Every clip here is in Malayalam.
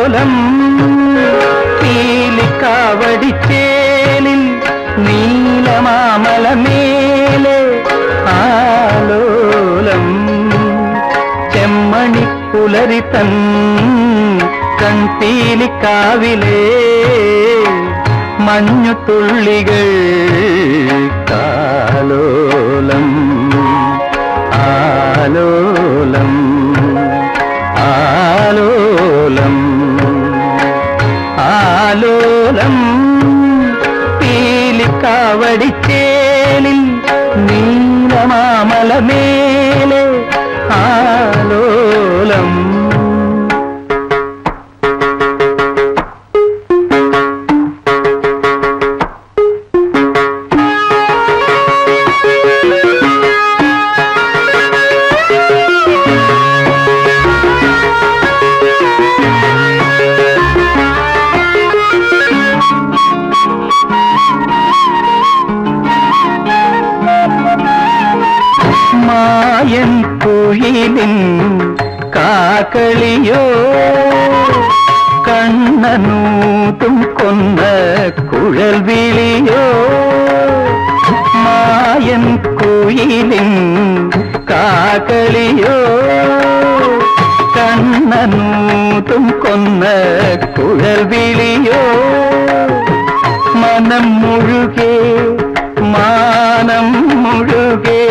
ആലോലം പീലിക്കാവടിച്ചേലിൽ നീലമാമലമേലെ ആലോലം ചെമ്മണി പുലരി തൻ കൺപീലിക്കാവിലേ മഞ്ഞു തുള്ളികൾ കാലോലം ആലോലം ആലോലം ആലോലം പീലിക്കാവടിച്ചേലിൽ നീലമാമലമേലെ ആലോലം മായൻ കുയിലിൻ കാക്കളിയോ കണ്ണനൂട്ടും കൊന്ന കുഴൽ വിളിയോ മായൻ കുയിലിൻ കാക്കളിയോ കണ്ണനൂട്ടും കൊന്ന കുഴൽ വിളിയോ മനം മുഴുകെ മാനം മുഴുകെ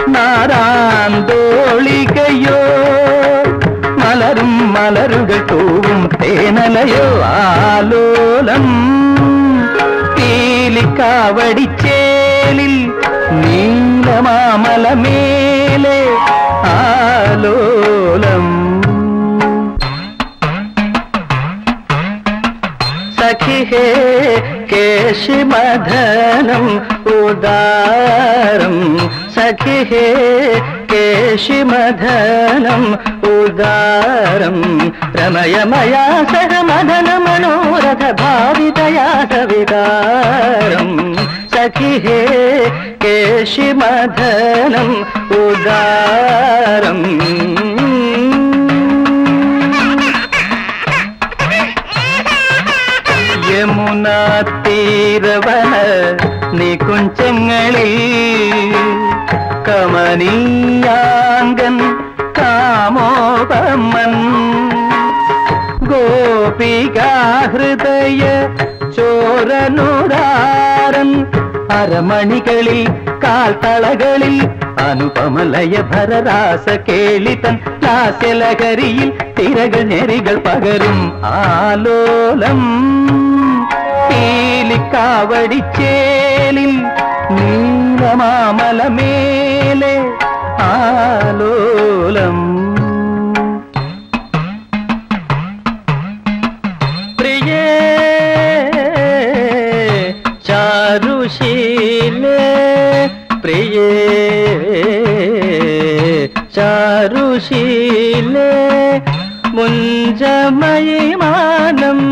നാരാന്തോളികയോ മലരും മലരുകൾ തൂവും തേനലയോ ആലോലം പീലിക്കാവടിച്ചേലിൽ നീലമാമലമേലെ ആലോലം സഖി ഹേ കേശിമധനം ഉദാരം സഖി ഹേ കേശിമധനം ഉദാരം രമയമയാ സഹമദന മനോരഥ ഭാവിതയാ സവികാരം സഖി ഹേ കേശിമധനം ഉദാരം യമുന തീരവന നികുഞ്ചങ്ങളിൽ കമനീയാങ്കൻ കാമോപമൻ ഗോപികാഹൃദയ ചോരനുദാരൻ അരമണികളിൽ കാൽത്തളകളിൽ അനുപമലയ ഭരരാസ കേളിതൻ ലാസ്യലഹരിയിൽ തിരകൾ ഞെറികൾ പകരും ആലോലം പീലിക്കാവടിച്ചേലിൽ നീലമാമലമേലെ ആലോലം പ്രിയേ ചാരുശീലേ പ്രിയേ ചാരുശീലേ മുഞ്ചമയിമാനം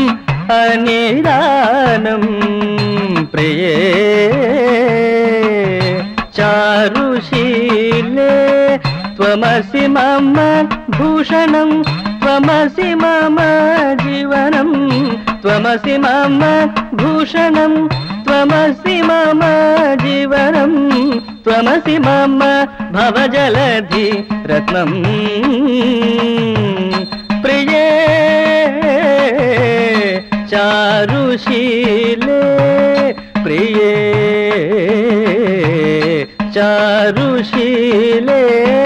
അനിദാനം പ്രിയേ ചാരുശീലേ त्वमसि मम भूषणं त्वमसि मम जीवनं त्वमसि मम भूषणं त्वमसि मम जीवनं त्वमसि मम भवजलधि रत्नम् प्रिये चारुशीले प्रिये चारुशीले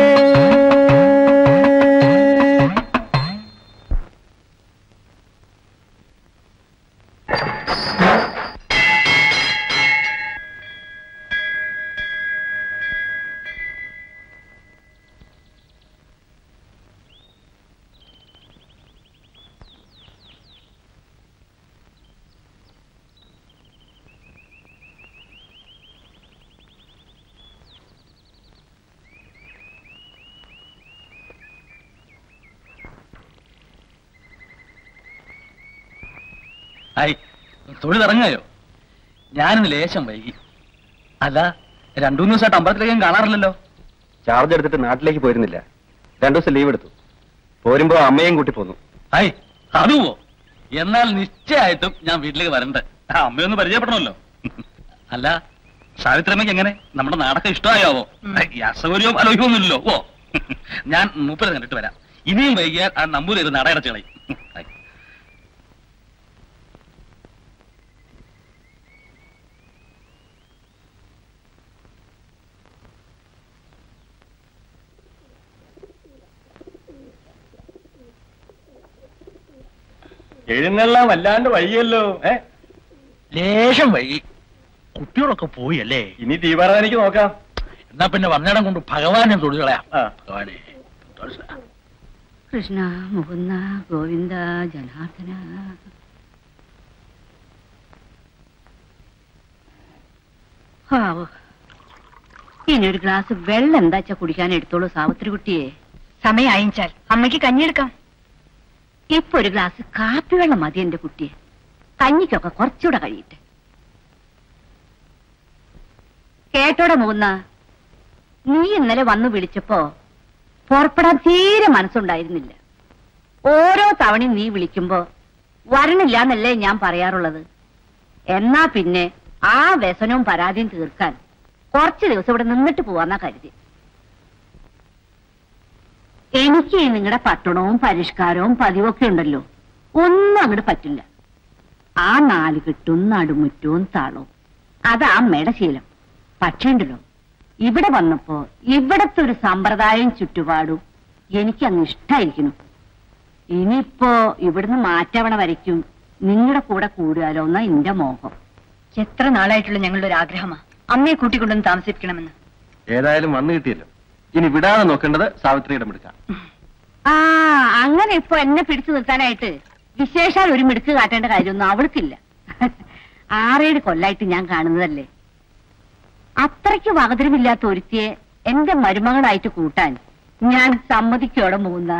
ഹായ് തൊഴിലിറങ്ങായോ ഞാനിന്ന് ലേശം വൈകി അല്ല രണ്ടു മൂന്ന് ദിവസമായിട്ട് അമ്പലത്തിലേക്കും കാണാറില്ലല്ലോ ചാർജ് എടുത്തിട്ട് നാട്ടിലേക്ക് പോയിരുന്നില്ല രണ്ടു ദിവസം ലീവ് എടുത്തു പോരുമ്പോ അമ്മയും കൂട്ടി പോന്നു ഹായ് അതുവോ എന്നാൽ നിശ്ചയമായിട്ടും ഞാൻ വീട്ടിലേക്ക് വരണ്ട് ആ, അമ്മയൊന്ന് പരിചയപ്പെടണമല്ലോ അല്ല സാവിത്രമ്മയ്ക്ക് എങ്ങനെ നമ്മുടെ നാടൊക്കെ ഇഷ്ടമായാവോ ഈ അസൗകര്യവും അലോഹ്യമൊന്നുമില്ലല്ലോ ഓ ഞാൻ മൂപ്പരെ കണ്ടിട്ട് വരാം ഇനിയും വൈകിയാൽ ആ നമ്പൂരി ഒരു നട അടച്ചു കളയും എഴുന്നള്ളാൻ വല്ലാണ്ട് വൈകിയല്ലോ ഏ ലേശം വൈകി കുട്ടികളൊക്കെ പോയി അല്ലേ ഇനി ദീപാരാധനയ്ക്ക് നോക്കാം എന്നാ പിന്നെ വന്നിടം കൊണ്ട് ഭഗവാനെ തൊഴികളയാം ആ. ഭഗവാനെ കൃഷ്ണ മുകുന്ദ ഗോവിന്ദ ജനാർദ്ദന ഹാവൂ. ഇനി ഒരു ഗ്ലാസ് വെള്ളം എന്താച്ചാ കുടിക്കാൻ എടുത്തോളൂ സാവിത്രി കുട്ടിയെ സമയം അയച്ചാൽ അമ്മയ്ക്ക് കഞ്ഞിയെടുക്കാം ഇപ്പൊ ഒരു ഗ്ലാസ് കാപ്പി വെള്ളം മതി എന്റെ കുട്ടിയെ കഞ്ഞിക്കൊക്കെ കുറച്ചുകൂടെ കഴിയട്ടെ കേട്ടോടെ മൂന്ന നീ ഇന്നലെ വന്നു വിളിച്ചപ്പോ പുറപ്പെടാൻ തീരെ മനസ്സുണ്ടായിരുന്നില്ല ഓരോ തവണയും നീ വിളിക്കുമ്പോ വരണില്ല എന്നല്ലേ ഞാൻ പറയാറുള്ളത് എന്നാ പിന്നെ ആ വ്യസനവും പരാതിയും തീർക്കാൻ കുറച്ച് ദിവസം ഇവിടെ നിന്നിട്ട് പോവാന്നാ കരുതി എനിക്ക് നിങ്ങളുടെ പട്ടണവും പരിഷ്കാരവും പതിവൊക്കെ ഉണ്ടല്ലോ ഒന്നും അങ്ങോട്ട് പറ്റില്ല ആ നാല് കെട്ടും നടുമുറ്റവും താളവും അതാ അമ്മയുടെ ശീലം പക്ഷേ ഉണ്ടല്ലോ ഇവിടെ വന്നപ്പോ ഇവിടത്തെ ഒരു സമ്പ്രദായം ചുറ്റുപാടും എനിക്ക് അങ്ങ് ഇഷ്ടായിരിക്കുന്നു ഇനിയിപ്പോ ഇവിടുന്ന് മാറ്റവണ വരയ്ക്കും നിങ്ങളുടെ കൂടെ കൂടുകയാലോ എന്നാ എന്റെ മോഹം എത്ര നാളായിട്ടുള്ള ഞങ്ങളുടെ ഒരു ആഗ്രഹമാ അമ്മയെ കൂട്ടിക്കൊണ്ടൊന്ന് താമസിപ്പിക്കണമെന്ന് ഏതായാലും വന്നു കിട്ടിയല്ലോ ഇനി വിടാതെ നോക്കേണ്ടത് സാവിത്രിയുടെ മിടുക്കാം ആ അങ്ങനെ ഇപ്പൊ എന്നെ പിടിച്ചു നിർത്താനായിട്ട് വിശേഷാൽ ഒരു മിടുക്ക് കാട്ടേണ്ട കാര്യമൊന്നും അവൾക്കില്ല ആറേഴ് കൊല്ലായിട്ട് ഞാൻ കാണുന്നതല്ലേ അത്രയ്ക്ക് വകതിരിവില്ലാത്ത ഒരുത്തിയെ എന്റെ മരുമകളായിട്ട് കൂട്ടാൻ ഞാൻ സമ്മതിക്കോടെ പോകുന്ന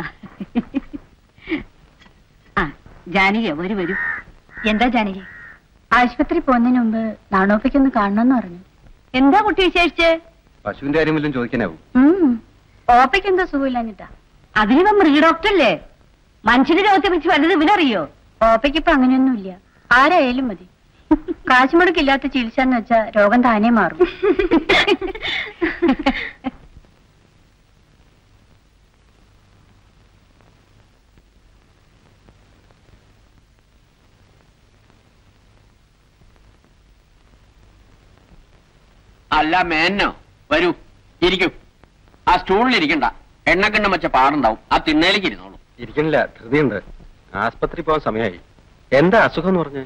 ആ ജാനകി ഒരു വരൂ എന്താ ജാനകി ആശുപത്രി പോകുന്നതിന് മുമ്പ് നാണോപ്പയ്ക്കൊന്ന് കാണണമെന്ന് പറഞ്ഞു എന്താ കുട്ടി വിശേഷിച്ച് പശുവിന്റെ കാര്യം വല്ലതും ചോദിക്കാനാവും ഉം. ഓപ്പയ്ക്ക് എന്താ സുഖമില്ലാഞ്ഞിട്ടാ അതിനിവ മൃഗ ഡോക്ടറല്ലേ മനുഷ്യന്റെ രോഗത്തെ പറ്റി വല്ലത് ഇവനറിയോ ഓപ്പയ്ക്ക് ഇപ്പൊ അങ്ങനെയൊന്നുമില്ല ആരായാലും മതി കാശ് മുടക്കില്ലാത്ത ചികിത്സ എന്ന് വെച്ചാ രോഗം താനേ മാറും അല്ല മേന്നോ വരൂ ഇരിക്കൂ ആ സ്റ്റൂളിൽ ഇരിക്കണ്ട എണ്ണക്കിണ്ണം വെച്ച പാടുണ്ടാവും ആ തിണ്ണയിലേക്ക് ഇരുന്നോളൂ ഇരിക്കണില്ല ധൃതിയുണ്ട് ആസ്പത്രി പോകാൻ സമയമായി എന്താ അസുഖം എന്ന് പറഞ്ഞേ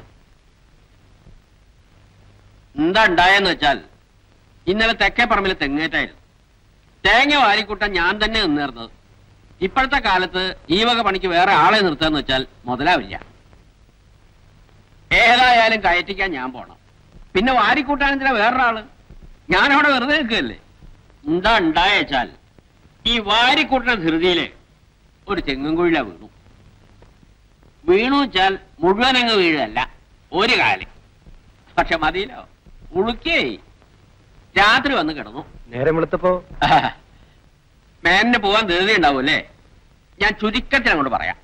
എന്താ ഉണ്ടായെന്ന് വെച്ചാൽ ഇന്നലെ തെക്കേ പറമ്പിൽ തെങ്ങേറ്റായിരുന്നു തേങ്ങ വാരിക്കൂട്ടാൻ ഞാൻ തന്നെ നിന്നേർന്നത് ഇപ്പോഴത്തെ കാലത്ത് ഈ വക പണിക്ക് വേറെ ആളെ നിർത്താന്ന് വെച്ചാൽ മുതലാവില്ല ഏതായാലും കയറ്റിക്കാൻ ഞാൻ പോണം പിന്നെ വാരിക്കൂട്ടാൻ എന്തിനാ വേറൊരാള് ഞാനവിടെ വെറുതെ നിൽക്കുകയല്ലേ എന്താ ഉണ്ടായേച്ചാൽ ഈ വാരിക്കൂട്ടുന്ന ധൃതിയില് ഒരു തെങ്ങും കുഴില വീണു വീണു വെച്ചാൽ മുഴുവൻ അങ്ങ് വീഴല്ല ഒരു കാലം പക്ഷെ മതിയിലോ ഉളുക്കേ രാത്രി വന്ന് കിടന്നു നേരം വെളുത്തപ്പോ മേനിന് പോവാൻ ധൃതി ഉണ്ടാവും അല്ലേ ഞാൻ ചുരുക്കത്തിൽ അങ്ങോട്ട് പറയാം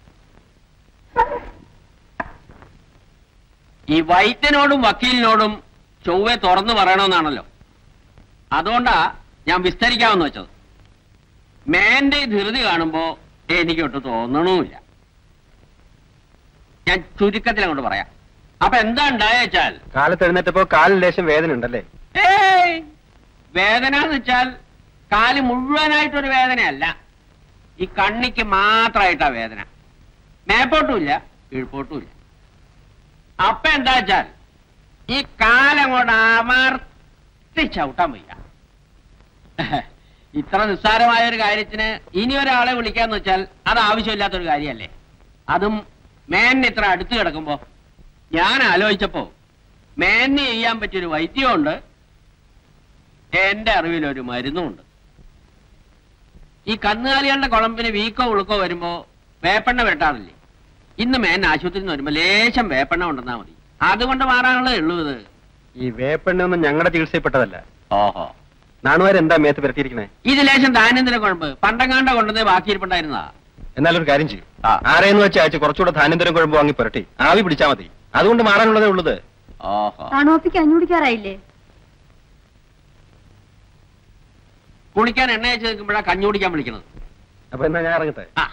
ഈ വൈദ്യനോടും വക്കീലിനോടും ചൊവ്വെ തുറന്നു പറയണമെന്നാണല്ലോ അതുകൊണ്ടാ ഞാൻ വിസ്തരിക്കാമെന്ന് വെച്ചത് മേന്റെ ഈ ധൃതി കാണുമ്പോ എനിക്കൊട്ട് തോന്നണമില്ല ഞാൻ ചുരുക്കത്തിൽ അങ്ങോട്ട് പറയാം അപ്പൊ എന്താ ഉണ്ടായേച്ചാൽ കാലത്ത് എഴുന്നേറ്റപ്പോ കാലിൽ ലേശം വേദന ഉണ്ടല്ലേ ഏയ് വേദന എന്ന് വെച്ചാൽ കാല് മുഴുവനായിട്ടൊരു വേദനയല്ല ഈ കണ്ണിക്ക് മാത്രമായിട്ടാ വേദന മേപ്പോട്ടുമില്ല കീഴ്പോട്ടുമില്ല അപ്പൊ എന്താ വെച്ചാൽ ഈ കാലങ്ങോട്ട് അമർത്തി ചവിട്ടാൻ വയ്യ ഇത്ര നിസ്സാരമായ ഒരു കാര്യത്തിന് ഇനി ഒരാളെ വിളിക്കാന്ന് വെച്ചാൽ അത് ആവശ്യമില്ലാത്തൊരു കാര്യമല്ലേ അതും മേനിന് ഇത്ര അടുത്ത് കിടക്കുമ്പോ ഞാൻ ആലോചിച്ചപ്പോ മേനിന് ചെയ്യാൻ പറ്റിയൊരു വൈദ്യമുണ്ട് എന്റെ അറിവിൽ ഒരു മരുന്നുമുണ്ട് ഈ കന്നുകാലികളുടെ കുളമ്പിന് വീക്കോ ഉളുക്കോ വരുമ്പോ വേപ്പെണ്ണ വെട്ടാറില്ലേ ഇന്ന് മേൻ ആശുപത്രിയിൽ നിന്ന് വരുമ്പോ ലേശം വേപ്പെണ്ണ കൊണ്ടുവന്നാ മതി അതുകൊണ്ട് മാറാനുള്ളതേ ഉള്ളൂ ഇത് ഈ വേപ്പെണ്ണൊന്നും ഞങ്ങളുടെ ചികിത്സയിൽപ്പെട്ടതല്ല ഓഹോ നാണുവാരെന്താ മേത്ത് പുരട്ടിയിരിക്കണേ ഇത് ലേശം ദാനേന്ദ്ര കുഴമ്പ് പണ്ടങ്ങാണ്ട കൊണ്ടുവന്നേ ബാക്കിയിരിപ്പുണ്ടായിരുന്നതാ എന്നാലൊരു കാര്യം ചെയ്യും ആ. ആരെയെന്ന് വെച്ച് അയച്ച് കുറച്ചുകൂടെ ധാന്യന്തരം കുഴമ്പ് വാങ്ങി പുരട്ടി ആവി പിടിച്ചാൽ മതി അതുകൊണ്ട് മാറാനുള്ളതേ ഉള്ളത് ഓഹോ തണുപ്പിക്ക് അഞ്ഞു കുടിക്കാറായില്ലേ കുളിക്കാൻ എണ്ണ വെച്ച് നിൽക്കുമ്പോഴാ കഞ്ഞി കുടിക്കാൻ വിളിക്കുന്നത് അപ്പൊ എന്നാ ഞാൻ ഇറങ്ങട്ടെ ആ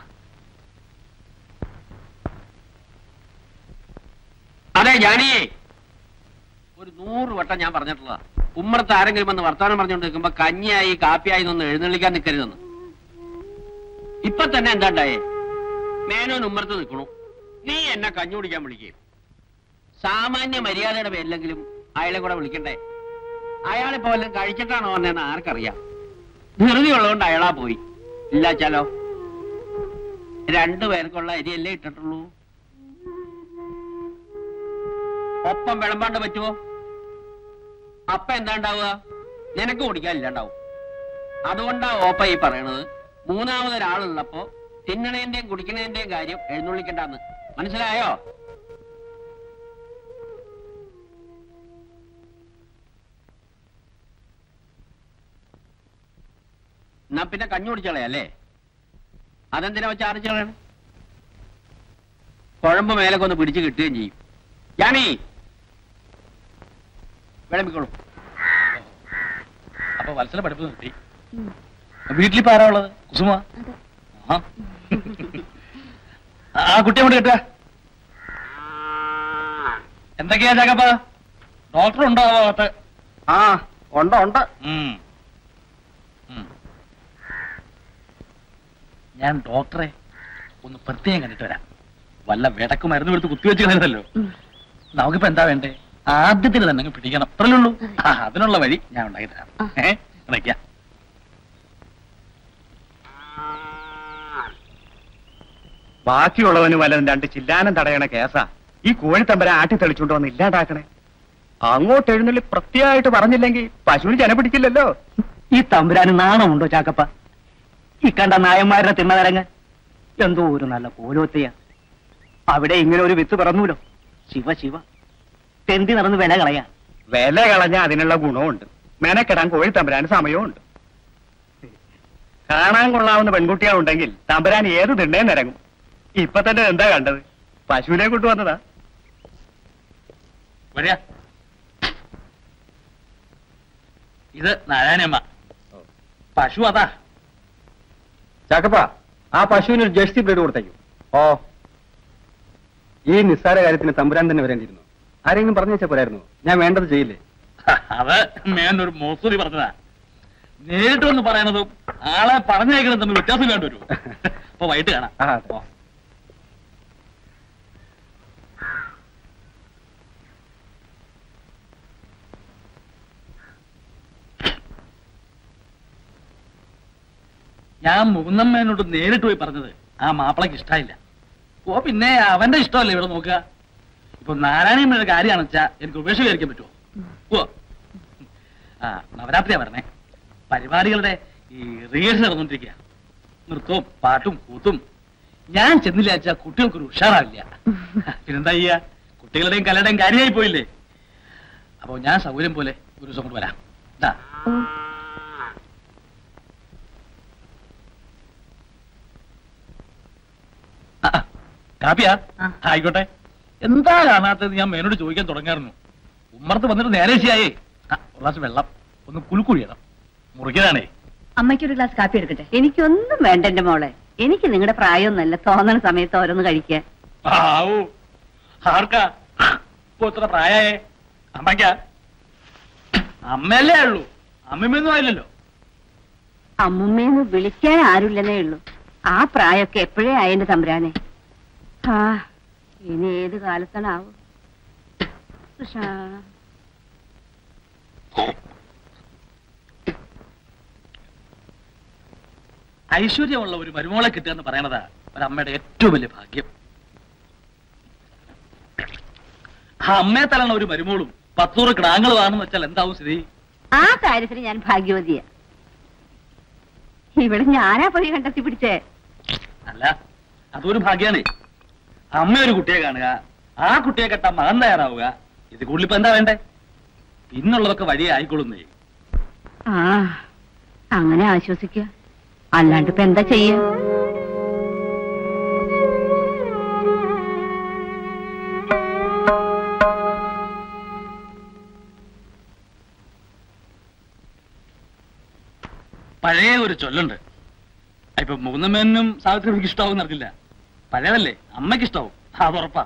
അതെ ജാനിയേ ഒരു നൂറ് വട്ടം ഞാൻ പറഞ്ഞിട്ടുള്ളതാ ഉമ്മറത്ത് ആരെങ്കിലും വന്ന് വർത്തമാനം പറഞ്ഞുകൊണ്ട് നിൽക്കുമ്പോ കഞ്ഞിയായി കാപ്പിയായി ഒന്നും എഴുന്നള്ളിക്കാൻ നിൽക്കരുതെന്ന് ഇപ്പൊ തന്നെ എന്താണ്ടായേ മേനോൻ ഉമ്മറത്ത് നിൽക്കണു നീ എന്നെ കഞ്ഞി കുടിക്കാൻ വിളിക്കുകയും സാമാന്യ മര്യാദയുടെ പേരിലെങ്കിലും അയാളെ കൂടെ വിളിക്കണ്ടേ അയാളിപ്പോ വല്ലതും കഴിച്ചിട്ടാണോ വന്നതെന്ന് ആർക്കറിയാം ധൃതി ഉള്ളതുകൊണ്ട് അയാളാ പോയി ഇല്ലാച്ചാലോ രണ്ടു പേർക്കുള്ള അരിയല്ലേ ഇട്ടിട്ടുള്ളൂ ഒപ്പം വിളമ്പാണ്ട് പറ്റുമോ അപ്പ എന്താ ഉണ്ടാവുക നിനക്ക് കുടിക്കാനില്ലാണ്ടാവും അതുകൊണ്ടാ ഓപ്പ ഈ പറയണത് മൂന്നാമതൊരാളുള്ളപ്പോ തിന്നണേന്റെയും കുടിക്കണേന്റെയും കാര്യം എഴുന്നള്ളിക്കണ്ടെന്ന് മനസ്സിലായോ എന്നാ പിന്നെ കഞ്ഞി കുടിച്ചോളയല്ലേ അതെന്തിനാ വെച്ച് അരച്ചു കളയണം കുഴമ്പ് മേലൊക്കെ ഒന്ന് പിടിച്ച് കിട്ടുകയും ചെയ്യും യാമി വിളമ്പിക്കോളൂ അപ്പൊ വത്സല പഠിപ്പ് കിട്ടി വീട്ടിലിപ്പോ ആരാ ഉള്ളത് കുസുമ ആ. ആ കുട്ടിയെ കൊണ്ട് കേട്ട എന്തൊക്കെയാ ചാക്കപ്പ ഡോക്ടർ ഉണ്ടോ ആ ഭാഗത്ത് ആ ഉണ്ട് ഉണ്ട് ഉം. ഉം. ഞാൻ ഡോക്ടറെ ഒന്ന് പ്രത്യേകം കണ്ടിട്ട് വരാം വല്ല വിടക്ക് മരുന്ന് എടുത്ത് കുത്തിവെച്ച് കളയരുതല്ലോ നമുക്കിപ്പോ എന്താ വേണ്ടേ ആദ്യത്തിന് തന്നെ അങ്ങ് പിടിക്കണം അത്രല്ലേ ഉള്ളൂ ആ അതിനുള്ള വഴി ഞാൻ ഉണ്ടാക്കി തരാം ഏഹ് ഇണയ്ക്ക ബാക്കിയുള്ളവന് വല്ലതും രണ്ട് ചില്ലാനം തടയണ കേസാ ഈ കോഴിത്തമ്പര ആട്ടി തെളിച്ചുകൊണ്ട് വന്ന് ഇല്ലാണ്ടാക്കണേ അങ്ങോട്ട് എഴുന്നള്ളി പ്രത്യേകമായിട്ട് പറഞ്ഞില്ലെങ്കിൽ പശുവിന് ജന പിടിക്കില്ലല്ലോ ഈ തമ്പുരാന് നാണമുണ്ടോ ചാക്കപ്പ ഈ കണ്ട നായന്മാരുടെ തിണ്ണതരങ്ങ് എന്തോ ഒരു നല്ല കോലോത്തയ അവിടെ ഇങ്ങനെ ഒരു വിത്ത് പറന്നൂലോ ശിവ ശിവ തെണ്ടി നടന്ന് വില കളയാ വില കളഞ്ഞ അതിനുള്ള ഗുണമുണ്ട് മെനക്കെടാൻ കോഴിത്തമ്പരാന് സമയമുണ്ട് കാണാൻ കൊള്ളാവുന്ന പെൺകുട്ടികളുണ്ടെങ്കിൽ തമ്പരാൻ ഏത് തിണ്ണേ നിരങ്ങും ഇപ്പൊ തന്നെ എന്താ കണ്ടത് പശുവിനെ കൊണ്ടുവന്നതാ വരിക ഇത് നാരായണമ്മ പശു അതാ ചാക്കപ്പ ആ പശുവിന് ഒരു ജേഴ്സി ബ്രീഡ് കൊടുത്തേക്കും ഓ ഈ നിസ്സാര കാര്യത്തിന് തമ്പുരാൻ തന്നെ വരേണ്ടിയിരുന്നു ആരെങ്കിലും പറഞ്ഞു വെച്ചാൽ പോരായിരുന്നു ഞാൻ വേണ്ടത് ചെയ്യില്ലേ അത് മേനൊരു മോസൂരി പറഞ്ഞതാ നേരിട്ട് വന്ന് പറയണതും ആളെ പറഞ്ഞയക്കുന്നതും തമ്മിൽ വ്യത്യാസം വേണ്ടി വരുമോ അപ്പൊ വൈകിട്ട് കാണാം ആ, അതെ. ഓ. ഞാൻ മുകുന്നമ്മേനോട് നേരിട്ട് പോയി പറഞ്ഞത് ആ മാപ്പിളക്ക് ഇഷ്ടമായില്ല ഓ പിന്നെ അവന്റെ ഇഷ്ടമല്ലേ ഇവിടെ നോക്കുക ഇപ്പൊ നാരായണമ്മയുടെ കാര്യമാണെന്ന് വെച്ചാ എനിക്ക് ഉപേക്ഷ വിചാരിക്കാൻ പറ്റുമോ ഓ ആ നവരാത്രിയാ പറഞ്ഞേ പരിപാടികളുടെ ഈ റിഹേഴ്സൽ നടന്നുകൊണ്ടിരിക്കുക നൃത്തവും പാട്ടും കൂത്തും ഞാൻ ചെന്നില്ല വെച്ചാൽ കുട്ടികൾക്കൊരു ഉഷാറാവില്ല പിന്നെന്താ ചെയ്യാ കുട്ടികളുടെയും കലയുടെയും കാര്യമായി പോയില്ലേ അപ്പൊ ഞാൻ സൗകര്യം പോലെ ഒരു ദിവസം കൊണ്ട് വരാം ഇതാ ആ, ആ, കാപ്പിയാ ആ. ആയിക്കോട്ടെ എന്താ കാണാത്തത് ഞാൻ മേനോട് ചോദിക്കാൻ തുടങ്ങായിരുന്നു ഉമ്മർത്ത് വന്നിട്ട് നേരെ ശരിയായേ ആ, ഒരു ഗ്ലാസ് വെള്ളം ഒന്ന് കുലുക്കുഴിയണം മുറിക്കതാണേ അമ്മയ്ക്ക് ഒരു ഗ്ലാസ് കാപ്പി എടുക്കട്ടെ എനിക്കൊന്നും വേണ്ട എന്റെ മോളെ എനിക്ക് നിങ്ങളുടെ പ്രായമൊന്നല്ല തോന്നണ സമയത്ത് ഓരോന്ന് കഴിക്കാൻ ആവൂ ആർക്കാ ഇപ്പൊ ഇത്ര പ്രായേ അമ്മയ്ക്കാ അമ്മയല്ലേ ഉള്ളൂ അമ്മയൊന്നും ആയില്ലല്ലോ അമ്മുമ്മേന്ന് വിളിക്കാൻ ആരുമില്ലെന്നേ ഉള്ളൂ ആ പ്രായമൊക്കെ എപ്പോഴേ ആയെന്റെ തമ്പുരാനെ ആ ഇനി ഏത് കാലത്താണാവും കൃഷ്ണ ഐശ്വര്യമുള്ള ഒരു മരുമോളെ കിട്ടുക എന്ന് പറയണതാ ഒരമ്മയുടെ ഏറ്റവും വലിയ ഭാഗ്യം ആ അമ്മയെ തലണ ഒരു മരുമോളും പത്തൂറ് കിടാങ്ങളുമാണെന്ന് വെച്ചാൽ എന്താവും സ്ഥിതി ആ കാര്യത്തിന് ഞാൻ ഭാഗ്യവതിയാ ഇവിടെ ഞാനാ പോയി കണ്ടെത്തി പിടിച്ചേ അല്ല അതൊരു ഭാഗ്യാണേ അമ്മ ഒരു കുട്ടിയെ കാണുക ആ കുട്ടിയെ കെട്ടാൻ മകൻ തയ്യാറാവുക ഇത് കൂടുതൽ ഇപ്പൊ എന്താ വേണ്ടേ പിന്നുള്ളതൊക്കെ വഴി ആയിക്കൊള്ളുന്നേ ആ അങ്ങനെ ആശ്വസിക്ക അല്ലാണ്ട് ഇപ്പൊ എന്താ ചെയ്യ പഴയ ഒരു ചൊല്ലുണ്ട് ഇപ്പൊ മൂന്നമ്മേനും സാവിത്രിക്ക് ഇഷ്ടാവും അറിയില്ല പഴയതല്ലേ അമ്മയ്ക്ക് ഇഷ്ടാവും അത് ഉറപ്പാ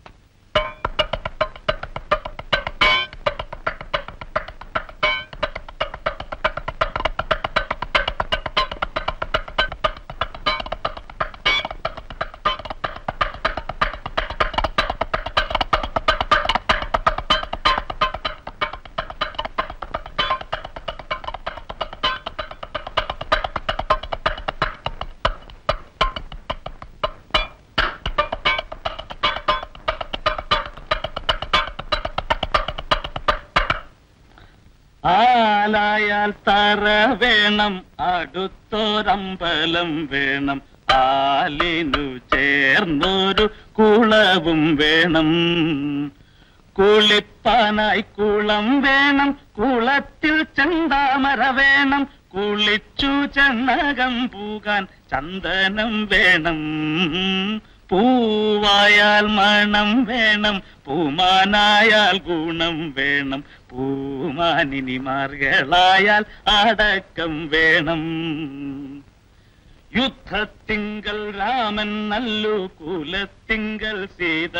ആലായാൽ തറ വേണം അടുത്തൊരമ്പലം വേണം ആലിനു ചേർന്നൊരു കുളവും വേണം കുളിപ്പാനായി കുളം വേണം കുളത്തിൽ ചെന്താമര വേണം കുളിച്ചു ചെന്നകം പൂകാൻ ചന്ദനം വേണം പൂവായാൽ മണം വേണം പൂമാനായാൽ ഗുണം വേണം പൂമാനിനിമാർകളായാൽ അടക്കം വേണം യുദ്ധത്തിങ്കൽ രാമൻ നല്ലു കുലത്തിങ്കൽ സീത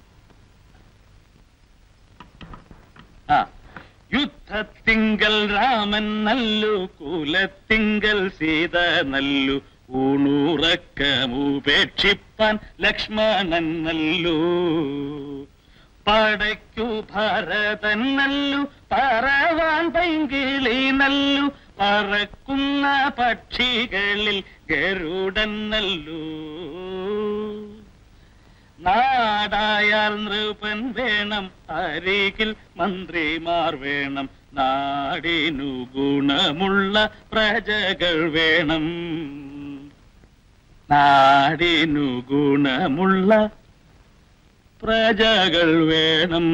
ആ യുദ്ധത്തിങ്കൽ രാമൻ നല്ലു കുലത്തിങ്കൽ സീത നല്ലു ഊണുറക്കമുപേക്ഷിപ്പാൻ ലക്ഷ്മണൻ നല്ലു പടയ്ക്കു ഭരതൻ നല്ലു പറവാൻ പൈങ്കിളി നല്ലു പറക്കുന്ന പക്ഷികളിൽ ഗരുഡൻ നല്ലു നാടായാൽ നൃപൻ വേണം അരികിൽ മന്ത്രിമാർ വേണം നാടിനു ഗുണമുള്ള പ്രജകൾ വേണം നാടിനു ഗുണമുള്ള പ്രജകൾ വേണം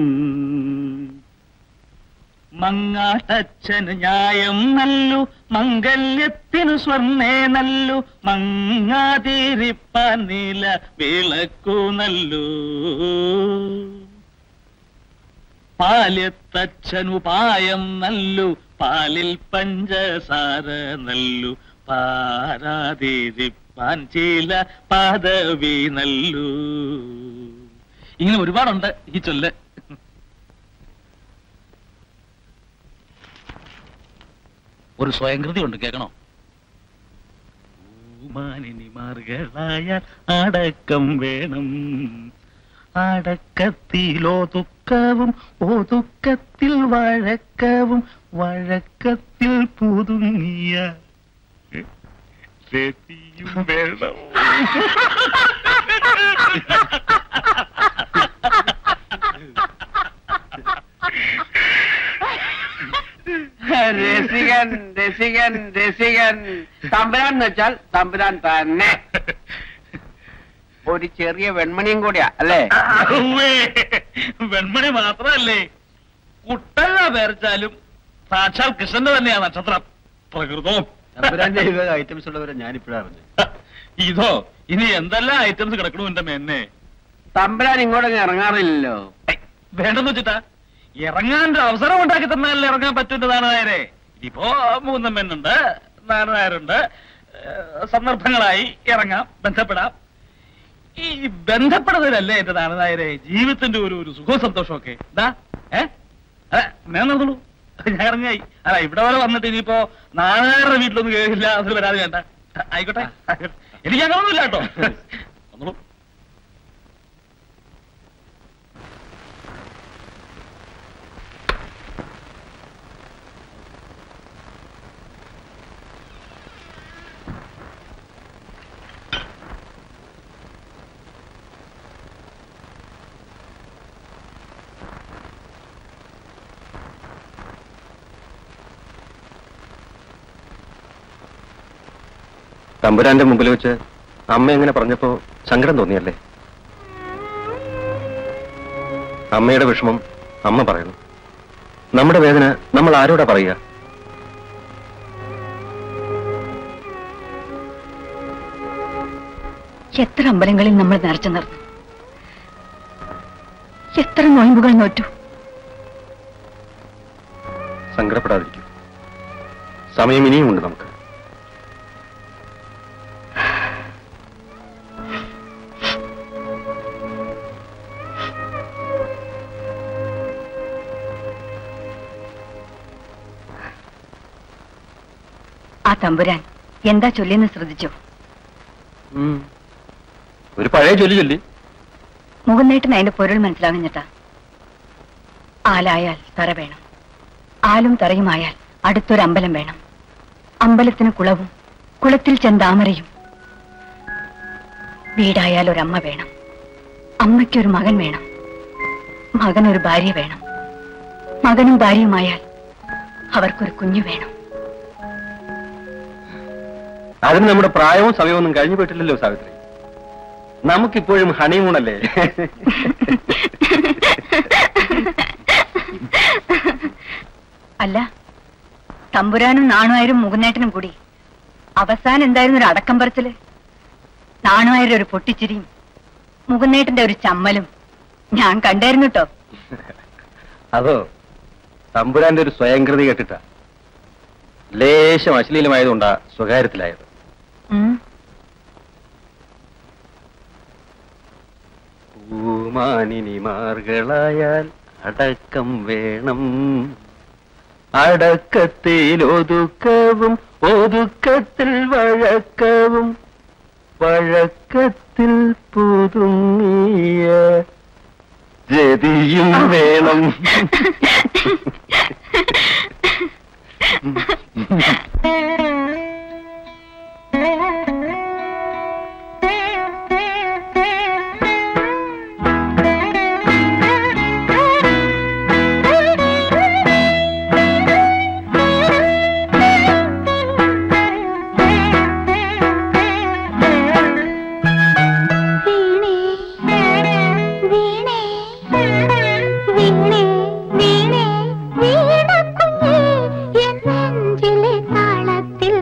മങ്ങാട്ടച്ഛന് ന്യായം നല്ലു മംഗല്യത്തിനു സ്വർണ്ണേ നല്ലു മങ്ങാതിരിപ്പാൻ നീല വിളക്കു നല്ലു പാല്യത്തച്ഛനു പായം നല്ലു പാലിൽ പഞ്ചസാര നല്ലു പാരാതിരിപ്പാൻ ചില പദവി നല്ലു ഇങ്ങനെ ഒരുപാടുണ്ട് ഈ ചൊല്ല് ഒരു സ്വയംകൃതി ഉണ്ട് കേൾക്കണോ മാർഗളായ അടക്കം വേണം അടക്കത്തിലോ ദുഃഖവും ഒതുക്കത്തിൽ വഴക്കവും വഴക്കത്തിൽ പുതുങ്ങിയ രതിയും വേണം രസികൻ രസികൻ രസികൻ തമ്പുരാൻ എന്ന് വെച്ചാൽ തമ്പുരാൻ തന്നെ ഒരു ചെറിയ വെൺമണിയും കൂടിയാ അല്ലേ ഉവ്വേ. വെൺമണി മാത്രമല്ലേ കുട്ടല്ല പേരച്ചാലും സാക്ഷാൽ കൃഷ്ണന്റെ തന്നെയാ നക്ഷത്രം പ്രകൃതവും തമ്പുരാന്റെ ഈ വക ഐറ്റംസ് ഉള്ളവരെ ഞാനിപ്പോഴാ അറിഞ്ഞു ഇതോ ഇനി എന്തെല്ലാം ഐറ്റംസ് കിടക്കണു എന്റെ മേന്നെ തമ്പുരാൻ ഇങ്ങോട്ടൊക്കെ ഇറങ്ങാറില്ലല്ലോ ഐ, വേണ്ടെന്ന് വെച്ചിട്ടാ ഇറങ്ങാൻ ഒരു അവസരം ഉണ്ടാക്കി തന്നാലല്ലേ ഇറങ്ങാൻ പറ്റുന്നതാണ് നായരെ ഇപ്പോ മൂന്നമ്മനുണ്ട് നാരായരുണ്ട് സന്ദർഭങ്ങളായി ഇറങ്ങാം ബന്ധപ്പെടാം ഈ ബന്ധപ്പെടുന്നതിലല്ലേ എന്റെ നാരായരെ ജീവിതത്തിന്റെ ഒരു ഒരു സുഖവും സന്തോഷമൊക്കെ എന്താ ഏ അതെ ഞാൻ നടന്നുള്ളൂ ഞാൻ ഇറങ്ങിയായി അല്ല ഇവിടെ വരെ വന്നിട്ട് ഇനിയിപ്പോ നാരായരുടെ വീട്ടിലൊന്നും കേറില്ല അതിൽ വരാതെ വേണ്ട ആയിക്കോട്ടെ ആയിക്കോട്ടെ. എനിക്ക് അങ്ങനൊന്നുമില്ല കേട്ടോ വന്നോളൂ തമ്പുരാന്റെ മുമ്പിൽ വെച്ച് അമ്മ എങ്ങനെ പറഞ്ഞപ്പോ സങ്കടം തോന്നിയല്ലേ അമ്മയുടെ വിഷമം അമ്മ പറയുന്നു നമ്മുടെ വേദന നമ്മൾ ആരോടാ പറയുക എത്ര അമ്പലങ്ങളിൽ നമ്മൾ നേർച്ച നടന്നു എത്ര നോയമ്പുകൾ നോറ്റു സങ്കടപ്പെടാതിരിക്കും സമയം ഇനിയും ഉണ്ട് നമുക്ക് ആ തമ്പുരാൻ എന്താ ചൊല്ലിയെന്ന് ശ്രദ്ധിച്ചോ ഉം. ഒരു പഴയ ചൊല്ലി ചൊല്ലി മുഖന്നേട്ടന് അതിന്റെ പൊരുൾ മനസ്സിലാകുന്നിട്ടാ ആലായാൽ തറ വേണം ആലും തറയുമായാൽ അടുത്തൊരു അമ്പലം വേണം അമ്പലത്തിന് കുളവും കുളത്തിൽ ചെന്താമരയും വീടായാൽ ഒരമ്മ വേണം അമ്മയ്ക്കൊരു മകൻ വേണം മകനൊരു ഭാര്യ വേണം മകനും ഭാര്യയുമായാൽ അവർക്കൊരു കുഞ്ഞു വേണം അതിന് നമ്മുടെ പ്രായവും സമയവും കഴിഞ്ഞു പോയിട്ടില്ലല്ലോ സാവിത്രി നമുക്കിപ്പോഴും ഹണിമൂണല്ലേ അല്ല തമ്പുരാനും നാണുവായരും മുകുന്നേട്ടനും കൂടി അവസാനം എന്തായിരുന്നു ഒരു അടക്കം പറച്ചില് നാണുവായരുടെ ഒരു പൊട്ടിച്ചിരിയും മുകുന്നേട്ടന്റെ ഒരു ചമ്മലും ഞാൻ കണ്ടായിരുന്നു കേട്ടോ അതോ തമ്പുരാന്റെ ഒരു സ്വയംകൃതി കേട്ടിട്ടാ ലേശം അശ്ലീലമായതുകൊണ്ടാ സ്വകാര്യത്തിലായത് ഉം. പൂമാനിനിമാർകളായാൽ അടക്കം വേണം അടക്കത്തിൽ ഒതുക്കവും ഒതുക്കത്തിൽ വഴക്കവും വഴക്കത്തിൽ പുതുങ്ങിയ ജതിയും വേണം വീണേ വീണേ വീണേ വീണേ വീണക്കുഞ്ഞേ എൻ നെഞ്ചിലെ താളത്തിൽ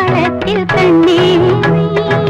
താരത്തിൽ തന്നെ നീ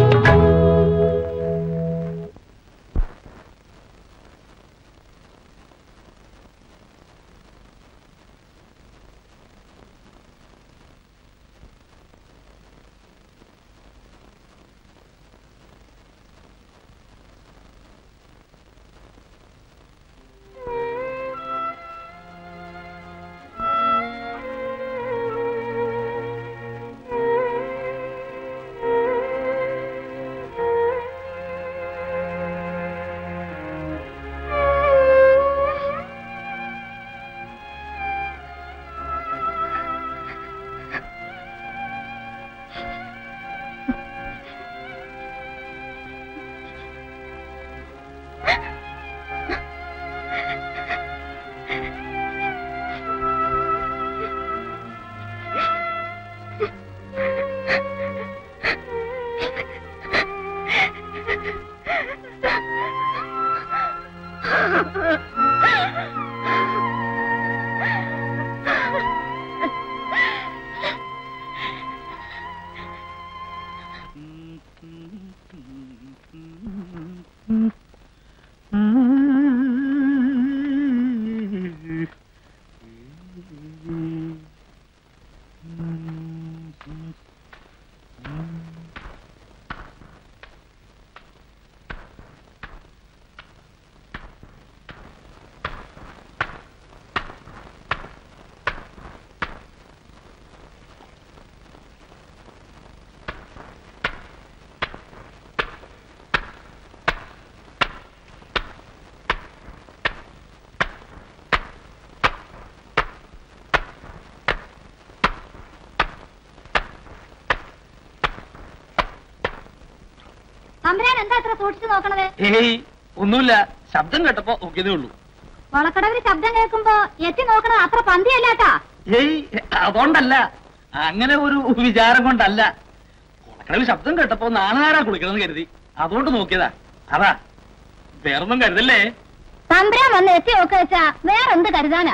തമ്പുരാൻ എന്താ ഇത്ര സൂക്ഷിച്ചു നോക്കണത് ഏയ് ഒന്നുമില്ല ശബ്ദം കേട്ടപ്പോ നോക്കിയതേ ഉള്ളൂ വളക്കടവിൽ ശബ്ദം കേൾക്കുമ്പോ എത്തി നോക്കണത് അത്ര പന്തിയല്ലാട്ടാ ഏയ് അതുകൊണ്ടല്ല അങ്ങനെ ഒരു വിചാരം കൊണ്ടല്ല കുളക്കടവിൽ ശബ്ദം കേട്ടപ്പോ നാണാരാ കുളിക്കണമെന്ന് കരുതി അതുകൊണ്ട് നോക്കിയതാ അതാ വേറൊന്നും കരുതല്ലേ തമ്പുരാൻ വന്ന് എത്തി നോക്ക വെച്ചാ വേറെന്ത് കരുതാനാ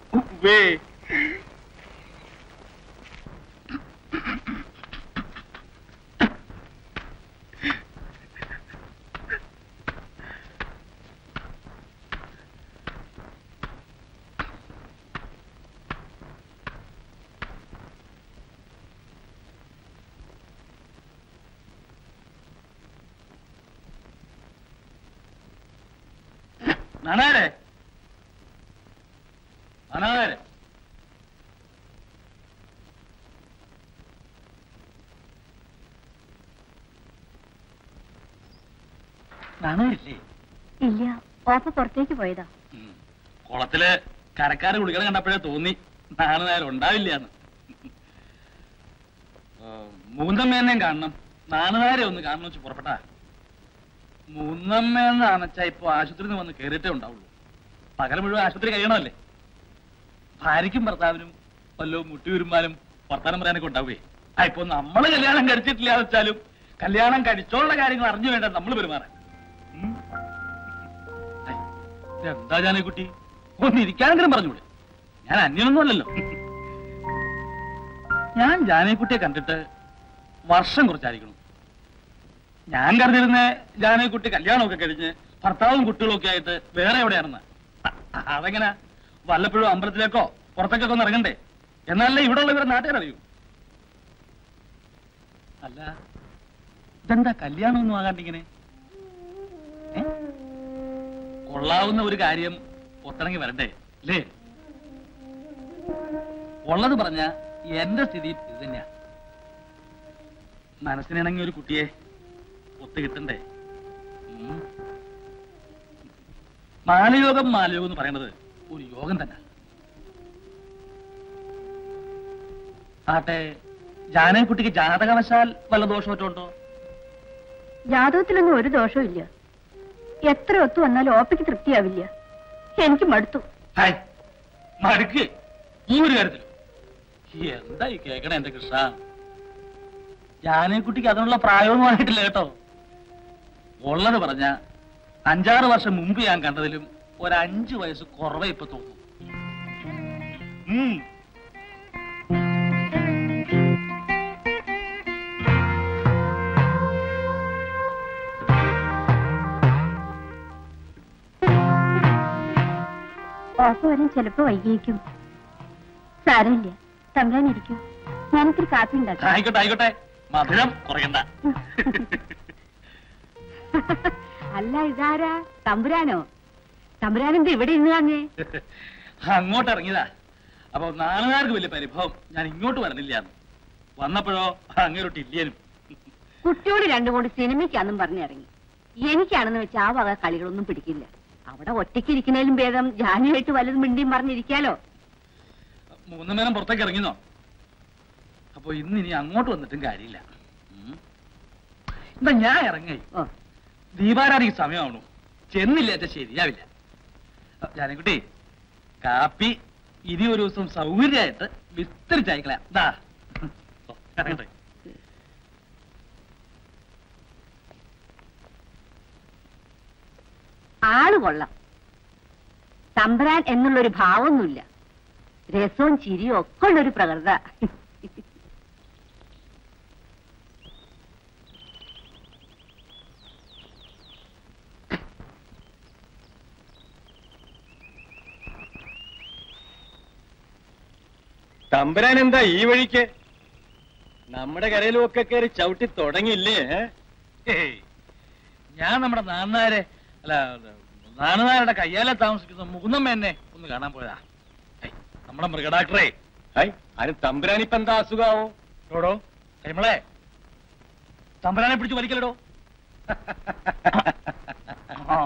വേ നാണാരെ നാണാരെ നാണാരില്ലേ ഇല്ല ഓപ്പ പുറത്തേക്ക് പോയതാ ഉം. കുളത്തില് കരക്കാര് കുളിക്കണ കണ്ടപ്പോഴേ തോന്നി നാളെ നേരം ഉണ്ടാവില്ലാന്ന് മൂന്നമ്മേനെയും കാണണം നാണുകാരെ ഒന്ന് കാണണം വെച്ച് പുറപ്പെട്ടാ മൂന്നമ്മേന്ന് അനച്ചാ ഇപ്പൊ ആശുപത്രിയിൽ നിന്ന് വന്ന് കയറിയിട്ടേ ഉണ്ടാവുള്ളൂ പകരം മുഴുവൻ ആശുപത്രി കഴിയണമല്ലേ ഭാര്യയ്ക്കും ഭർത്താവിനും വല്ലോ മുട്ടിയുരുമാനും വർത്താനം പറയാനൊക്കെ ഉണ്ടാവുകയെ ആ ഇപ്പൊ നമ്മള് കല്യാണം കഴിച്ചിട്ടില്ല എന്ന് വെച്ചാലും കല്യാണം കഴിച്ചോളുള്ള കാര്യങ്ങൾ അറിഞ്ഞു വേണ്ട നമ്മൾ പെരുമാറാൻ ഉം. ഐ, ഇതെന്താ ജാനേ കുട്ടി ഒന്ന് ഇരിക്കാനെങ്കിലും പറഞ്ഞൂടെ ഞാൻ അന്യൊന്നും അല്ലല്ലോ ഞാൻ ജാനേക്കുട്ടിയെ കണ്ടിട്ട് വർഷം കുറച്ചായിരിക്കണം ഞാൻ കരുതിരുന്ന ജാനേക്കുട്ടി കല്യാണമൊക്കെ കഴിഞ്ഞ് ഭർത്താവും കുട്ടികളും ഒക്കെ ആയിട്ട് വേറെ എവിടെയാണെന്ന് അ- അതെങ്ങനെ വല്ലപ്പോഴും അമ്പലത്തിലേക്കോ പുറത്തേക്കൊക്കെ ഒന്ന് ഇറങ്ങണ്ടേ എന്നാലേ ഇവിടെ ഉള്ള ഇവരെ നാട്ടുകാരറിയൂ അല്ല ഇതെന്താ കല്യാണമൊന്നും ആകാണ്ടിങ്ങനെ ഏ? കൊള്ളാവുന്ന ഒരു കാര്യം പുറത്തിറങ്ങി വരണ്ടേ അല്ലേ ഉള്ളത് പറഞ്ഞ എന്റെ സ്ഥിതി ഇത് തന്നെയാ മനസ്സിനിണങ്ങിയ ഒരു കുട്ടിയെ ഒത്തു കിട്ടണ്ടേ ഉം. മാലയോഗം മാലയോഗം എന്ന് പറയുന്നത് ഒരു യോഗം തന്നെ ആട്ടെ ജാനകുട്ടിക്ക് ജാതകവശാൽ വല്ല ദോഷമറ്റുണ്ടോ ജാതകത്തിലൊന്നും ഒരു ദോഷവും ഇല്ല എത്ര ഒത്തു വന്നാലും ഓപ്പയ്ക്ക് തൃപ്തിയാവില്ല എനിക്ക് മടുത്തു ഹായ് മടുക്ക് ഈ ഒരു കാര്യത്തില് എന്താ ഈ കേക്കണേ എന്റെ കൃഷ്ണ ജാനകുട്ടിക്ക് അതിനുള്ള പ്രായമൊന്നും ആയിട്ടില്ല കേട്ടോ ഉള്ളത് പറഞ്ഞ അഞ്ചാറ് വർഷം മുമ്പ് ഞാൻ കണ്ടതിലും ഒരു അഞ്ചു വയസ്സ് കുറവേ ഇപ്പൊ തോന്നുന്നു ഉം. ഓപ്പ വരും ചിലപ്പോ വൈകിയേക്കും സാരമില്ല തമ്പ്രാനിരിക്കും ഞാനിത്തിരി കാപ്പി ഉണ്ടാക്കാം ആയിക്കോട്ടെ ആയിക്കോട്ടെ മധുരം കുറയണ്ട അല്ല ഇതാരാ തമ്പുരാനോ തമ്പുരാനെന്ത് ഇവിടെ ഇന്ന് തന്നെ അങ്ങോട്ട് ഇറങ്ങിയതാ അപ്പൊ നാളുകാർക്ക് വലിയ പരിഭവം ഞാൻ ഇങ്ങോട്ട് വരണില്ല വന്നപ്പോഴോ അങ്ങോട്ട് ഇല്ലേനും കുട്ടിയോട് രണ്ടും കൂടി സിനിമയ്ക്കാന്നും പറഞ്ഞിറങ്ങി എനിക്കാണെന്ന് വെച്ചാൽ ആ വക കളികളൊന്നും പിടിക്കില്ല അവിടെ ഒറ്റയ്ക്ക് ഇരിക്കുന്നതിലും ഭേദം ജാനുമായിട്ട് വല്ലതും മിണ്ടിയും പറഞ്ഞിരിക്കാലോ മൂന്ന് നേരം പുറത്തേക്ക് ഇറങ്ങിന്നോ അപ്പൊ ഇന്ന് ഇനി അങ്ങോട്ട് വന്നിട്ടും കാര്യമില്ല ഉം. എന്നാ ഞാൻ ഇറങ്ങി ഓ ദീപാരാധിക്ക് സമയമാണു ചെന്നില്ലേറ്റ ശരിയാവില്ല ജാനക്കുട്ടി കാപ്പി ഇനി ഒരു ദിവസം സൗകര്യമായിട്ട് വിസ്തരിച്ചയക്കളയാം ദാ ഓ, ഇറങ്ങട്ടെ ആള് കൊള്ളാം തമ്പുരാൻ എന്നുള്ളൊരു ഭാവമൊന്നുമില്ല രസവും ചിരിയും ഒക്കെ ഉള്ളൊരു പ്രകൃത തമ്പുരാൻ എന്താ ഈ വഴിക്ക് നമ്മുടെ കരയിലും ഒക്കെ കയറി ചവിട്ടി തുടങ്ങിയില്ലേ ഏ? ഏയ്, ഞാൻ നമ്മുടെ നാന്നാരെ അല്ല നാണനാരുടെ കയ്യാലെ താമസിക്കുന്ന മുകുന്ദമ്മ ഒന്ന് കാണാൻ പോയതാ ഏയ്, നമ്മുടെ മൃഗഡാക്ടറെ ഹൈ അതിന് തമ്പുരാൻ ഇപ്പൊ എന്താ അസുഖാവോ എടോ കരിമളെ തമ്പരാനെ പിടിച്ച് വലിക്കലടോ ആ.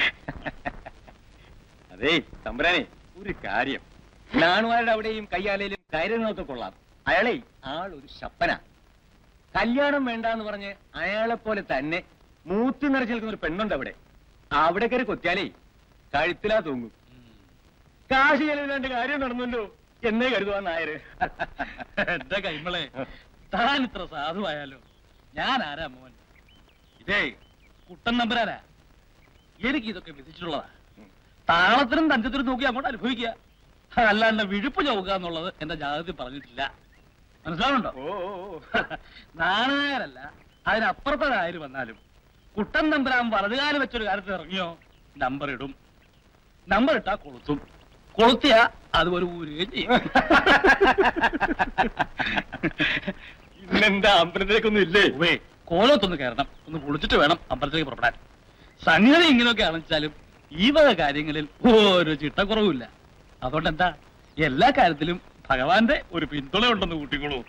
അതേ തമ്പുരാനെ ഒരു കാര്യം നാണുമാരുടെ അവിടെയും കയ്യാലയിലും കയറുന്നതൊക്കെ കൊള്ളാം അയാളെ ആളൊരു ശപ്പന കല്യാണം വേണ്ടാന്ന് പറഞ്ഞ് അയാളെ പോലെ തന്നെ മൂത്തി നിറച്ച് നിൽക്കുന്ന ഒരു പെണ്ണുണ്ട് അവിടെ അവിടെ കയറി കൊത്തിയാലേ കഴുത്തിലാ തൂങ്ങും കാശ് ചെലവില്ലാണ്ട് കാര്യം നടന്നല്ലോ എന്നേ കരുതുവാ നായര് എന്റെ കൈമളെ താൻ ഇത്ര സാധുവായാലോ ഞാൻ ആരാ മോൻ ഇതേ കുട്ടൻ നമ്പരാനാ എനിക്ക് ഇതൊക്കെ വിധിച്ചിട്ടുള്ളതാ താളത്തിനും തഞ്ചത്തിനും നോക്കി അങ്ങോട്ട് അനുഭവിക്കുക അല്ലാണ്ട് വിഴുപ്പ് ചൗക എന്നുള്ളത് എന്റെ ജാതകത്തിൽ പറഞ്ഞിട്ടില്ല മനസ്സിലാവുന്നുണ്ടോ ഓ ഓ, ഓ. നാണയരല്ല അതിനപ്പുറത്തൊരാര് വന്നാലും കുട്ടൻ നമ്പരാൻ വലതുകാലം വെച്ചൊരു കാര്യത്തിൽ ഇറങ്ങിയോ നമ്പർ ഇടും നമ്പർ ഇട്ടാ കൊളുത്തും കൊളുത്തിയാ അതുപോലെ ഊരുകയും ചെയ്യും ഇന്നെന്താ അമ്പലത്തിലേക്കൊന്നും ഇല്ലേ ഉവ്വേ, കോലത്തൊന്ന് കയറണം ഒന്ന് കുളിച്ചിട്ട് വേണം അമ്പലത്തിലേക്ക് പുറപ്പെടാൻ സംഗതി ഇങ്ങനെയൊക്കെ ആണെച്ചാലും ഈ വക കാര്യങ്ങളിൽ ഒരു ചിട്ടക്കുറവില്ല അതുകൊണ്ട് എന്താ എല്ലാ കാര്യത്തിലും ഭഗവാന്റെ ഒരു പിന്തുണ ഉണ്ടെന്ന് കൂട്ടിക്കോളൂ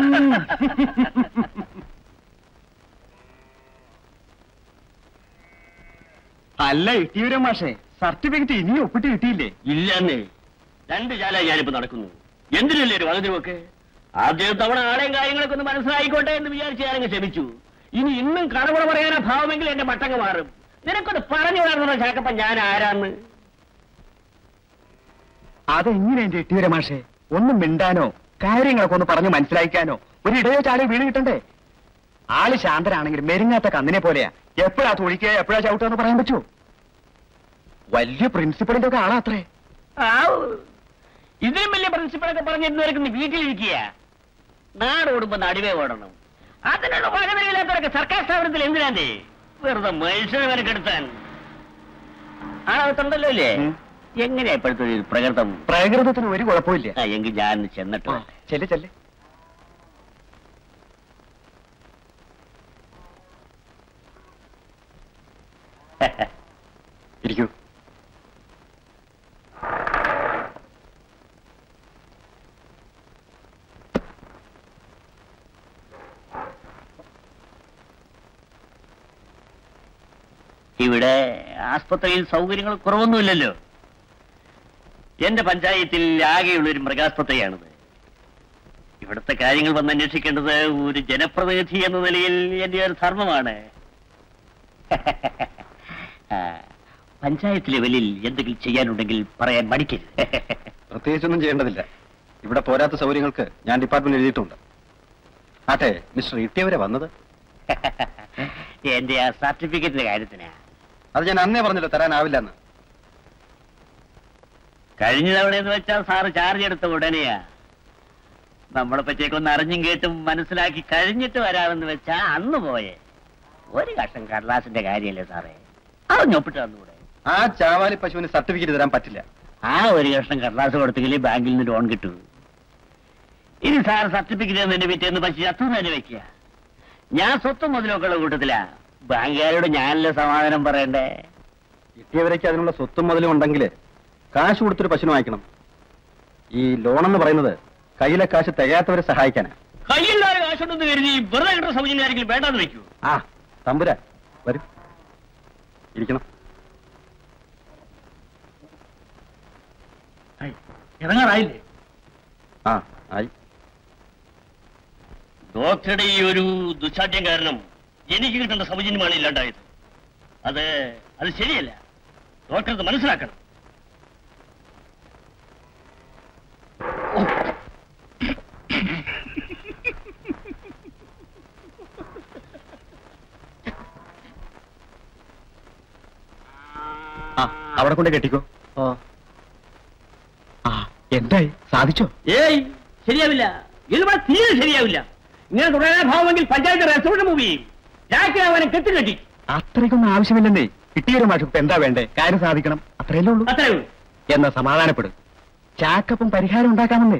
അല്ല ഇട്ടിയൂരം മാഷേ സർട്ടിഫിക്കറ്റ് ഇനിയും ഒപ്പിട്ട് കിട്ടിയില്ലേ ഇല്ലെന്നേ രണ്ട് ചാല ഞാനിപ്പോ നടക്കുന്നു എന്തിനല്ലേ ഒരു വകതിവൊക്കെ ആദ്യം തവണ ആളെയും കാര്യങ്ങളൊക്കെ ഒന്ന് മനസ്സിലായിക്കോട്ടെ എന്ന് വിചാരിച്ച് ഞാനങ്ങ് ക്ഷമിച്ചു ഇനി ഇന്നും കടവുള പറയാനാ ഭാവമെങ്കിൽ എന്റെ മട്ടങ്ങ് മാറും നിനക്കൊന്ന് പറഞ്ഞു വളർന്ന ചാക്കപ്പ ഞാൻ ആരാന്ന് അതെങ്ങനെ എന്റെ ഇട്ടിയൂരം മാഷേ ഒന്നും മിണ്ടാനോ കാര്യങ്ങളൊക്കെ ഒന്ന് പറഞ്ഞു മനസ്സിലാക്കാനോ ഒരു ഇടയോ ചാടി വീണ് കിട്ടണ്ടേ ആള് ശാന്തരാണെങ്കിൽ മെരുങ്ങാത്ത കന്നിനെ പോലെയാ എപ്പോഴാ തുളിക്കുക എപ്പോഴാ ചവിട്ടുക പറയാൻ പറ്റുമോ വലിയ പ്രിൻസിപ്പളിന്റെ ഒക്കെ ആളാ അത്രേ ആവൂ. ഇതിലും വലിയ പ്രിൻസിപ്പളൊക്കെ പറഞ്ഞിരുന്നവർക്ക് നീ വീട്ടിലിരിക്കുക നാട് ഓടുമ്പോ നടുവേ ഓടണം അതിനുള്ള വകതിരില്ലാത്തവരൊക്കെ സർക്കാർ സ്ഥാപനത്തിൽ എന്തിനാണ്ടേ വെറുതെ മനുഷ്യനെ വിലക്കെടുത്താൻ ആളകത്തുണ്ടല്ലോ അല്ലേ ഉം. എങ്ങനെയാ ഇപ്പോഴത്തെ ഒരു പ്രകൃതം പ്രകൃതത്തിന് ഒരു കുഴപ്പമില്ല ആ, എങ്കിൽ ഞാൻ ചെന്നിട്ട് വരട്ടെ. ചെല്ല് ചെല്ല് ഇരിക്കൂ ഇവിടെ ആസ്പത്രിയിൽ സൗകര്യങ്ങൾ കുറവൊന്നുമില്ലല്ലോ എന്റെ പഞ്ചായത്തിൽ ആകെയുള്ള ഒരു മൃഗാസ്പത്രിയാണിത് ഇവിടുത്തെ കാര്യങ്ങൾ വന്ന് അന്വേഷിക്കേണ്ടത് ഒരു ജനപ്രതിനിധി എന്ന നിലയിൽ എന്റെ ഒരു ധർമ്മമാണ് ആ, പഞ്ചായത്ത് ലെവലിൽ എന്തെങ്കിലും ചെയ്യാനുണ്ടെങ്കിൽ പറയാൻ മടിക്കരുത് പ്രത്യേകിച്ചൊന്നും ചെയ്യേണ്ടതില്ല ഇവിടെ പോരാത്ത സൗകര്യങ്ങൾക്ക് ഞാൻ ഡിപ്പാർട്ട്മെന്റ് എഴുതിയിട്ടുണ്ട് ആട്ടെ മിസ്റ്റർ ഇട്ടിയവരെ വന്നത് എന്റെ ആ സർട്ടിഫിക്കറ്റിന്റെ കാര്യത്തിനാ അത് ഞാൻ അന്നേ പറഞ്ഞല്ലോ തരാനാവില്ലെന്ന് കഴിഞ്ഞ തവണ എന്ന് വെച്ചാൽ സാറ് ചാർജ് എടുത്ത ഉടനെയാ നമ്മളെ പറ്റിയൊക്കെ ഒന്ന് അറിഞ്ഞും കേട്ടും മനസ്സിലാക്കി കഴിഞ്ഞിട്ട് വരാമെന്ന് വെച്ചാ അന്ന് പോയെ ഒരു കഷം കടലാസിന്റെ കാര്യമല്ലേ സാറേ അത് ഞൊപ്പിട്ട് തന്നുകൂടെ ആ ചാവാലി പശുവിന് സർട്ടിഫിക്കറ്റ് തരാൻ പറ്റില്ല ആ ഒരു കഷ്ണം കടലാസ് കൊടുത്തെങ്കിൽ ബാങ്കിൽ നിന്ന് ലോൺ കിട്ടൂ ഇനി സാർ സർട്ടിഫിക്കറ്റ് എന്നതിന്റെ പിറ്റേന്ന് പശു ചത്തു തന്നെ വെക്കുക ഞാൻ സ്വത്തും മുതലൊക്കെ ഉള്ള കൂട്ടത്തിലാ ബാങ്കുകാരോട് ഞാനല്ലേ സമാധാനം പറയണ്ടേ കിട്ടിയവരേക്ക് അതിനുള്ള സ്വത്തും മുതലും ഉണ്ടെങ്കിൽ കാശ് കൊടുത്തൊരു പശുവിനെ വാങ്ങിക്കണം ഈ ലോൺ എന്ന് പറയുന്നത് കയ്യിലെ കാശ് തികയാത്തവരെ സഹായിക്കാനാ കയ്യില്ലാതെ കാശുണ്ടെന്ന് കരുതി വെറുതെ കിട്ടുന്ന സൗജന്യം ആരെങ്കിലും വേണ്ടാന്ന് വെക്കൂ ആ തമ്പുരാ വരൂ ഇരിക്കണം ഇറങ്ങാറായില്ലേ ആ ആയി ഡോക്ടറുടെ ഈ ഒരു ദുശാഠ്യം കാരണം എനിക്ക് കിട്ടേണ്ട സൗജന്യമാണ് ഇല്ലാണ്ടായത് അത് അത് ശരിയല്ല ഡോക്ടർ അത് മനസ്സിലാക്കണം ആ അവിടെ കൊണ്ട് കെട്ടിക്കോ ഓ ആ എന്തായി സാധിച്ചോ ഏയ് ശരിയാവില്ല ഇതിവിടെ തീരെ ശരിയാവില്ല ഇങ്ങനെ തുടരാൻ ഭാവമെങ്കിൽ പഞ്ചായത്ത് റെസ്റ്റോറന്റ് മൂവ് ചെയ്യും രാത്രി അവനെ കെട്ടുകെട്ടി അത്രയ്ക്കൊന്നും ആവശ്യമില്ലെന്നേ കിട്ടിയൊരു മാഷ് ഇപ്പൊ എന്താ വേണ്ടേ കാര്യം സാധിക്കണം അത്രയല്ലേ ഉള്ളൂ അത്രേ ഉള്ളൂ എന്നാ സമാധാനപ്പെടും ചാക്കപ്പം പരിഹാരം ഉണ്ടാക്കാമെന്നേ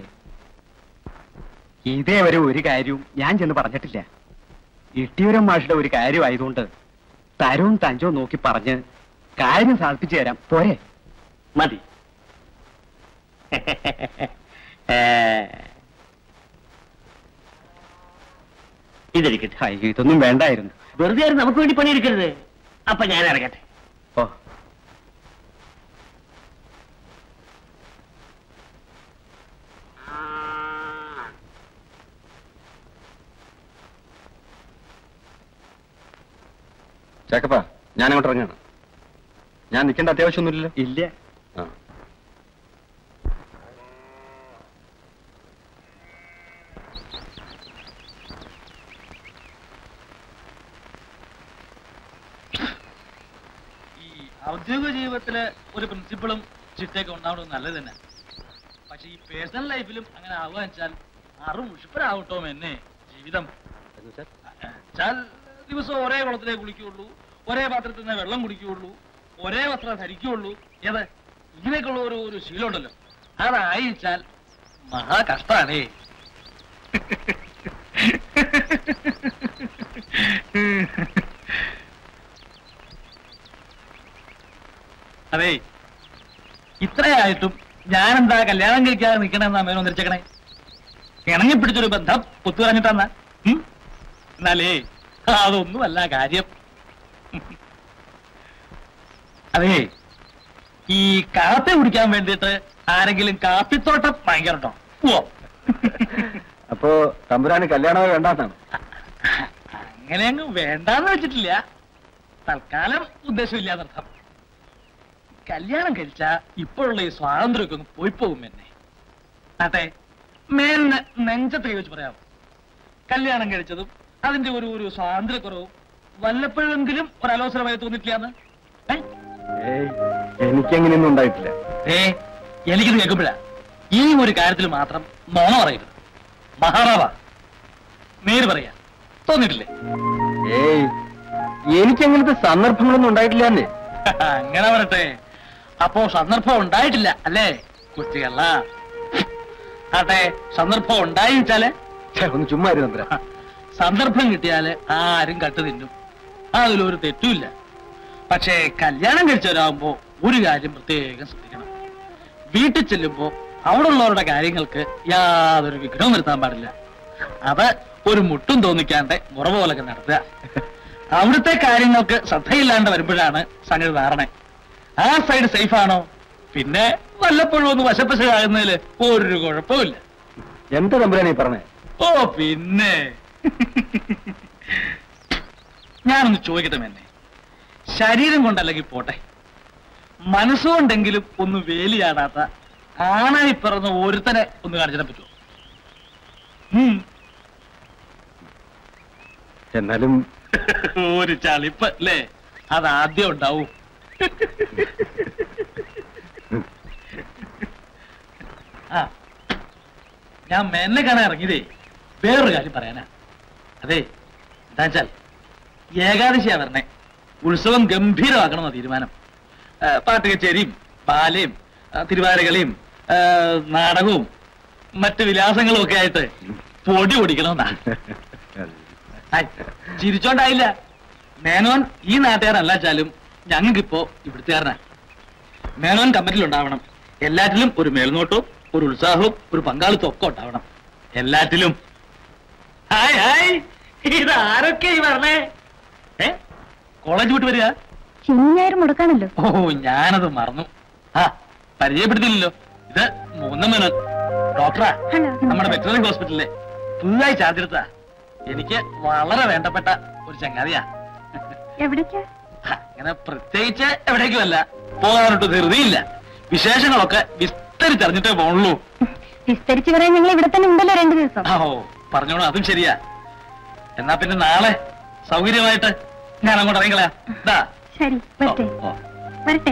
ഇതേ വരെ ഒരു കാര്യവും ഞാൻ ചെന്ന് പറഞ്ഞിട്ടില്ല ഇട്ടിയൂരം മാഷിയുടെ ഒരു കാര്യമായതുകൊണ്ട് തരവും തഞ്ചവും നോക്കി പറഞ്ഞ് കാര്യം സാധിപ്പിച്ചു തരാം പോരെ മതി ഏ, ഇതെടുക്കട്ടെ ഹൈ, ഇതൊന്നും വേണ്ടായിരുന്നു വെറുതെ ആരും നമുക്ക് വേണ്ടി പണിയെടുക്കരുത് അപ്പൊ ഞാൻ ഇറങ്ങട്ടെ ഓ ചാക്കപ്പാ ഞാൻ അങ്ങോട്ട് ഇറങ്ങാണ് ഞാൻ നിൽക്കേണ്ട അത്യാവശ്യമൊന്നുമില്ലല്ലോ ഇല്ല ആ ഈ ഔദ്യോഗിക ജീവിതത്തില് ഒരു പ്രിൻസിപ്പിളും ചിട്ടയൊക്കെ ഉണ്ടാവണം നല്ലത് തന്നെ പക്ഷെ ഈ പേഴ്സണൽ ലൈഫിലും അങ്ങനെ ആവുക വെച്ചാൽ അറും ഉഷിപ്പരാവട്ടോ എന്നെ ജീവിതം വെച്ചാൽ ദിവസവും ഒരേ കുളത്തിലേ കുളിക്കുകയുള്ളൂ ഒരേ പാത്രത്തിൽ നിന്ന് വെള്ളം കുടിക്കുകയുള്ളൂ ഒരേ വസ്ത്രം ധരിക്കുകയുള്ളൂ ഏത് ഇങ്ങനെയൊക്കെയുള്ള ഒരു ഒരു ശീലം ഉണ്ടല്ലോ അതായിച്ചാൽ മഹാ കഷ്ടാണേ അതെ ഇത്രയായിട്ടും ഞാനെന്താ കല്യാണം കഴിക്കാതെ നിൽക്കണമെന്നാ മേനോ നിരച്ചേക്കണേ ഇണങ്ങി പിടിച്ചൊരു ബന്ധം ഒത്തുകളഞ്ഞിട്ടാന്നാ ഉം? എന്നാലേ അതൊന്നുമല്ല കാര്യം അതെ ഈ കാപ്പി കുടിക്കാൻ വേണ്ടിയിട്ട് ആരെങ്കിലും കാപ്പിത്തോട്ടം വാങ്ങിക്കാറുണ്ടോ ഓ അപ്പോ തമ്പുരാന് കല്യാണമേ വേണ്ടാന്നാണ് അങ്ങനെ അങ്ങ് വേണ്ടാന്ന് വെച്ചിട്ടില്ല തൽക്കാലം ഉദ്ദേശമില്ലാന്നർത്ഥം കല്യാണം കഴിച്ച ഇപ്പോഴുള്ള ഈ സ്വാതന്ത്ര്യമൊക്കെ ഒന്ന് പോയി പോകും എന്നെ അതെ മേലിന് നെഞ്ചത്ത് വെച്ച് പറയാമോ കല്യാണം കഴിച്ചതും അതിന്റെ ഒരു ഒരു സ്വാതന്ത്ര്യക്കുറവും വല്ലപ്പോഴെങ്കിലും ഒരു അലോസരമായി തോന്നിട്ടില്ലാന്ന് ഏ? ഏയ് എനിക്കങ്ങനെയൊന്നും ഉണ്ടായിട്ടില്ല ഏ എനിക്കിത് കേൾക്കുമ്പോഴാ ഈ ഒരു കാര്യത്തിൽ മാത്രം നോണ പറയരുത് മഹാറാവ നേര് പറയാ തോന്നിട്ടില്ലേ ഏയ് എനിക്കങ്ങനത്തെ സന്ദർഭങ്ങളൊന്നും ഉണ്ടായിട്ടില്ല എന്നേ അങ്ങനെ പറട്ടെ അപ്പോ സന്ദർഭം ഉണ്ടായിട്ടില്ല അല്ലേ കുട്ടികള അതെ സന്ദർഭം ഉണ്ടായി വെച്ചാല് ഛെ, ഒന്ന് ചുമ്മാ ഇരു തമ്പുരാ സന്ദർഭം കിട്ടിയാല് ആരും കട്ടു തിന്നും അതിലൊരു തെറ്റുമില്ല പക്ഷേ കല്യാണം കഴിച്ചവരാകുമ്പോ ഒരു കാര്യം പ്രത്യേകം ശ്രദ്ധിക്കണം വീട്ടിൽ ചെല്ലുമ്പോ അവിടെ ഉള്ളവരുടെ കാര്യങ്ങൾക്ക് യാതൊരു വിഘ്നവും വരുത്താൻ പാടില്ല അത് ഒരു മുട്ടും തോന്നിക്കാണ്ട് മുറ പോലൊക്കെ നടത്തുക അവിടുത്തെ കാര്യങ്ങൾക്ക് ശ്രദ്ധയില്ലാണ്ട് വരുമ്പോഴാണ് സംഗതി ധാരണ ആ സൈഡ് സേഫ് ആണോ പിന്നെ വല്ലപ്പോഴും ഒന്ന് വശപ്പശകാകുന്നതിൽ ഒരു കുഴപ്പമില്ല എന്താ തമ്പുരാനെ ഈ പറഞ്ഞേ ഓ പിന്നെ ഞാനൊന്ന് ചോദിക്കട്ടെ എന്നെ ശരീരം കൊണ്ടല്ലെങ്കിൽ പോട്ടെ മനസ്സുകൊണ്ടെങ്കിലും ഒന്ന് വേലിയാടാത്ത ആണായി പിറന്ന ഒരുത്തനെ ഒന്ന് കാണിച്ചിട്ട് പറ്റുമോ ഉം. എന്നാലും ഒരു ചളിപ്പ് അല്ലേ അതാദ്യം ഉണ്ടാവും ആ ഞാൻ മെന്നെ കാണാൻ ഇറങ്ങിയതേ വേറൊരു കാര്യം പറയാനാ അതെ എന്താ വെച്ചാൽ ഏകാദശിയാ വരണേ ഉത്സവം ഗംഭീരമാക്കണമെന്ന തീരുമാനം ആ, പാട്ട് കച്ചേരിയും പാലയും ആ, തിരുവാതിരകളിയും ആ, നാടകവും മറ്റ് വിലാസങ്ങളും ഒക്കെ ആയിട്ട് പൊടി പൊടിക്കണമെന്നാ ഐ, ചിരിച്ചോണ്ടായില്ല മേനോൻ ഈ നാട്ടുകാരല്ല വെച്ചാലും ഞങ്ങൾക്കിപ്പോ ഇവിടുത്തുകാരനാ മേനോൻ കമ്പനിയിലുണ്ടാവണം എല്ലാറ്റിലും ഒരു മേൽനോട്ടവും ഒരു ഉത്സാഹവും ഒരു പങ്കാളിത്തവും ഒക്കെ ഉണ്ടാവണം എല്ലാറ്റിലും ഹായ് ഹായ് ഇത് ആരൊക്കെ ഈ പറഞ്ഞേ ഏ കോളേജ് വിട്ട് വരിക ശനി ഞായർ മുടക്കാണല്ലോ ഓ ഞാനത് മറന്നു ആ പരിചയപ്പെടുത്തിയില്ലല്ലോ ഇത് മൂന്ന് മേനോൻ ഡോക്ടറാ ഹലോ നമ്മുടെ വെറ്ററിനറി ഹോസ്പിറ്റലിലെ പുതുതായി ചാർജെടുത്ത എനിക്ക് വളരെ വേണ്ടപ്പെട്ട ഒരു ചങ്ങാതിയാ എവിടേക്കാ ഹ, അങ്ങനെ പ്രത്യേകിച്ച് എവിടേക്കുമല്ല പോകാനൊട്ട് ധൃതിയില്ല വിശേഷങ്ങളൊക്കെ വിസ്തരിച്ചറിഞ്ഞിട്ടേ പോണുള്ളൂ വിസ്തരിച്ച് പറയാൻ ഞങ്ങൾ ഇവിടെ തന്നെ ഉണ്ടല്ലോ രണ്ടു ദിവസം ആ, ഓ പറഞ്ഞോളൂ അതും ശരിയാ എന്നാ പിന്നെ നാളെ സൗകര്യമായിട്ട് ഞാൻ അങ്ങോട്ട് ഇറങ്ങിക്കളയാ ദാ. ശരി ഓ, വരട്ടെ ഓ. വരട്ടെ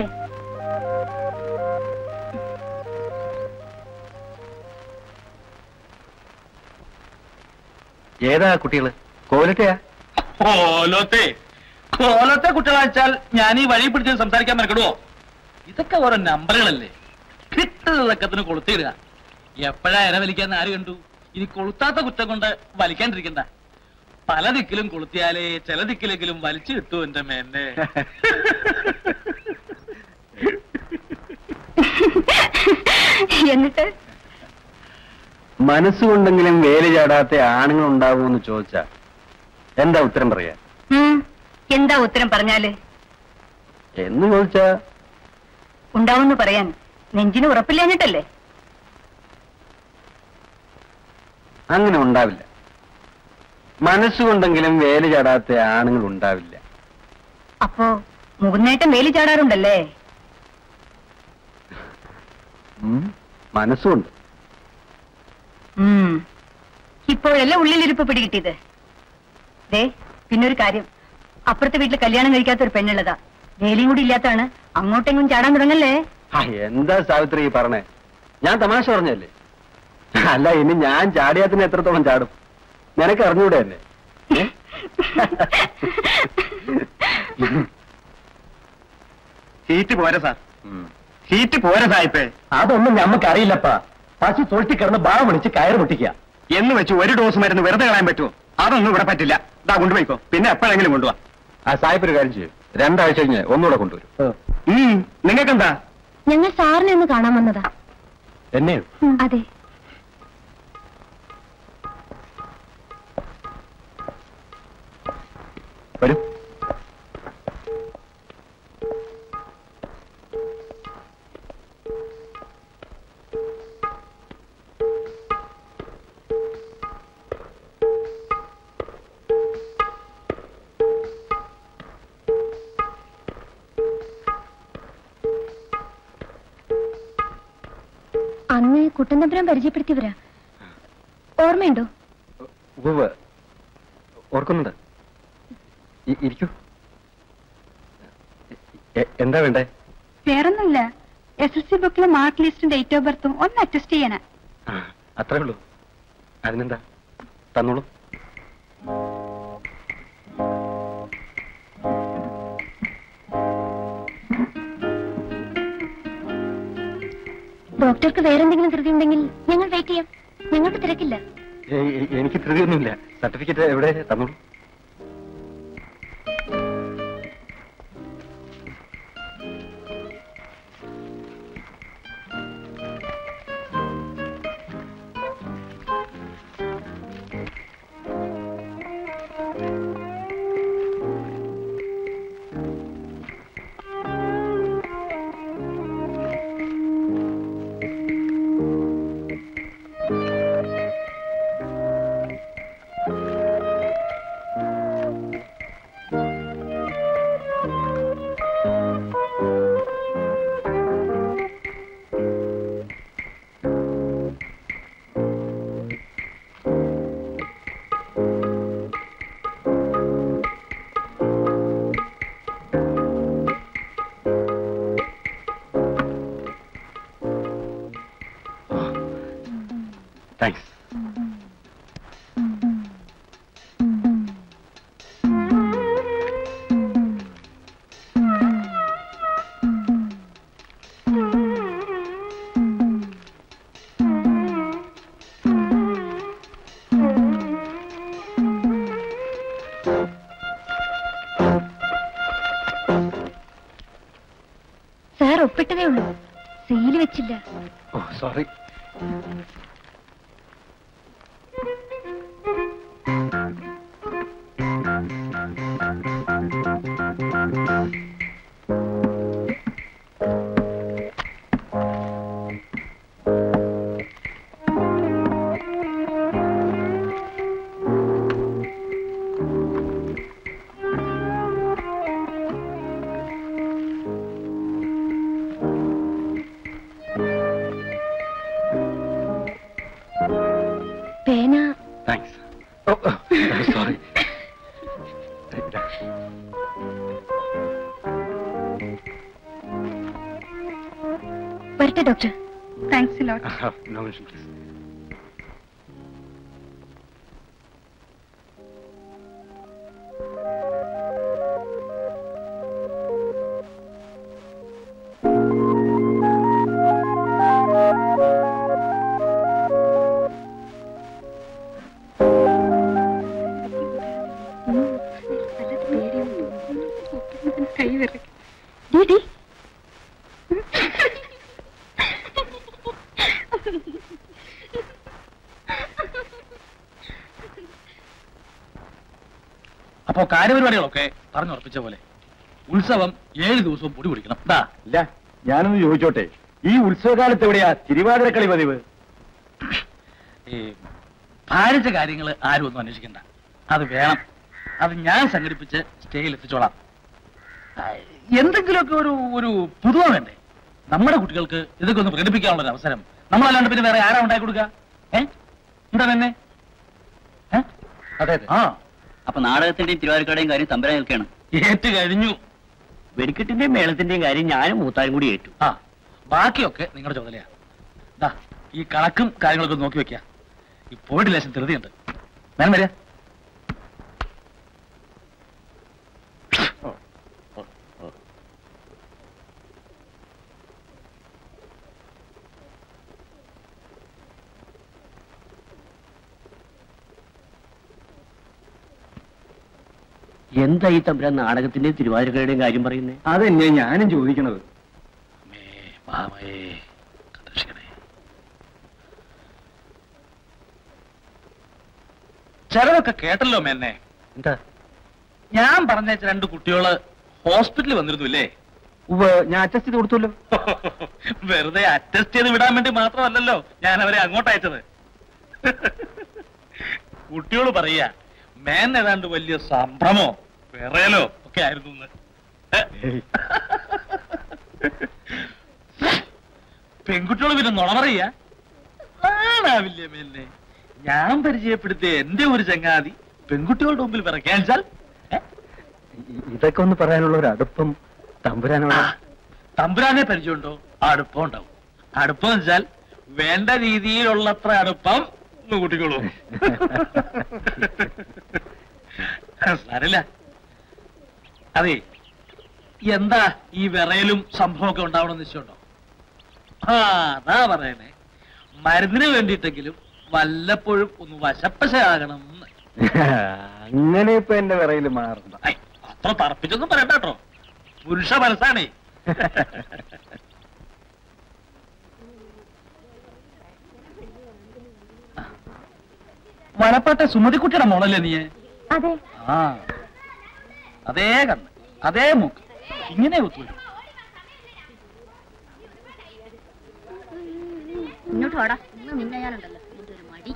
ഏതാ കുട്ടികള് കോലത്തെയാ കോലത്തെ കോലത്തെ കുട്ടികളാച്ചാൽ ഞാൻ ഈ വഴി പിടിച്ച് സംസാരിക്കാൻ മെനക്കെടുവോ ഇതൊക്കെ ഓരോ നമ്പറുകളല്ലേ കിട്ടുന്നതൊക്കത്തിന് കൊളുത്തിയിടുക എപ്പോഴാ ഇര വലിക്കാന്ന് ആര് കണ്ടു ഇനി കൊളുത്താത്ത കുറ്റം കൊണ്ട് വലിക്കാണ്ടിരിക്കണ്ട പല ദിക്കിലും കൊളുത്തിയാലേ ചില ദിക്കിലെങ്കിലും വലിച്ചു കിട്ടൂ എന്റെ മേന്നെ എന്നിട്ട് മനസ്സുകൊണ്ടെങ്കിലും വേലി ചാടാത്ത ആണുങ്ങൾ ഉണ്ടാവുമെന്ന് ചോദിച്ചാ എന്താ ഉത്തരം പറയാ ഉം. എന്താ ഉത്തരം പറഞ്ഞാല് എന്ന് ചോദിച്ചാ ഉണ്ടാവുമെന്ന് പറയാൻ നെഞ്ചിന് ഉറപ്പില്ലാഞ്ഞിട്ടല്ലേ അങ്ങനെ ഉണ്ടാവില്ല മനസ്സുകൊണ്ടെങ്കിലും വേലി ചാടാത്ത ആണുങ്ങൾ ഉണ്ടാവില്ല അപ്പോ മുകുന്നേട്ടൻ വേലി ചാടാറുണ്ടല്ലേ ഉം, മനസ്സുകൊണ്ട് ഉം. ഇപ്പോഴല്ലേ ഉള്ളിലിരിപ്പ് പിടികിട്ടിയത് ദേ പിന്നൊരു കാര്യം അപ്പുറത്തെ വീട്ടിൽ കല്യാണം കഴിക്കാത്ത ഒരു പെണ്ണുള്ളതാ വേലിയും കൂടി ഇല്ലാത്താണ് അങ്ങോട്ടെങ്ങും ചാടാൻ തുടങ്ങല്ലേ ആ, എന്താ സാവിത്രി ഈ പറഞ്ഞേ ഞാൻ തമാശ പറഞ്ഞല്ലേ അല്ല ഇനി ഞാൻ ചാടിയാത്തിന് എത്രത്തോളം ചാടും നിനക്ക് അറിഞ്ഞൂടെ എന്നെ ഏ? സീറ്റ് പോരാ സാർ ഉം. സീറ്റ് പോരാ സായിപ്പേ അതൊന്നും ഞമ്മക്ക് അറിയില്ലപ്പാ പശു തൊഴുത്തി കിടന്ന് ബാളം വിളിച്ച് കയറ് പൊട്ടിക്കുക എന്ന് വെച്ച് ഒരു ഡോസ് മരുന്ന് വെറുതെ കളയാൻ പറ്റുമോ അതൊന്നും ഇവിടെ പറ്റില്ല ഇതാ കൊണ്ടുപോയിക്കോ പിന്നെ എപ്പോഴെങ്കിലും കൊണ്ടുപോവാ ആ സായിപ്പ് ഒരു കാര്യം ചെയ്യും രണ്ടാഴ്ച കഴിഞ്ഞ് ഒന്നുകൂടെ കൊണ്ടുവരും നിങ്ങൾക്കെന്താ ഞങ്ങൾ സാറിനെ ഒന്ന് കാണാൻ വന്നതാ എന്നെയോ അതെ വരൂ അന്ന് കുട്ടന്തപുരം പരിചയപ്പെടുത്തിയവരാ ഓർമ്മയുണ്ടോ ഉവ്വ് ഓർക്കുന്നുണ്ട് ഇ- ഇരിക്കൂ എ- എന്താ വേണ്ടേ വേറൊന്നുമില്ല എസ് എസ് സി ബുക്കിലെ മാർക്ക് ലിസ്റ്റും ഡേറ്റ് ഓഫ് ബർത്തും ഒന്ന് അഡ്ജസ്റ്റ് ചെയ്യാനാ ആ, അത്രേ ഉള്ളൂ അതിനെന്താ തന്നോളൂ ഡോക്ടർക്ക് വേറെന്തെങ്കിലും ധൃതി ഉണ്ടെങ്കിൽ ഞങ്ങൾ വെയിറ്റ് ചെയ്യാം ഞങ്ങൾക്ക് തിരക്കില്ല ഏയ്, ഏയ്, എനിക്ക് ധൃതിയൊന്നുമില്ല സർട്ടിഫിക്കറ്റ് എവിടെ തന്നോളൂ ഇട്ടതേ ഉള്ളൂ സീല് വെച്ചില്ല ഓ സോറി പേന താങ്ക്സ് സോറി വരട്ടെ doctor thanks lot no mention please കൈ വിറക്കും ഡി ഡി അപ്പോ കാര്യപരിപാടികളൊക്കെ പറഞ്ഞുറപ്പിച്ച പോലെ ഉത്സവം ഏഴ് ദിവസവും പൊടി പിടിക്കണം ദാ ഇല്ല ഞാനൊന്ന് ചോദിച്ചോട്ടെ ഈ ഉത്സവകാലത്ത് എവിടെയാ തിരുവാതിരക്കളി പതിവ് ഈ ഭാരിച്ച കാര്യങ്ങൾ ആരും ഒന്നും അന്വേഷിക്കണ്ട അത് വേണം അത് ഞാൻ സംഘടിപ്പിച്ച് സ്റ്റേയിൽ എത്തിച്ചോളാം ആ, എന്തെങ്കിലുമൊക്കെ ഒരു ഒരു പുതുമ വേണ്ടേ നമ്മുടെ കുട്ടികൾക്ക് ഇതൊക്കെ ഒന്ന് പ്രകടിപ്പിക്കാനുള്ള ഒരു അവസരം നമ്മളല്ലാണ്ട് പിന്നെ വേറെ ആരാ ഉണ്ടാക്കി കൊടുക്കുക ഏ എന്താ തന്നെ ഏ? അതെ അതെ ആ അപ്പൊ നാടകത്തിന്റെയും തിരുവാതിരക്കടയും കാര്യം തമ്പരാൻ നിൽക്കുകയാണ് ഏറ്റ് കഴിഞ്ഞു വെടിക്കെട്ടിന്റെയും മേളത്തിന്റെയും കാര്യം ഞാനും മൂത്താരും കൂടി ഏറ്റു ആ ബാക്കിയൊക്കെ നിങ്ങളുടെ ചുമതലയാ ദാ ഈ കണക്കും കാര്യങ്ങളൊക്കെ നോക്കി വെക്കുക ഈ പോയിട്ട് ലേശം ധൃതിയുണ്ട് ഞാൻ വരിക എന്താ ഈ തമ്പുരാൻ നാടകത്തിന്റെയും തിരുവാതിരക്കടയുടെയും കാര്യം പറയുന്നേ അതെന്നെ ഞാനും ചോദിക്കണത് അമ്മേ, മാമേ, കഥാക്ഷികനെ. ചെലവൊക്കെ കേട്ടല്ലോ മേന്നെ എന്താ ഞാൻ പറഞ്ഞ രണ്ട് കുട്ടികള് ഹോസ്പിറ്റലിൽ വന്നിരുന്നു ഇല്ലേ ഉവ്വ് ഞാൻ അറ്റസ്റ്റ് ചെയ്ത് കൊടുത്തല്ലോ വെറുതെ അറ്റസ്റ്റ് ചെയ്ത് വിടാൻ വേണ്ടി മാത്രമല്ലല്ലോ ഞാൻ അവരെ അങ്ങോട്ട് അയച്ചത് കുട്ടിയോട് പറയാ മേൻ ഏതാണ്ട് വലിയ സംഭ്രമോ വിറയലോ ഒക്കെ ആയിരുന്നു എന്ന്. പെൺകുട്ടികൾ പിന്നെ നുണ പറയാ ആണാവില്ലേ മേന്നെ ഞാൻ പരിചയപ്പെടുത്തിയ എന്റെ ഒരു ചങ്ങാതി പെൺകുട്ടികളുടെ മുമ്പിൽ വിറയ്ക്കാച്ചാൽ ഇതൊക്കെ ഒന്ന് പറയാനുള്ള ഒരു അടുപ്പം തമ്പുരാനോട് തമ്പുരാനെ പരിചയമുണ്ടോ അടുപ്പം ഉണ്ടാവും അടുപ്പം എന്ന് വെച്ചാൽ വേണ്ട രീതിയിലുള്ളത്ര അടുപ്പം ഒന്ന് കൂട്ടിക്കോളൂ സാരില്ല അതെ എന്താ ഈ വിറയലും സംഭവമൊക്കെ ഉണ്ടാവണമെന്ന് നിശ്ചയമുണ്ടോ ആ അതാ പറയണേ മരുന്നിന് വേണ്ടിയിട്ടെങ്കിലും വല്ലപ്പോഴും ഒന്ന് വശപ്പശയാകണം എന്ന്. അങ്ങനെ ഇപ്പൊ എന്റെ വിറയിൽ മാറണ്ട ഐ, അത്ര തറപ്പിച്ചൊന്നും പറയണ്ട കേട്ടോ പുരുഷ മനസ്സാണേ വനപ്പാട്ടെ സുമതിക്കുട്ടിയുടെ മോളല്ലേ നീ അതെ ആ അതേ കണ്ണ് അതേ മൂക്ക് ഇങ്ങനെ ഒത്തുവരും ഇങ്ങോട്ട് വാടാ ഇന്ന് നിന്നെ ഞാനുണ്ടല്ലോ നിന്റെ ഒരു മടി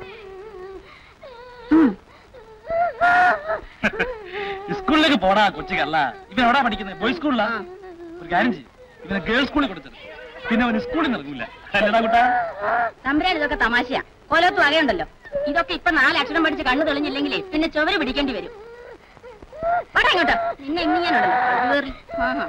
സ്കൂളിലേക്ക് പോടാ കൊച്ചുകല്ല ഇവൻ എവിടാ പഠിക്കുന്നത് ബോയ്സ് സ്കൂളിലാ ഒരു കാര്യം ചെയ്യും ഇവനെ ഗേൾസ് സ്കൂളിൽ കൊടുത്തത് പിന്നെ അവന് സ്കൂളിൽ നിറങ്ങൂല അല്ലടാ കുട്ടാ തമ്പുരാൻ ഇതൊക്കെ തമാശയാ കോലത്ത് വകയുണ്ടല്ലോ ഇതൊക്കെ ഇപ്പൊ നാല് അക്ഷരം പഠിച്ച് കണ്ണു തെളിഞ്ഞില്ലെങ്കിലേ പിന്നെ ചുവര് പിടിക്കേണ്ടി വരും വടാ ഇങ്ങോട്ട് നിന്നെ ഇങ്ങനെയാണല്ലോ കഴിവേറി ആഹാ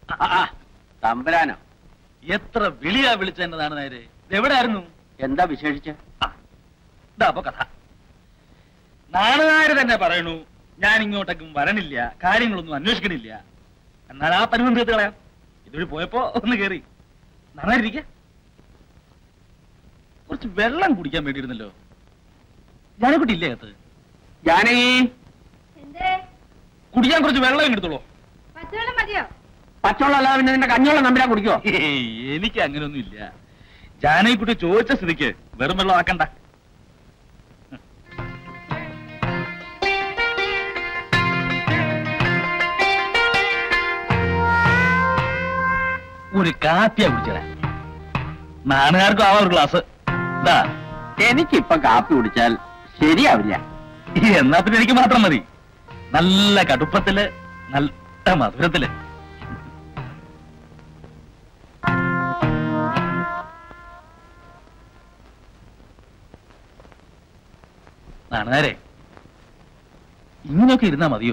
തമ്പരാനോ എത്ര വിളിയാ വിളിച്ചെന്നതാണ് നേരെ എവിടെയായിരുന്നു എന്താ വിശേഷിച്ച് ഇതാ അപ്പൊ കഥ നാളുകാര് തന്നെ പറയണു ഞാൻ ഇങ്ങോട്ടേക്കും വരണില്ല കാര്യങ്ങളൊന്നും അന്വേഷിക്കണില്ല എന്നാൽ ആ പരുവം തീർത്ത് കളയാം ഇതുവഴി പോയപ്പോ ഒന്ന് കേറി നന്നായിരിക്ക കുറച്ച് വെള്ളം കുടിക്കാൻ വേണ്ടിയിരുന്നല്ലോ ഞാനെക്കുട്ടി ഇല്ലേ അകത്ത് ജാനകി കുടിക്കാൻ കുറച്ച് വെള്ളം എടുത്തോളൂ പച്ചവെള്ളം മതിയോ പച്ചവെള്ളം അല്ലാതെ പിന്നെ നിന്റെ കഞ്ഞോളം നമ്പരാൻ കുടിക്കോ ഏയ്, എനിക്ക് അങ്ങനെയൊന്നും ഇല്ല ജാനകിക്കുട്ടി ചോദിച്ച സ്ഥിതിക്ക് വെറും വെള്ളം ആക്കണ്ട ഒരു കാപ്പിയാ കുടിച്ചടാ നാണുകാർക്കും ആവാ ഒരു ഗ്ലാസ് ഇതാ എനിക്കിപ്പൊ കാപ്പി കുടിച്ചാൽ ശരിയാവില്ല എന്നാ പിന്നെ എനിക്ക് മാത്രം മതി നല്ല കടുപ്പത്തില് നല്ല മധുരത്തില് നാണുകാരെ ഇങ്ങനെയൊക്കെ ഇരുന്നാ മതിയോ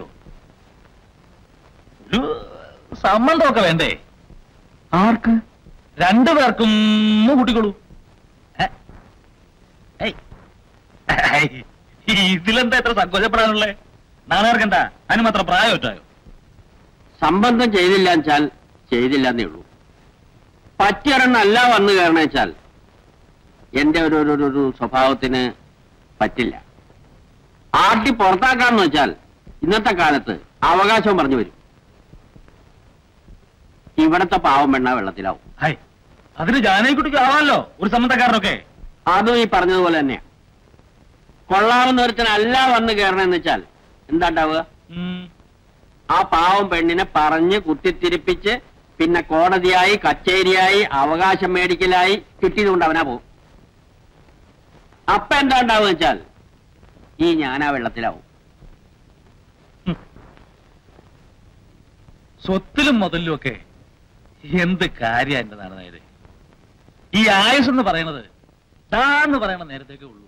ഒരു സമ്മതമൊക്കെ വേണ്ടേ ആർക്ക് രണ്ടു പേർക്കും ഒന്ന് കൂട്ടിക്കോളൂ ഏ? ഏയ്. ഏയ്. ഇതിലെന്താ എത്ര സങ്കോചപ്പെടാനുള്ളേ നാണുകാർക്കെന്താ അതിന് മാത്രം പ്രായം ഒറ്റായോ സംബന്ധം ചെയ്തില്ല വെച്ചാൽ ചെയ്തില്ലെന്നേ ഉള്ളൂ പറ്റിയൊരെണ്ണല്ല വന്നു കയറണ വെച്ചാൽ എന്റെ ഒരു ഒരു- ഒരു ഒരു സ്വഭാവത്തിന് പറ്റില്ല ആട്ടി പുറത്താക്കാന്ന് വെച്ചാൽ ഇന്നത്തെ കാലത്ത് അവകാശവും പറഞ്ഞു വരും ഇവിടത്തെ പാവം പെണ്ണ വെള്ളത്തിലാവും ഹായ് അതിന് ജാനകിക്കുട്ടിക്ക് ആവാമല്ലോ ഒരു സംബന്ധക്കാരനൊക്കെ അതും ഈ പറഞ്ഞതുപോലെ തന്നെയാ കൊള്ളാവുന്ന ഒരുത്തനല്ല വന്ന് കയറണമെന്ന് വെച്ചാൽ എന്താ ഉണ്ടാവുക ഉം. ആ പാവം പെണ്ണിനെ പറഞ്ഞ് കുത്തിത്തിരിപ്പിച്ച് പിന്നെ കോടതിയായി കച്ചേരിയായി അവകാശം മേടിക്കലായി കിട്ടിയതുകൊണ്ട് അവനാ പോകും അപ്പൊ എന്താ ഉണ്ടാവുക വെച്ചാൽ ഈ ഞാനാ വെള്ളത്തിലാവും സ്വത്തിലും മുതലിലും ഒക്കെ എന്ത് കാര്യ എന്റെ നാണനായത് ഈ ആയുസ് എന്ന് പറയുന്നത് താന്ന് പറയണ നേരത്തേക്കേ ഉള്ളൂ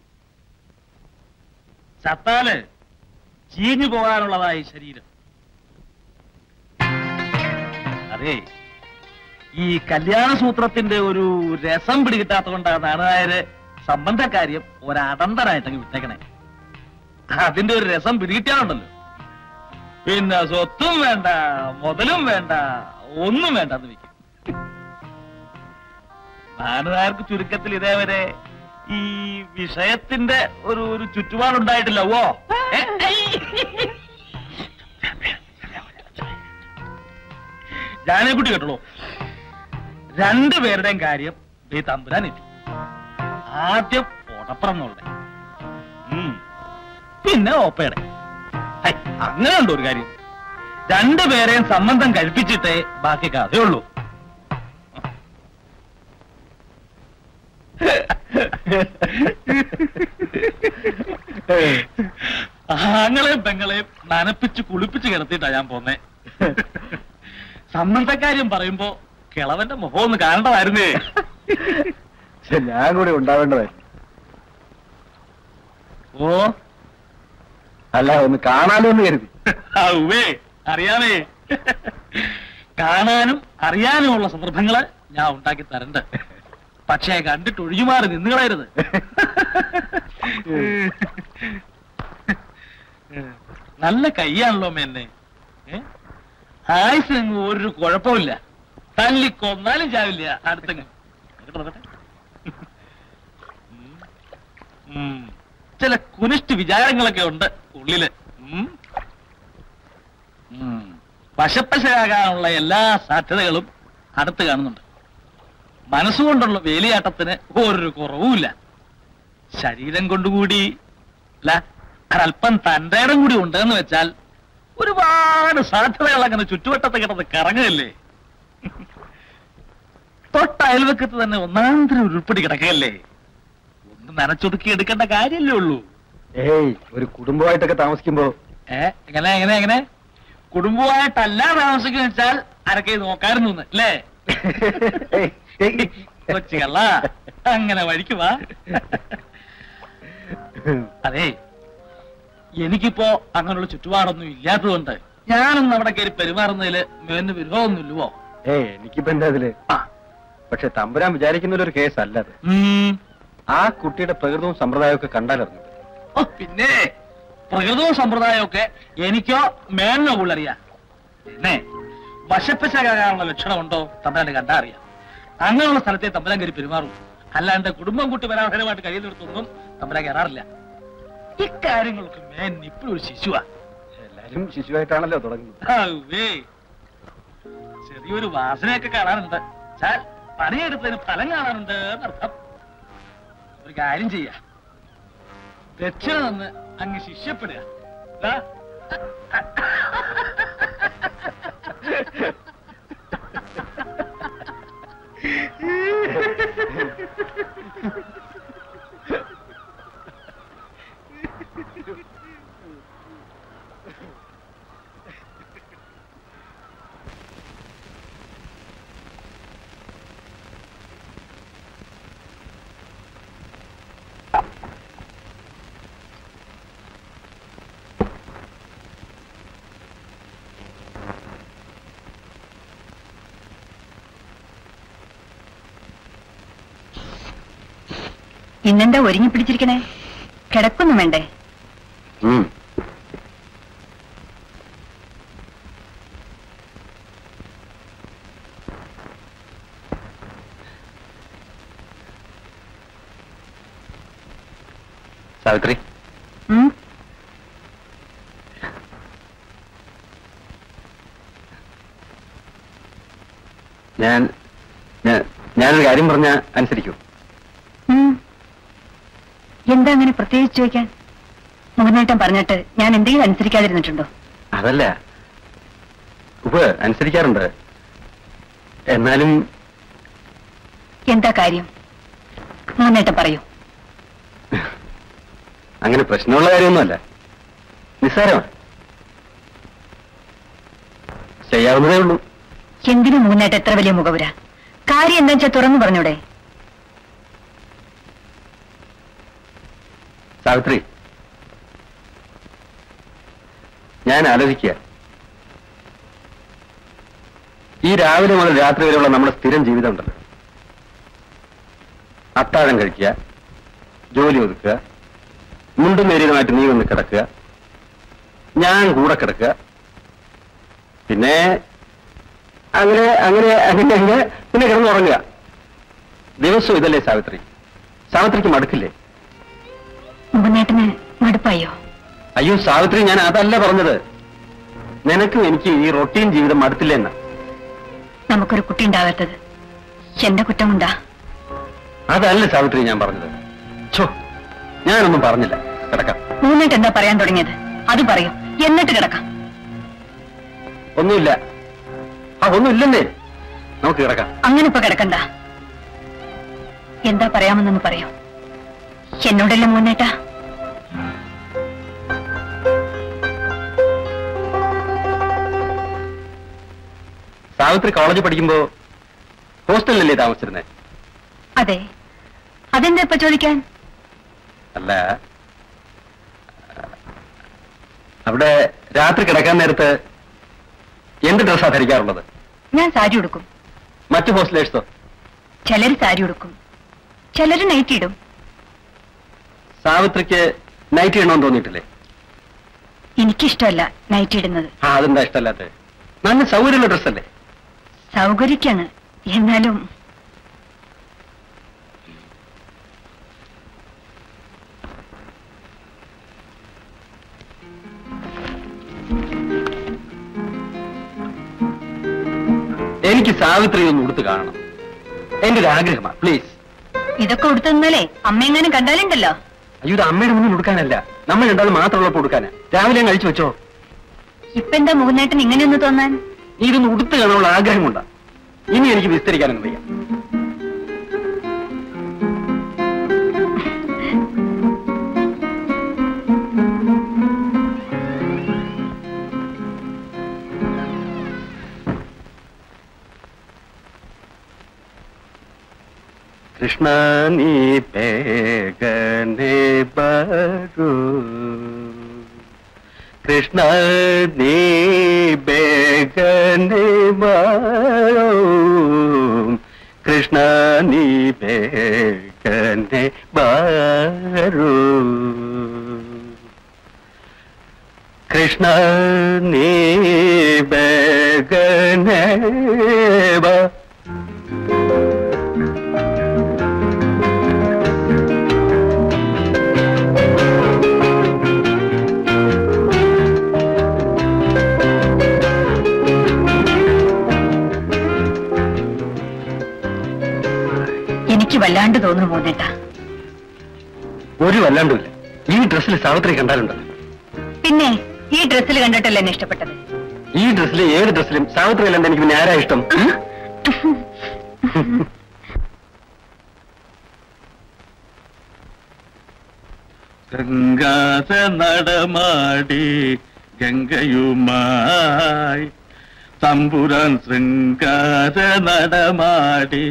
ചത്താല് ചീഞ്ഞു പോകാനുള്ളതായി ശരീരം അതെ ഈ കല്യാണ സൂത്രത്തിന്റെ ഒരു രസം പിടികിട്ടാത്തതുകൊണ്ടാണ് നാണനായര് സംബന്ധക്കാര്യം ഒരടന്തരായിട്ടങ്ങ് വിട്ടേക്കണേ അതിന്റെ ഒരു രസം പിടികിട്ടാനുണ്ടല്ലോ പിന്നെ സ്വത്തും വേണ്ട മുതലും വേണ്ട ഒന്നും വേണ്ട എന്ന് വെക്കും നാടുകാർക്ക് ചുരുക്കത്തിൽ ഇതേവരെ ഈ വിഷയത്തിന്റെ ഒരു ഒരു ചുറ്റുപാടുണ്ടായിട്ടില്ല ഓ ഏ, ഐ. ജാനകുട്ടി കേട്ടോളൂ രണ്ടുപേരുടെയും കാര്യം ദേ തമ്പുരാൻ എത്തി ആദ്യം ഓടപ്പറന്നുകളുടെ പിന്നെ ഓപ്പയുടെ ഹൈ, അങ്ങനെ ഉണ്ടോ ഒരു കാര്യം രണ്ടുപേരെയും സംബന്ധം കഴിപ്പിച്ചിട്ടേ ബാക്കി കഥയുള്ളൂ ആങ്ങളെയും പെങ്ങളെയും നനപ്പിച്ച് കുളിപ്പിച്ച് കിടത്തിയിട്ടാ ഞാൻ പോന്നേ സംബന്ധക്കാര്യം പറയുമ്പോ കിളവന്റെ മുഖം ഒന്ന് കാണേണ്ടതായിരുന്നേ ഞാൻ കൂടി ഉണ്ടാവേണ്ടതേ ഓ അല്ല ഒന്ന് കാണാലോ എന്ന് കരുതി ഔവേ അറിയാമേ കാണാനും അറിയാനുമുള്ള സന്ദർഭങ്ങള് ഞാൻ ഉണ്ടാക്കി തരണ്ട് പക്ഷേ കണ്ടിട്ട് ഒഴിഞ്ഞുമാറി നിന്നുകളയരുത് നല്ല കൈയാണല്ലോ മേന്നെ ആയുസിന് ഒരു കുഴപ്പമില്ല തല്ലി കൊന്നാലും ചാവില്ല അടുത്തങ്ങ് നോക്കട്ടെ, നോക്കട്ടെ. ഉം. ഉം. ചില കുനിഷ്ട് വിചാരങ്ങളൊക്കെ ഉണ്ട് ഉള്ളില് ഉം. ഉം. വശപ്പശയാകാനുള്ള എല്ലാ സാധ്യതകളും അടുത്ത് കാണുന്നുണ്ട് മനസ്സുകൊണ്ടുള്ള വേലിയാട്ടത്തിന് ഒരു കുറവുമില്ല ശരീരം കൊണ്ടുകൂടി അല്ല ഒരല്പം തന്റെ ഇടം കൂടി ഉണ്ടെന്ന് വെച്ചാൽ ഒരുപാട് സാധ്യതകൾ അങ്ങനെ ചുറ്റുവട്ടത്ത് കിടന്ന് കറങ്ങുകയല്ലേ തൊട്ട അയൽവക്കത്ത് തന്നെ ഒന്നാന്തരം ഉരുൾപ്പടി കിടക്കുകയല്ലേ ഒന്ന് നനച്ചൊതുക്കി എടുക്കേണ്ട കാര്യമല്ലേ ഉള്ളൂ ഏയ് ഒരു കുടുംബമായിട്ടൊക്കെ താമസിക്കുമ്പോ ഏ എങ്ങനെ എങ്ങനെ എങ്ങനെ കുടുംബമായിട്ടല്ല താമസിക്കുന്ന വെച്ചാൽ ആരൊക്കെ നോക്കായിരുന്നു എന്ന്, അല്ലേ ഏയ്, ഏയ്. കൊച്ചുകള്ള അങ്ങനെ വഴിക്ക് വാ അതെ എനിക്കിപ്പോ അങ്ങനെയുള്ള ചുറ്റുപാടൊന്നും ഇല്ലാത്തതുകൊണ്ട് ഞാനൊന്നും അവിടെ കയറി പെരുമാറുന്നതില് മേന് വിരോധമൊന്നുമില്ലവോ ഏ എനിക്കിപ്പോ എന്താ അതില് പക്ഷെ തമ്പുരാൻ വിചാരിക്കുന്ന ഒരു കേസ് അല്ല അത് ഉം. ആ കുട്ടിയുടെ പ്രകൃതവും സമ്പ്രദായവും ഒക്കെ കണ്ടാലറിഞ്ഞു ഓ പിന്നെ പ്രകൃതവും സമ്പ്രദായവും ഒക്കെ എനിക്കോ മേനോ ഉള്ളറിയാം പിന്നെ വശപ്പശകാനുള്ള ലക്ഷണമുണ്ടോ തമ്പലാന്റെ കണ്ടാ അറിയാം അങ്ങനെയുള്ള സ്ഥലത്തെ തമ്പലാൻ കയറി പെരുമാറും അല്ലാണ്ട് കുടുംബം കൂട്ടി പരാധനമായിട്ട് കഴിയുന്നിടത്തൊന്നും തമ്പലാൻ കയറാറില്ല ഇക്കാര്യങ്ങൾക്ക് മേൻ ഇപ്പോഴും ഒരു ശിശുവാ എല്ലാരും ശിശുവായിട്ടാണല്ലോ തുടങ്ങുന്നത് ഔവ്വേ. ചെറിയൊരു വാസനയൊക്കെ കാണാനുണ്ട് ചാൽ പണിയെടുത്തതിന് ഫലം കാണാനുണ്ട് എന്നർത്ഥം ഒരു കാര്യം ചെയ്യാ ദക്ഷിണ നിന്ന് അങ്ങ് ശിഷ്യപ്പെടുക ദാ. ഇന്നെന്താ ഒരുങ്ങി പിടിച്ചിരിക്കണേ കിടക്കൊന്നും വേണ്ടേ ഉം. സാവിത്രി ഉം? ഞാൻ ഞാൻ- ഞാനൊരു കാര്യം പറഞ്ഞ അനുസരിക്കൂ ഉം. എന്താ അങ്ങനെ പ്രത്യേകിച്ച് ചോദിക്കാൻ മുഖനേട്ടം പറഞ്ഞിട്ട് ഞാൻ എന്തെങ്കിലും അനുസരിക്കാതിരുന്നിട്ടുണ്ടോ അതല്ല ഉപ്പ് അനുസരിക്കാറുണ്ട് എന്നാലും എന്താ കാര്യം മുഖനേട്ടം പറയൂ അങ്ങനെ പ്രശ്നമുള്ള കാര്യമൊന്നുമല്ല നിസ്സാരമാണ് ചെയ്യാവുന്നതേ ഉള്ളൂ എന്തിനു മുഖനേട്ടം എത്ര വലിയ മുഖവുര കാര്യം എന്താ വെച്ചാൽ തുറന്നു പറഞ്ഞൂടെ സാവിത്രി ഞാൻ ആലോചിക്കുക ഈ രാവിലെ മുതൽ രാത്രി വരെയുള്ള നമ്മുടെ സ്ഥിരം ജീവിതം ഉണ്ടല്ലോ അത്താഴം കഴിക്കുക ജോലി ഒതുക്കുക മുണ്ടും നേരിയതുമായിട്ട് നീ വന്ന് കിടക്കുക ഞാൻ കൂടെ കിടക്കുക പിന്നെ അങ്ങനെ അങ്ങനെ അങ്ങനെ അങ്ങനെ പിന്നെ കിടന്നുറങ്ങുക ദിവസവും ഇതല്ലേ സാവിത്രി സാവിത്രിക്ക് മടുക്കില്ലേ മുഖനേട്ടന് മടുപ്പായോ അയ്യോ സാവിത്രി ഞാൻ അതല്ല പറഞ്ഞത് നിനക്കും എനിക്ക് ഈ റൊട്ടീൻ ജീവിതം മടുത്തില്ലെന്ന നമുക്കൊരു കുട്ടി ഉണ്ടാകാത്തത് എന്റെ കുറ്റമുണ്ടാ അതല്ല സാവിത്രി ഞാൻ പറഞ്ഞത് ഛോ ഞാനൊന്നും പറഞ്ഞില്ല കിടക്കാം മൂന്നിട്ട് എന്താ പറയാൻ തുടങ്ങിയത് അത് പറയൂ എന്നിട്ട് കിടക്കാം ഒന്നുമില്ല ആ ഒന്നുമില്ലെന്നേ നമുക്ക് കിടക്കാം അങ്ങനെ ഇപ്പൊ കിടക്കണ്ട എന്താ പറയാമെന്നൊന്ന് പറയൂ എന്നോടല്ലേ മൂന്നേട്ടാ സാവിത്രി കോളേജിൽ പഠിക്കുമ്പോ ഹോസ്റ്റലിലല്ലേ താമസിച്ചിരുന്നേ അതെ അതെന്താ ഇപ്പൊ ചോദിക്കാൻ അല്ല അവിടെ രാത്രി കിടക്കാൻ നേരത്ത് എന്ത് ഡ്രസ്സാ ധരിക്കാറുള്ളത് ഞാൻ സാരി ഉടുക്കും മറ്റു ഹോസ്റ്റലേഴ്സോ ചിലര് സാരി ഉടുക്കും ചിലര് നൈറ്റ് ഇടും സാവിത്രിക്ക് നൈറ്റ് ചെയ്യണമെന്ന് തോന്നിയിട്ടില്ലേ എനിക്കിഷ്ടമല്ല നൈറ്റ് ഇടുന്നത് ആ അതെന്താ ഇഷ്ടമല്ലാത്ത നല്ല സൗകര്യമുള്ള ഡ്രസ്സല്ലേ സൗകര്യക്കാണ് എന്നാലും എനിക്ക് സാവിത്രി ഒന്ന് ഉടുത്ത് കാണണം എന്റെ ഒരു ആഗ്രഹമാണ് പ്ലീസ് ഇതൊക്കെ ഉടുത്തുന്നാലേ അമ്മയെങ്ങാനും കണ്ടാലുണ്ടല്ലോ അയ്യോ ഇത് അമ്മയുടെ മുന്നിൽ ഉടുക്കാനല്ല നമ്മൾ രണ്ടാളും മാത്രമുള്ളപ്പോൾ ഉടുക്കാനാ രാവിലെ ഞാൻ കഴിച്ചു വെച്ചോ ഇപ്പൊ എന്താ മുകുന്നേട്ടൻ ഇങ്ങനെയൊന്ന് തോന്നാൻ നീ ഇതൊന്ന് ഉടുത്ത് കാണാനുള്ള ആഗ്രഹമുണ്ടാ ഇനി എനിക്ക് വിസ്തരിക്കാനൊന്നും വയ്യ കൃഷ്ണ നീ പേഗനെ ബരു കൃഷ്ണ നീ ಬೇಗನೆ ಬಾರೋ കൃഷ്ണ നീ ಬೇಗನೆ ಬಾರು ಕೃಷ್ಣ ನೀ ಬೇಗನೆ ಬಾ എനിക്ക് വല്ലാണ്ട് തോന്നുന്നു മോനേട്ടാ ഒരു വല്ലാണ്ടുമില്ല ഈ ഡ്രസ്സിൽ സാവിത്രി കണ്ടാലുണ്ടല്ലോ പിന്നെ ഈ ഡ്രസ്സിൽ കണ്ടിട്ടല്ലേ എന്നെ ഇഷ്ടപ്പെട്ടത് ഈ ഡ്രസ്സിൽ ഏത് ഡ്രസ്സിലും സാവിത്രി അല്ലാണ്ട് എനിക്ക് പിന്നെ ആരാ ഇഷ്ടം ഉം? ഗംഗാസ നടമാടി ഗംഗയുമായി തമ്പുരാൻ ശൃംഗാര നടമാടി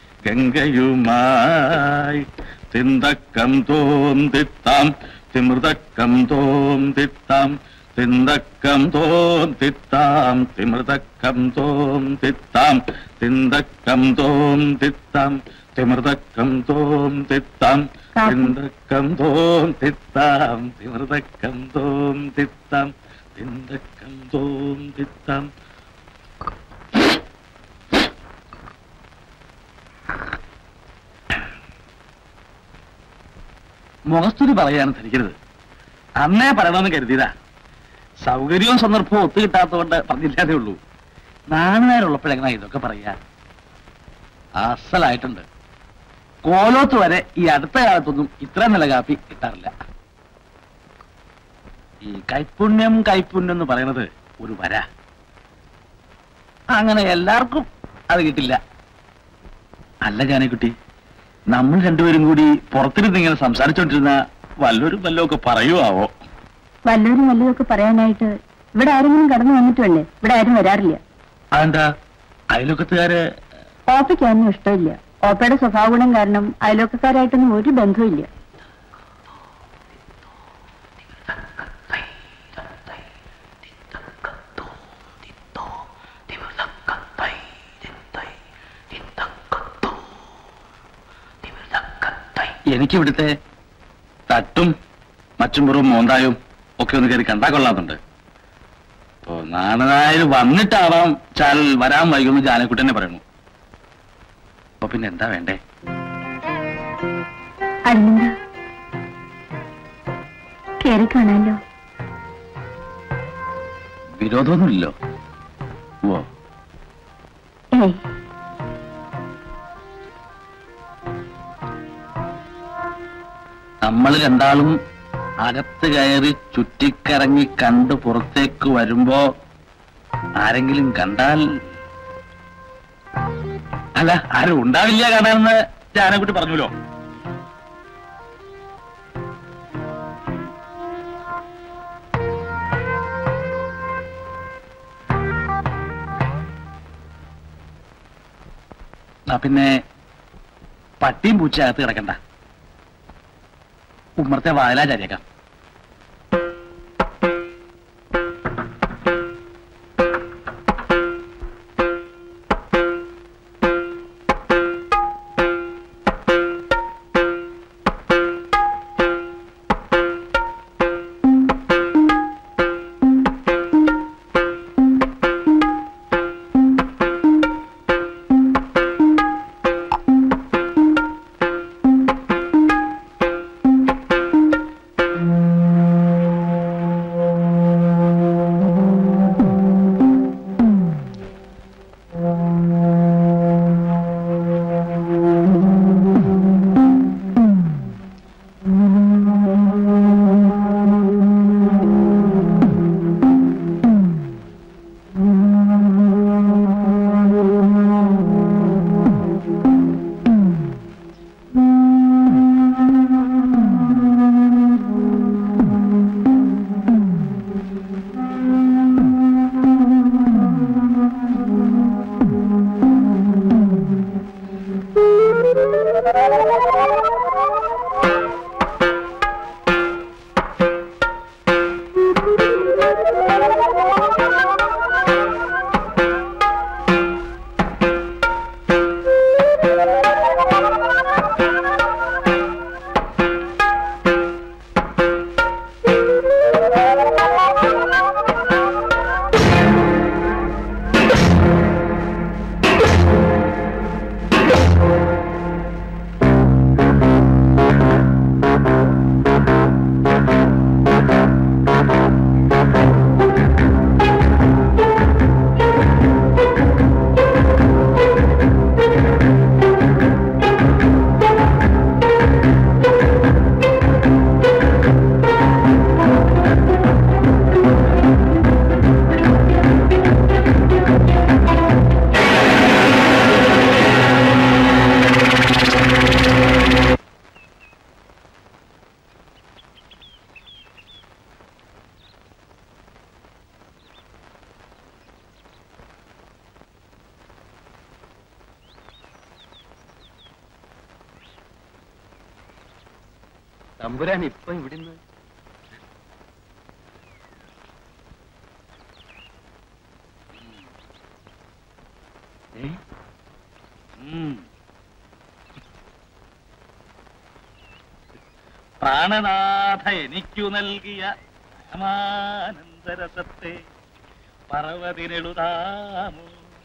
ഗംഗയുമായി തിന്തക്കം തോന്തിത്താം തിമൃതക്കം തോന്തിത്താം തിന്തക്കം തോന്തിത്താം തിമൃതക്കം തോന്തിത്താം തിന്തക്കം തോന്തിത്താം തിമൃതക്കം തോന്തിത്താം തിന്തക്കം തോന്തിത്താം തിമൃതക്കം തോന്തിത്താം തിന്തക്കം തോന്തിത്താം മുഖസ്തുതി പറയാനും ധരിക്കരുത് അന്നേ പറയണമെന്ന് കരുതിയതാ സൗകര്യവും സന്ദർഭവും ഒത്തു കിട്ടാത്തതുകൊണ്ട് പറഞ്ഞില്ലാതേ ഉള്ളൂ നാണുനേരുള്ളപ്പോഴെങ്ങനെ ഇതൊക്കെ പറയാ അസലായിട്ടുണ്ട് കോലോത്ത് വരെ ഈ അടുത്ത കാലത്തൊന്നും ഇത്ര നില കാപ്പി കിട്ടാറില്ല ഈ കൈപ്പുണ്യം കൈപ്പുണ്യം എന്ന് പറയുന്നത് ഒരു വര അങ്ങനെ എല്ലാവർക്കും അത് കിട്ടില്ല അല്ല ജാനക്കുട്ടി നമ്മൾ രണ്ടുപേരും കൂടി പുറത്തിരുന്ന് ഇങ്ങനെ സംസാരിച്ചോണ്ടിരുന്ന വല്ലൊരും വല്ലതൊക്കെ പറയുവാവോ വല്ലവരും വല്ലതൊക്കെ പറയാനായിട്ട് ഇവിടെ ആരെങ്കിലും കടന്നു വന്നിട്ട് വേണ്ടേ ഇവിടെ ആരും വരാറില്ല അതെന്താ അയൽവക്കത്തുകാര് ഓപ്പയ്ക്ക് ഒന്നും ഇഷ്ടമില്ല ഓപ്പയുടെ സ്വഭാവ ഗുണം കാരണം അയൽവക്കക്കാരായിട്ടൊന്നും ഒരു ബന്ധവുമില്ല എനിക്ക് ഇവിടുത്തെ തട്ടും മച്ചുമ്പുറും മോന്തായും ഒക്കെ ഒന്ന് കയറി കണ്ടാ കൊള്ളാത്തുണ്ട് ഇപ്പൊ നാണനായർ വന്നിട്ടാവാം ചാൽ വരാൻ വൈകുന്നു ജാനക്കുട്ടനെ പറയുന്നു അപ്പൊ പിന്നെ എന്താ വേണ്ടേ അരുണിന്ദ കേറി കാണാലോ വിരോധമൊന്നുമില്ലല്ലോ ഓ ഏയ് നമ്മൾ രണ്ടാളും അകത്ത് കയറി ചുറ്റിക്കറങ്ങി കണ്ട് പുറത്തേക്ക് വരുമ്പോ ആരെങ്കിലും കണ്ടാൽ അല്ല ആരും ഉണ്ടാവില്ല കാണാമെന്ന് ജാനക്കുട്ടി പറഞ്ഞല്ലോ ആ പിന്നെ പട്ടിയും പൂച്ച അകത്ത് കിടക്കണ്ട ഉമ്മറത്തെ വായലാചാരിയേക്കാം തമ്പുരാൻ ഇപ്പൊ ഇവിടുന്ന് ഏ ഉം. പ്രാണനാഥ എനിക്കു നൽകിയ പരമാനന്ദരസത്തെ പർവ്വതിനെഴുതാമോ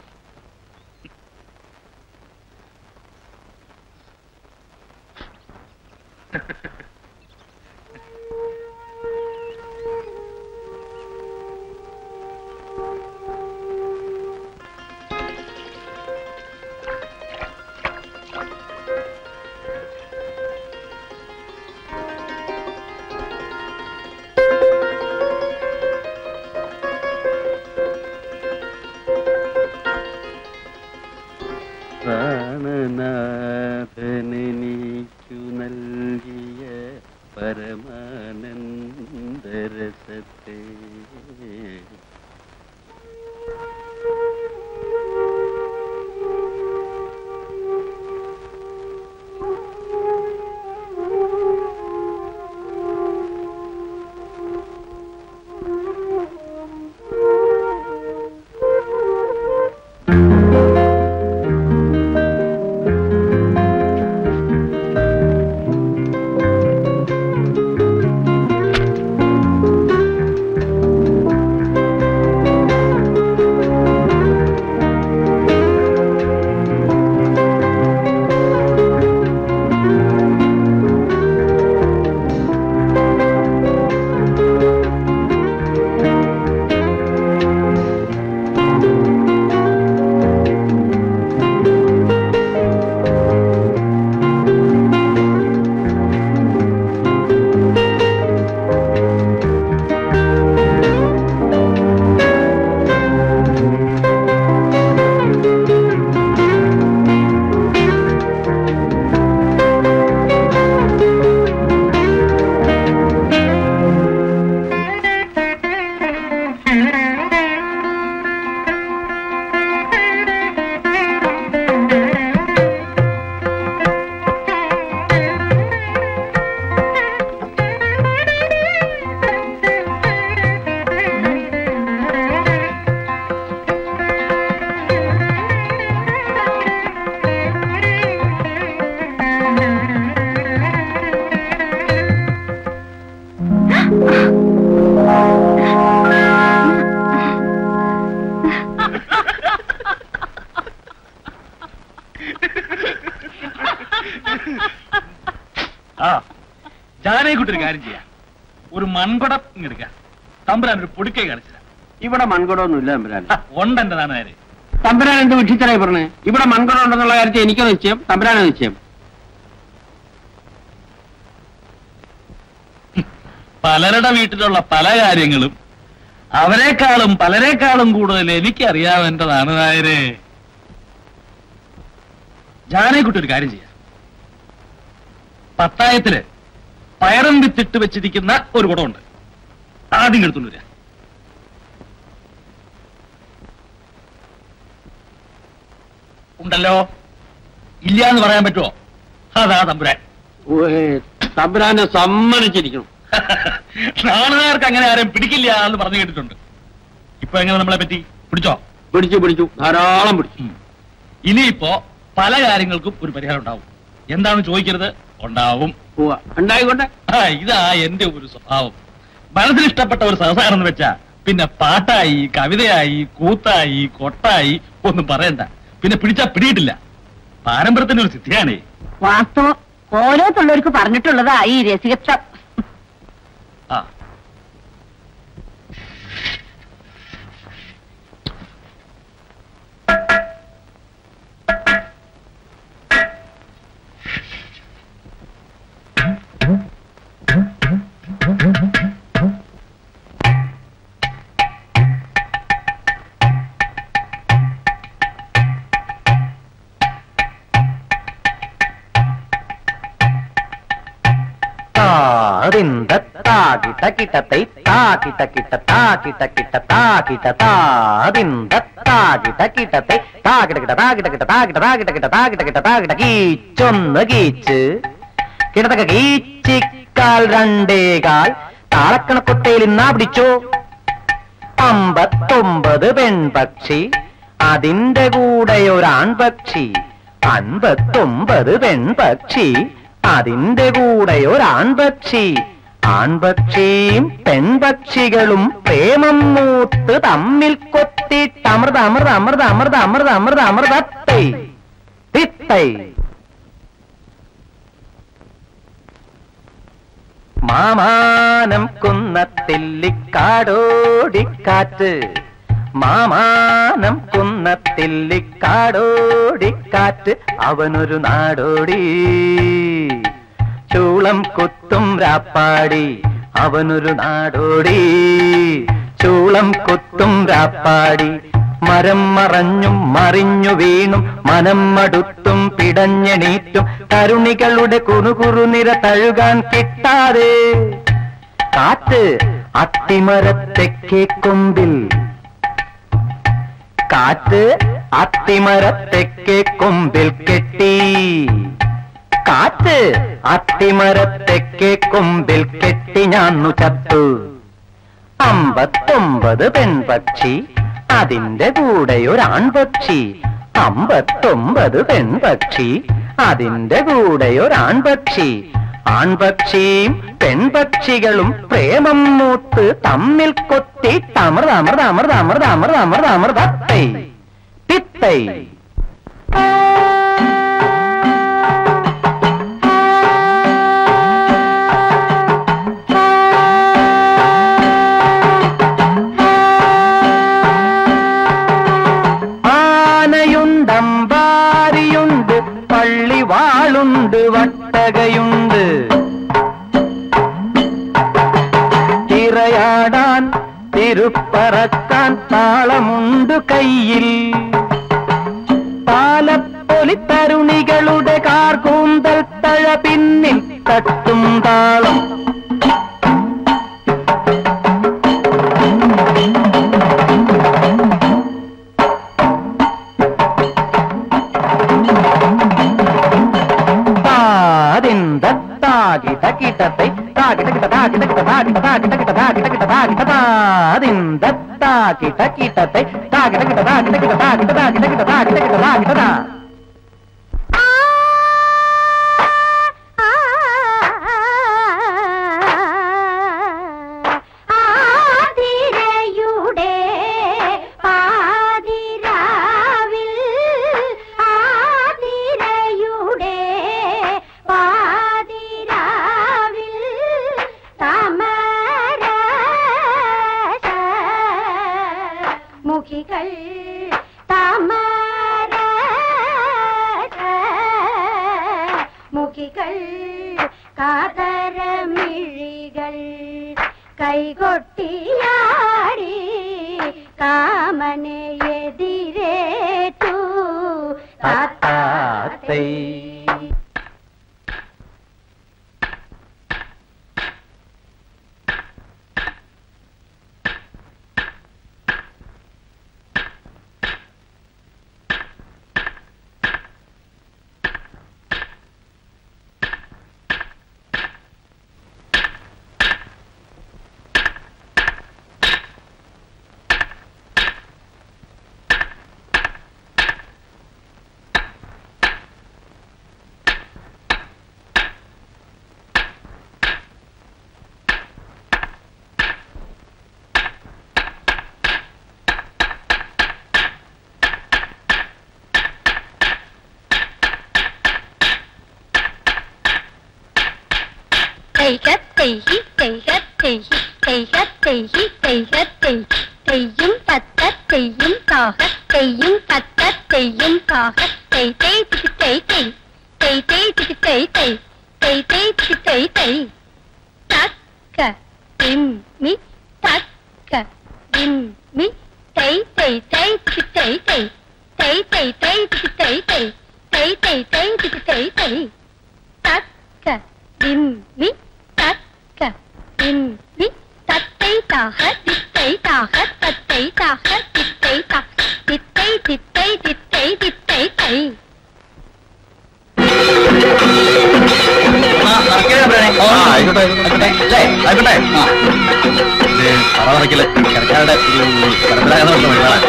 പ്രാണനാഥനെനിക്കു നൽകിയ പരമാനന്ദരസത്തെ ആ ജാനയെക്കുട്ടി ഒരു കാര്യം ചെയ്യാം ഒരു മൺകുടം ഇങ്ങെടുക്കാം തമ്പുരാൻ ഒരു പൊടിക്കൈ കാണിച്ചില്ല ഇവിടെ മൺകുടമൊന്നും ഇല്ല തമ്പുരാൻ ഉണ്ടെന്റെ നാണാര് തമ്പുരാൻ എന്ത് വിക്ഷിത്തരായി പറഞ്ഞേ ഇവിടെ മൺകുടം ഉണ്ടെന്നുള്ള കാര്യത്തിൽ എനിക്കോ നിശ്ചയം തമ്പുരാനോ നിശ്ചയം പലരുടെ വീട്ടിലുള്ള പല കാര്യങ്ങളും അവരെക്കാളും പലരെക്കാളും കൂടുതൽ എനിക്കറിയാം എന്റെ നാണനായരെ ജാനയെക്കുട്ടി ഒരു കാര്യം ചെയ്യാം പത്തായത്തില് പയറും വിത്തിട്ട് വെച്ചിരിക്കുന്ന ഒരു കുടമുണ്ട് ആദ്യം എടുത്തുകൊണ്ട് വരാം ഉണ്ടല്ലോ ഇല്ല എന്ന് പറയാൻ പറ്റുമോ അതാ തമ്പുരാൻ തമ്പുരാനെ സമ്മതിച്ചിരിക്കണം നാണുകാർക്ക് അങ്ങനെ ആരും പിടിക്കില്ല എന്ന് പറഞ്ഞു കേട്ടിട്ടുണ്ട് ഇപ്പൊ എങ്ങനെ നമ്മളെ പറ്റി പിടിച്ചോ പിടിച്ചു പിടിച്ചു ധാരാളം പിടിച്ചു ഉം. ഇനിയിപ്പോ പല കാര്യങ്ങൾക്കും ഒരു പരിഹാരം ഉണ്ടാവും എന്താണ് ചോദിക്കരുത് ഉണ്ടാവും ഉവ്വ. ഉണ്ടായിക്കോട്ടെ ആ ഇതാ എന്റെ ഒരു സ്വഭാവം മനസ്സിൽ ഇഷ്ടപ്പെട്ട ഒരു സഹസാരം എന്ന് വെച്ചാ പിന്നെ പാട്ടായി കവിതയായി കൂത്തായി കൊട്ടായി ഒന്നും പറയണ്ട പിന്നെ പിടിച്ചാ പിടിയിട്ടില്ല പാരമ്പര്യത്തിന്റെ ഒരു സിദ്ധിയാണേ വാസ്തവം ഓരോത്തുള്ളവർക്ക് പറഞ്ഞിട്ടുള്ളതാ ഈ രസികത്വം ആ താതിന്ത താകിട്ട കിട്ടത്തൈ താകിട്ട കിട്ട താകിട്ട കിട്ട താകിട്ട താതിന്ത താകിട്ട കിട്ടത്തൈ താകിട്ട കിട്ട താകിട്ട കിട്ട താകിട്ട താകിട്ട കിട്ട താകിട്ട കിട്ട താകിട്ട കീച്ചൊന്ന് കീച്ച് കിടത്തക്ക കീച്ചി മുക്കാൽ രണ്ടേകാൽ താളക്കണക്കൊട്ടയിൽ ഇന്നാ പിടിച്ചോ അമ്പത്തൊമ്പത് പെൺപക്ഷി അതിന്റെ കൂടെ ഒരു ആൺപക്ഷി അൻപത്തൊമ്പത് പെൺപക്ഷി അതിന്റെ കൂടെ ഒരു ആൺപക്ഷി ആൺപക്ഷിയും പെൺപക്ഷികളും പ്രേമം മൂത്ത് തമ്മിൽ കൊത്തിട്ട് അമൃത അമൃത അമൃത അമൃത അമൃത അമൃത അമൃതത്തൈ തിത്തൈ മാമാനം കുന്നത്തില്ലിക്കാടോടിക്കാറ്റ് മാമാനം കുന്നത്തില്ലിക്കാടോടിക്കാറ്റ് അവനൊരു നാടോടി ചൂളം കുത്തും രാപ്പാടി അവനൊരു നാടോടി ചൂളം കുത്തും രാപ്പാടി മരം മറഞ്ഞും മറിഞ്ഞു വീണും മനം മടുത്തും പിടഞ്ഞെണീറ്റും തരുണികളുടെ കുറുകുറുനിര തഴുകാൻ കിട്ടാതെ കാറ്റ് അത്തിമരത്തെക്കേ കൊമ്പിൽ കാറ്റ് അത്തിമരത്തെക്കേ കൊമ്പിൽ കെട്ടി കാറ്റ് അത്തിമരത്തെക്കേ കൊമ്പിൽ കെട്ടി ഞാന്നു ചത്തു അമ്പത്തൊമ്പത് പെൺപക്ഷി അതിന്റെ കൂടെ ഒരു ആൺപക്ഷി അമ്പത്തൊമ്പത് പെൺപക്ഷി അതിന്റെ കൂടെ ഒരു ആൺപക്ഷി ആൺപക്ഷിയും പെൺപക്ഷികളും പ്രേമം മൂത്ത് തമ്മിൽ കൊത്തി അമൃത അമൃത അമൃത അമൃത അമൃത അമൃത അമൃതത്തൈ പിത്തൈ ആനയുണ്ടമ്പാരിയുണ്ട് പള്ളിവാളുണ്ട് വട്ടകയുണ്ട് തിറയാടാൻ തിരുപ്പറക്കാൻ താളമുണ്ട് കയ്യിൽ പാലപ്പൊലിത്തരുണികളുടെ കാർകൂന്തൽ തഴ പിന്നിൽ തട്ടും താളം താതിന്ത താകിട കിടത്തെ താകിട കിട താകിട കിട താകിട താകിട കിട താകിട കിട താകിട താതിന്ത താകിട കിടത്തെ താകിട കിട താകിട കിട താകിട താകിട കിട താകിട കിട താകിട താ ആതിരയുടെ പാതിരാവിൽ ആതിരയുടെ പാതിരാവിൽ താമര മുഖികൾ താമര മുഖികൾ കാതരമിഴികൾ കൈകൊട്ടിയാടി കാമനെ എതിരേറ്റു താത്താത്തൈ തെയ്യും തത്ത തെയ്യും കാഹ തെയ്യും തത്ത തെയ്യും കാഹ തെയ് തെയ് തിക്ക് തെയ് തെയ് തെയ് തെയ് തിക്ക് തെയ് തെയ് തെയ് തെയ് തിക്ക് തെയ് തെയ് തക്ക തിമ്മി തക്ക തിമ്മി തെയ് തെയ് തെയ് തിക്ക് തെയ് തെയ് തെയ് തെയ് തെയ് തിക്ക് തെയ് തെയ് തെയ് തെയ് തെയ് തിക്ക് തെയ് തെയ് തക്ക തിമ്മി തക്ക തിമ്മി തത്തൈ താഹ തിത്തൈ താഹ തത്തൈ താഹ തിത്തൈ താഹ തിത്തൈ തിത്തൈ തിത്തൈ തിത്തൈ തൈ ആ ആയിക്കോട്ടെ ആയിക്കോട്ടെ അല്ലേ ആയിക്കോട്ടെ ആ ഇത് പറ പറയ്ക്കല് കിടക്കാരുടെ ഒരു കിടപ്പിലാകുന്ന കുറച്ച് വഴിപാടാണ്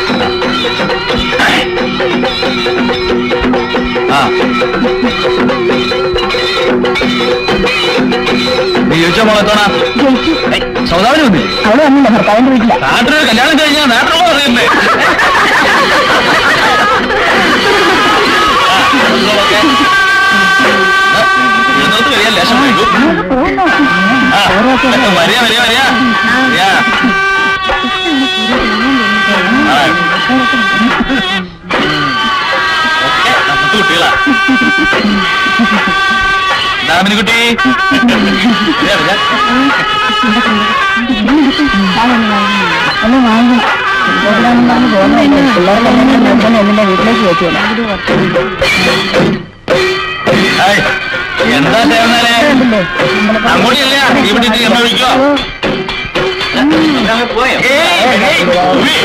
ആ നീ ചോദിച്ചോ മോളെത്തോണാ സൗദാവിന് വന്നില്ലേ അവള് വന്നില്ല ഭർത്താവിന്റെ വീട്ടില നാട്ടിലൊരു കല്യാണം കഴിഞ്ഞാൽ നാട്ടിലുള്ള അറിയണ്ടേ ലേശം വൈകും ആ, വരിക വരിക വരിക വരിക. ആ. ഒക്കെ നമുക്ക് കുട്ടികളാ ദാമിനിക്കുട്ടി വരിക വരിക ഒന്ന് വാങ്ങണം എവിടെയാണെന്നാണ് പോകുന്നത് പിള്ളേർക്കെല്ലാം എന്നിന്റെ വീട്ടിലേക്ക് വെച്ചില്ല ഹായ്. എന്താ ചേർന്നാലേ അങ്ങോട്ടില്ല ഇവിടെ ഇട്ട് എന്നെ വിളിക്കോ ഏയ്, ഏയ്, ഉവ്വ്.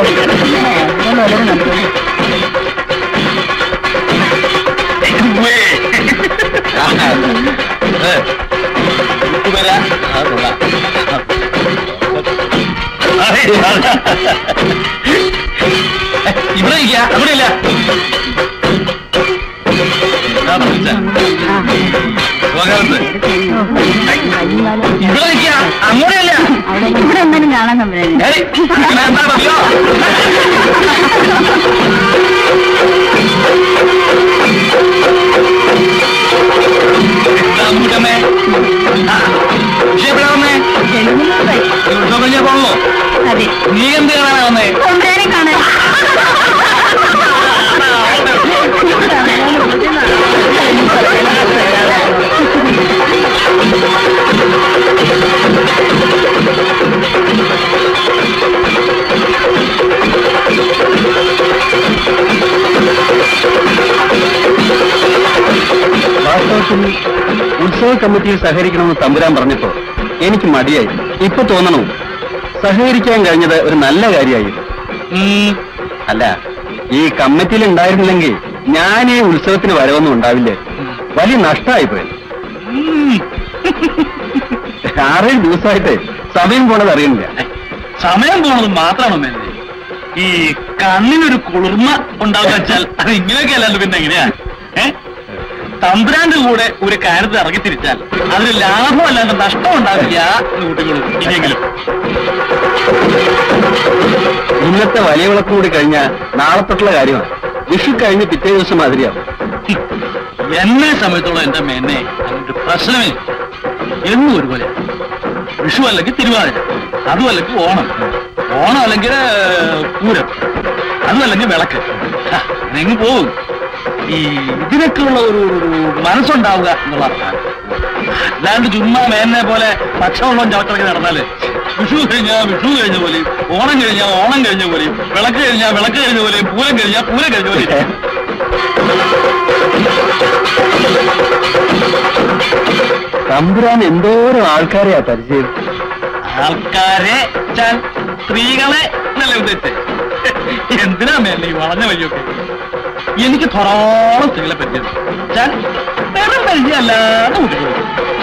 ഉവ്വ്. ആഹാ. ഏ, ഉപ്പ് വരാ. ആ, കൊള്ളാം. അതെ, അതാ. ഏ, ഇവിടെ ഇല്ല അവിടെ ഇല്ല എന്താ വിളിച്ച സുഖകാലത്ത് ഇവിടെ നിൽക്കുക അങ്ങോട്ടല്ല അവിടെ ഇവിടെ എന്തായാലും കാണാൻ തമ്മിലല്ലേ ഏയ് അങ്ങനെ എന്താണല്ലോ അമ്മൂട്ടമ്മേ എവിടെ വന്നേ ഉത്സവം കഴിഞ്ഞാ പോണല്ലോ അതെ നീ എന്ത് കാണാനാ വന്നേ കൊണ്ടുവരെ കാണാൻ വാസ്തവത്തിൽ ഉത്സവ കമ്മിറ്റിയിൽ സഹകരിക്കണമെന്ന് തമ്പുരാൻ പറഞ്ഞപ്പോ എനിക്ക് മടിയായി ഇപ്പൊ തോന്നണു സഹകരിക്കാൻ കഴിഞ്ഞത് ഒരു നല്ല കാര്യമായി ഉം, അല്ല ഈ കമ്മിറ്റിയിൽ ഉണ്ടായിരുന്നില്ലെങ്കിൽ ഞാൻ ഈ ഉത്സവത്തിന് വരവൊന്നും ഉണ്ടാവില്ല വലിയ നഷ്ടമായി പോയി ഉം. ആറേഴ് ദിവസമായിട്ട് സമയം പോണത് അറിയുന്നില്ല സമയം പോണത് മാത്രമാണോ മേലെ ഈ കണ്ണിനൊരു കുളിർമ ഉണ്ടാവുക വെച്ചാൽ അത് ഇങ്ങനെയൊക്കെ അല്ലല്ലോ പിന്നെ എങ്ങനെയാ ഏ തമ്പുരാന്റെ കൂടെ ഒരു കാര്യത്തിൽ ഇറങ്ങി തിരിച്ചാൽ അതിന് ലാഭം അല്ലാണ്ട് നഷ്ടം ഉണ്ടാവില്ല എന്ന് കൂട്ടിക്കൊള്ളു ഇനിയെങ്കിലും ഇന്നത്തെ വലിയ വിളക്കും കൂടി കഴിഞ്ഞാൽ നാളെ തൊട്ടുള്ള കാര്യമാണ് വിഷു കഴിഞ്ഞ് പിറ്റേ ദിവസം മാതിരിയാവും എന്നെ സമയത്തോളം എന്റെ മേന്നെ അങ്ങോട്ട് പ്രശ്നമേ എന്നും ഒരുപോലെ വിഷു അല്ലെങ്കിൽ തിരുവാതിര അതും അല്ലെങ്കിൽ ഓണം ഓണം അല്ലെങ്കിൽ ഏഹ്, പൂരം അതും അല്ലെങ്കിൽ വിളക്ക് ഹാ, ഇതെങ്ങ് പോവും ഈ ഇതിനൊക്കെയുള്ള ഒരു ഒരു മനസ്സുണ്ടാവുക എന്നുള്ള അർത്ഥമാണ് അല്ലാണ്ട് ചുമ്മാ മേന്നെ പോലെ പച്ചവെള്ളം ചവച്ചിറക്കി നടന്നാല് വിഷു കഴിഞ്ഞാൽ വിഷു കഴിഞ്ഞ പോലെയും ഓണം കഴിഞ്ഞാൽ ഓണം കഴിഞ്ഞ പോലെയും വിളക്ക് കഴിഞ്ഞാൽ വിളക്ക് കഴിഞ്ഞ പോലെയും പൂരം കഴിഞ്ഞാൽ പൂരം കഴിഞ്ഞ പോലെയും തമ്പുരാൻ എന്തോരം ആൾക്കാരെയാ പരിചയം ആൾക്കാരെ ഞാൻ സ്ത്രീകളെ എന്നല്ല ഉദ്ദേശിച്ചത് എന്തിനാ മേലെ ഈ വളഞ്ഞ വഴിയൊക്കെ എനിക്ക് ധാരാളം സ്ത്രീകളെ പരിചയം ഞാൻ വെറും പരിചയമല്ലാതെ കൂട്ടിക്കൊള്ളു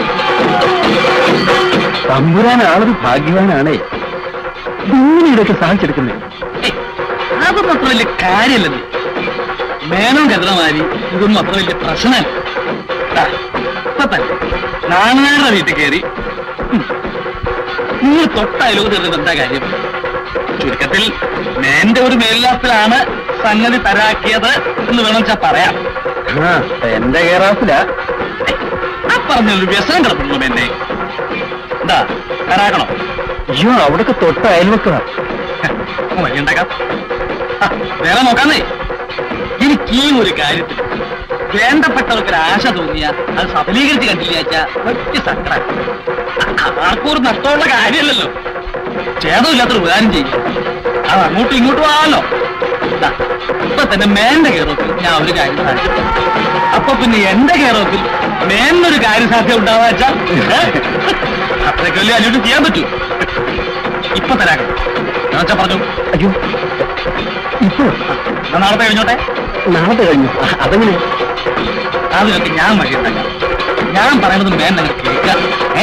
തമ്പുരാൻ ആളൊരു ഭാഗ്യവാനാണേ ഇങ്ങനെ ഇതൊക്കെ സാധിച്ചെടുക്കുന്നേ ഏയ്, അതൊന്നും അത്ര വലിയ കാര്യമല്ലെന്ന് മേനോൻ കരുതമാരി ഇതൊന്നും അത്ര വലിയ പ്രശ്നമല്ല ദാ, ഇപ്പൊ തന്നെ നാണാരുടെ വീട്ടിൽ കയറി ഉം, നിങ്ങൾ തൊട്ട അയലോകത്ത് ഇരുന്നിട്ട് എന്താ കാര്യം ചുരുക്കത്തിൽ മേന്റെ ഒരു മേലിലാത്തിലാണ് സംഗതി തരാക്കിയത് എന്ന് വേണം വെച്ചാ പറയാം ആ എന്റെ കേറാസില ഏയ്, ആ പറഞ്ഞൊരു വ്യസനം കിടപ്പുള്ളൂ മേന്റെ എന്താ തരാക്കണോ അയ്യോ അവിടൊക്കെ തൊട്ട അയൽവക്കതാ വഴിയുണ്ടാക്കാം ആ, വേറെ നോക്കാന്നേ എനിക്ക് ഈ ഒരു കാര്യത്തിൽ വേണ്ടപ്പെട്ടവർക്ക് ഒരു ആശ തോന്നിയ അത് സഫലീകരിച്ച് കണ്ടില്ല വെച്ചാ ഒറ്റ സങ്കടം ആർക്കും ഒരു നഷ്ടമുള്ള കാര്യമല്ലല്ലോ ഛേദമില്ലാത്തൊരു ഉപകാരം ചെയ്യും അത് അങ്ങോട്ടും ഇങ്ങോട്ടും ആണല്ലോ ദാ, ഇപ്പൊ തന്നെ മേന്റെ കേറോത്തിൽ ഞാൻ ഒരു കാര്യം സാധിച്ചു അപ്പൊ പിന്നെ എന്റെ കേറോത്തിൽ മേന്നൊരു കാര്യസാധ്യത ഉണ്ടാവാ വെച്ചാൽ അത്രയ്ക്ക് വലിയ അല്ലോട്ട് ചെയ്യാൻ പറ്റൂ ഇപ്പൊ തരാക്കാം ഞാൻ വെച്ചാ പറഞ്ഞു അയ്യോ ഇപ്പൊ എന്നാ നാളത്തെ കഴിഞ്ഞോട്ടെ നാളത്തെ കഴിഞ്ഞു ആ, അതെങ്ങനെ അതിനൊക്കെ ഞാൻ വഴി ഉണ്ടാക്കാം ഞാൻ പറയുന്നത് മേൻ നിങ്ങൾ കേൾക്കാം ഏ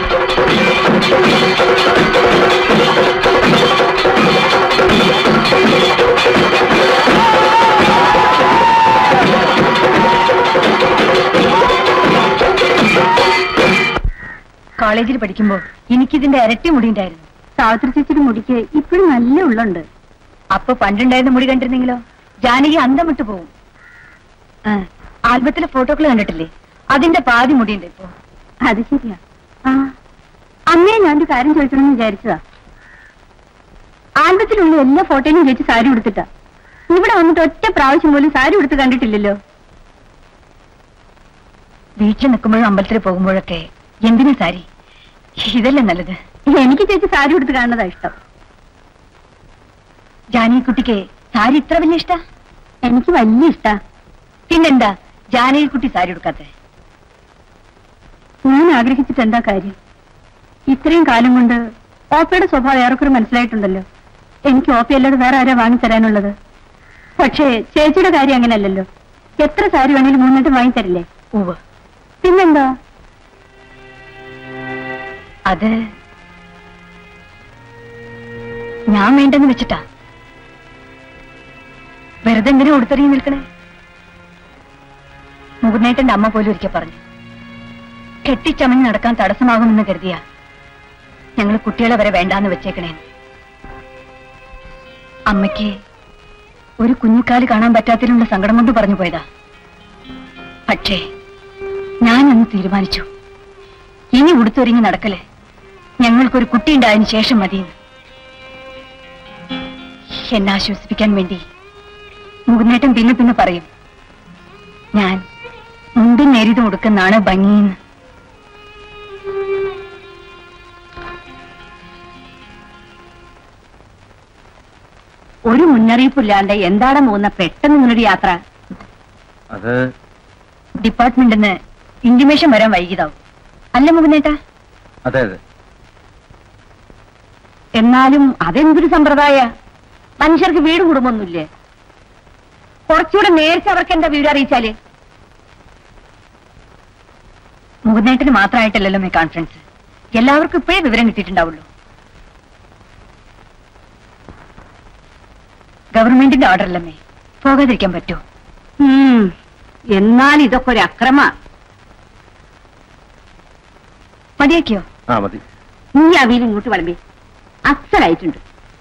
കോളേജിൽ പഠിക്കുമ്പോ എനിക്കിതിന്റെ ഇരട്ടി മുടി ഉണ്ടായിരുന്നു സാവിത്രി ചേച്ചിയുടെ മുടിക്ക് ഇപ്പോഴും നല്ല ഉള്ളുണ്ട് അപ്പൊ പണ്ടുണ്ടായിരുന്ന മുടി കണ്ടിരുന്നെങ്കിലോ ജാനകി അന്തം വിട്ടു പോവും ആ, ആൽബത്തിലെ ഫോട്ടോകൾ കണ്ടിട്ടില്ലേ അതിന്റെ പാതി മുടിയുണ്ട് ഇപ്പൊ അത് ശരിയാ ആ അന്നേ ഞാനൊരു കാര്യം ചോദിക്കണമെന്ന് വിചാരിച്ചതാ ആൽബത്തിലുള്ള എല്ലാ ഫോട്ടോയിലും ചേച്ചി സാരി ഉടുത്തിട്ടാ ഇവിടെ വന്നിട്ട് ഒറ്റ പ്രാവശ്യം പോലും സാരി ഉടുത്ത് കണ്ടിട്ടില്ലല്ലോ വീട്ടിൽ നിൽക്കുമ്പോഴും അമ്പലത്തിൽ പോകുമ്പോഴൊക്കെ എന്തിനാ സാരി ഇതല്ലേ നല്ലത് എനിക്ക് ചേച്ചി സാരി ഉടുത്ത് കാണുന്നതാ ഇഷ്ടം ജാനകിക്കുട്ടിക്ക് സാരി ഇത്ര വലിയ ഇഷ്ടാ എനിക്ക് വലിയ ഇഷ്ടാ പിന്നെന്താ ജാനകിക്കുട്ടി സാരി ഉടുക്കാത്തെ ഞാൻ ആഗ്രഹിച്ചിട്ട് എന്താ കാര്യം ഇത്രയും കാലം കൊണ്ട് ഓപ്പയുടെ സ്വഭാവം ഏറെക്കുറെ മനസ്സിലായിട്ടുണ്ടല്ലോ എനിക്ക് ഓപ്പ അല്ലാതെ വേറെ ആരാ വാങ്ങിത്തരാനുള്ളത് പക്ഷേ ചേച്ചിയുടെ കാര്യം അങ്ങനെയല്ലല്ലോ എത്ര സാരി വേണേലും മൂന്നിട്ട് വാങ്ങിത്തരില്ലേ ഉവ് പിന്നെന്താ അത് ഞാൻ വേണ്ടെന്ന് വെച്ചിട്ടാ വെറുതെ എന്തിനാ ഉടുത്തെറിയും നിൽക്കണേ മുകുന്നേട്ടന്റെ അമ്മ പോലും ഒരിക്കൽ പറഞ്ഞു കെട്ടിച്ചമഞ്ഞ് നടക്കാൻ തടസ്സമാകുമെന്ന് കരുതിയാ ഞങ്ങൾ കുട്ടികളെ വരെ വേണ്ടാന്ന് വെച്ചേക്കണേന്ന് അമ്മയ്ക്ക് ഒരു കുഞ്ഞിക്കാല് കാണാൻ പറ്റാത്തതിലുള്ള സങ്കടം കൊണ്ട് പറഞ്ഞു പോയതാ പക്ഷേ ഞാൻ അന്ന് തീരുമാനിച്ചു ഇനി ഉടുത്തൊരുങ്ങി നടക്കല് ഞങ്ങൾക്കൊരു കുട്ടി ഉണ്ടായതിനു ശേഷം മതിയെന്ന് എന്നെ ആശ്വസിപ്പിക്കാൻ വേണ്ടി മുകുന്നേട്ടൻ പിന്നെ പിന്നെ പറയും ഞാൻ മുണ്ടും നേരിതും ഉടുക്കുന്നാണ് ഭംഗിയെന്ന് ഒരു മുന്നറിയിപ്പില്ലാണ്ട് എന്താണ് മൂന്ന പെട്ടെന്ന് ഇങ്ങനൊരു യാത്ര അത് ഡിപ്പാർട്ട്മെന്റിൽ നിന്ന് ഇന്റിമേഷൻ വരാൻ വൈകിയതാവും അല്ല മുകുന്നേട്ടാ അതെ അതെ എന്നാലും അതെന്തൊരു സമ്പ്രദായ മനുഷ്യർക്ക് വീട് കുടുംബമൊന്നുമില്ലേ കുറച്ചുകൂടെ നേരത്തെ അവർക്ക് എന്താ വിവരം അറിയിച്ചാല് മുകുന്നേട്ടന് മാത്രമായിട്ടല്ലല്ലോ മേ കോൺഫറൻസ് എല്ലാവർക്കും ഇപ്പോഴേ വിവരം കിട്ടിയിട്ടുണ്ടാവുള്ളൂ ഗവൺമെന്റിന്റെ ഓർഡർ അല്ലമ്മേ പോകാതിരിക്കാൻ പറ്റുമോ ഉം, എന്നാൽ ഇതൊക്കെ ഒരു അക്രമ മതിയാക്കിയോ ആ മതി നീ ആ വീട് ഇങ്ങോട്ട് വിളമ്പി അസലായിട്ടുണ്ട്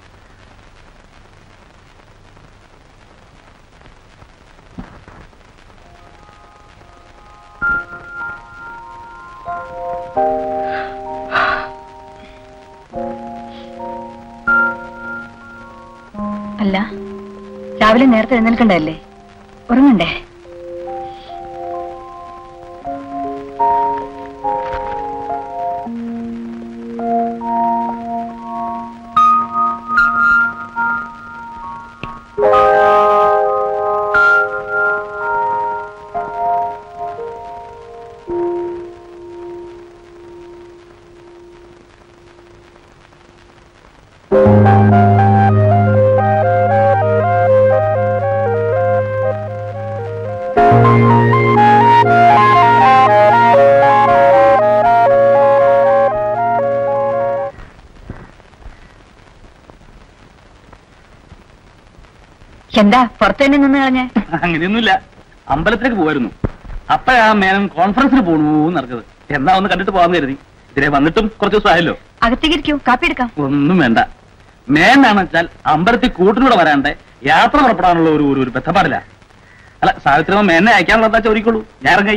അല്ല രാവിലെ നേരത്തെ എഴുന്നേൽക്കണ്ടല്ലേ ഉറങ്ങണ്ടേ എന്താ പുറത്തു തന്നെ നിന്ന് കളഞ്ഞേ അങ്ങനെയൊന്നുമില്ല അമ്പലത്തിലേക്ക് പോയിരുന്നു അപ്പോഴാ മേനൻ കോൺഫറൻസിന് പോണൂന്ന് നടക്കുന്നത് എന്നാ ഒന്ന് കണ്ടിട്ട് പോകാന്ന് കരുതി ഇതിനെ വന്നിട്ടും കുറച്ച് ദിവസം ആയല്ലോ അകത്തേക്ക് ഇരിക്കൂ കാപ്പി എടുക്കാം ഒന്നും വേണ്ട മേനാണെന്ന് വെച്ചാൽ അമ്പലത്തിൽ കൂട്ടിനൂടെ വരാണ്ട് യാത്ര പുറപ്പെടാനുള്ള ഒരു ഒരു- ഒരു ബന്ധപ്പാടില്ല അല്ല സാവിത്രിമ മേനെ അയക്കാനുള്ള ചോദിക്കുള്ളൂ ഞാൻ ഇറങ്ങായി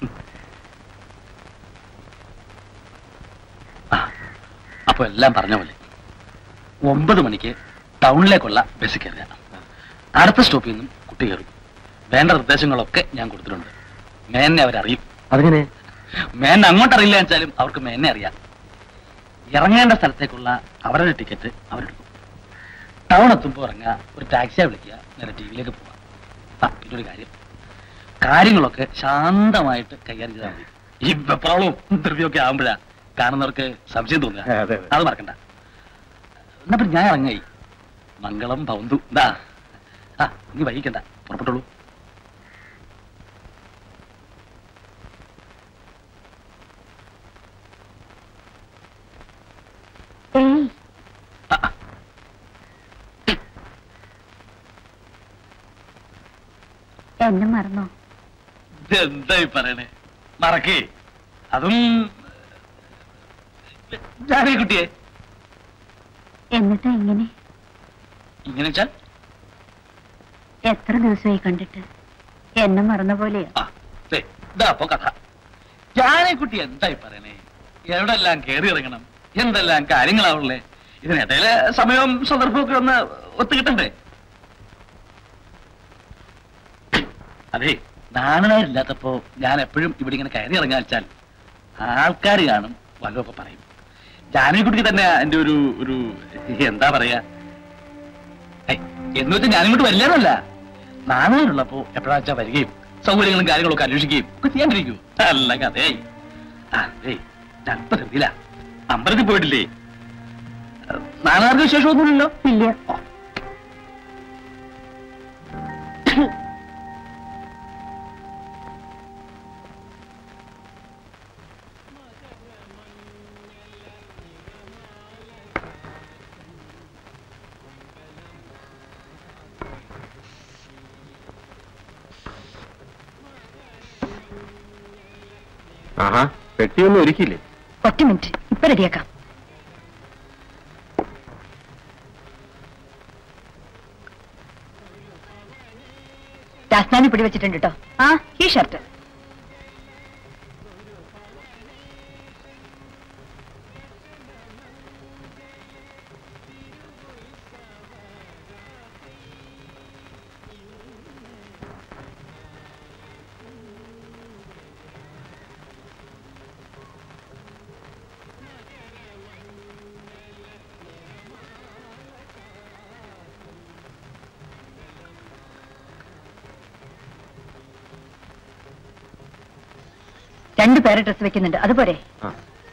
അപ്പൊ എല്ലാം പറഞ്ഞ പോലെ ഒമ്പത് മണിക്ക് ടൗണിലേക്കുള്ള ബസ് കയറുക അടുത്ത സ്റ്റോപ്പിൽ നിന്നും കുട്ടി കയറും വേണ്ട നിർദ്ദേശങ്ങളൊക്കെ ഞാൻ കൊടുത്തിട്ടുണ്ട് മേനെ അവരറിയും അതിങ്ങനെ മേനെ അങ്ങോട്ട് അറിയില്ല വെച്ചാലും അവർക്ക് മേനെ അറിയാം ഇറങ്ങേണ്ട സ്ഥലത്തേക്കുള്ള അവരുടെ ടിക്കറ്റ് അവരെടുക്കും ടൗൺ എത്തുമ്പോൾ ഇറങ്ങുക ഒരു ടാക്സിയെ വിളിക്കുക നേരെ ടി വിയിലേക്ക് പോവാം ആ ഇതൊരു കാര്യം കാര്യങ്ങളൊക്കെ ശാന്തമായിട്ട് കൈകാര്യം ചെയ്താൽ മതി ഈ വെപ്രാളവും ദ്രവ്യമൊക്കെ ആകുമ്പോഴാ കാണുന്നവർക്ക് സംശയം തോന്നുക അതെ, അതെ. അത് മറക്കണ്ട എന്നാ പിന്നെ ഞാൻ ഇറങ്ങായി മംഗളം ഭവന്തു എന്താ ആ നീ വൈകിക്കണ്ട പുറപ്പെട്ടോളൂ എന്നെ മറന്നോ എന്തായി പറയണേ മറക്കേ അതും ജാനകി കുട്ടിയെ എന്നിട്ടാ ഇങ്ങനെ ഇങ്ങനെ വെച്ചാൽ എത്ര ദിവസമായി കണ്ടിട്ട് എന്നെ മറന്ന പോലെയാ ആ ദേ, ഇതാ അപ്പൊ കഥ ജാനകുട്ടി എന്തായി പറയണേ എവിടെല്ലാം കയറി ഇറങ്ങണം എന്തെല്ലാം കാര്യങ്ങളാവുള്ളേ ഇതിനിടയില് സമയവും സന്ദർഭവും ഒക്കെ ഒന്ന് ഒത്തുകിട്ടണ്ടേ അതെ നാണനാരില്ലാത്തപ്പോ ഞാൻ എപ്പോഴും ഇവിടെ ഇങ്ങനെ കയറി ഇറങ്ങാൻ വെച്ചാൽ ആൾക്കാർ കാണും വല്ലതൊക്കെ പറയും ജാനകുട്ടിക്ക് തന്നെ എന്റെ ഒരു ഒരു എന്താ പറയാ ഏയ്, എന്ന് വെച്ചാൽ ഞാനിങ്ങോട്ട് വരില്ലെന്നല്ല നാണയനുള്ളപ്പോ എപ്പോഴാ വെച്ചാ വരികയും സൗകര്യങ്ങളും കാര്യങ്ങളും ഒക്കെ അന്വേഷിക്കുകയും ഒക്കെ ചെയ്യാണ്ടിരിക്കൂ അല്ല കഥേ ആ ഏയ് ഞാൻ ഇപ്പൊ ധൃതിയില്ല അമ്പലത്തിൽ പോയിട്ടില്ലേ നാണാർക്ക് വിശേഷമൊന്നുമില്ലല്ലോ ഇല്ല ആഹാ പെട്ടിയൊന്നും ഒരുക്കിയില്ലേ ഒറ്റ മിനിറ്റ് ഇപ്പൊ റെഡിയാക്കാം രാസ്നാനി പിടി വെച്ചിട്ടുണ്ട് കേട്ടോ ആ ഈ ഷർട്ട് രണ്ടു പേരെ ഡ്രസ് വെക്കുന്നുണ്ട് അതുപോലെ ആ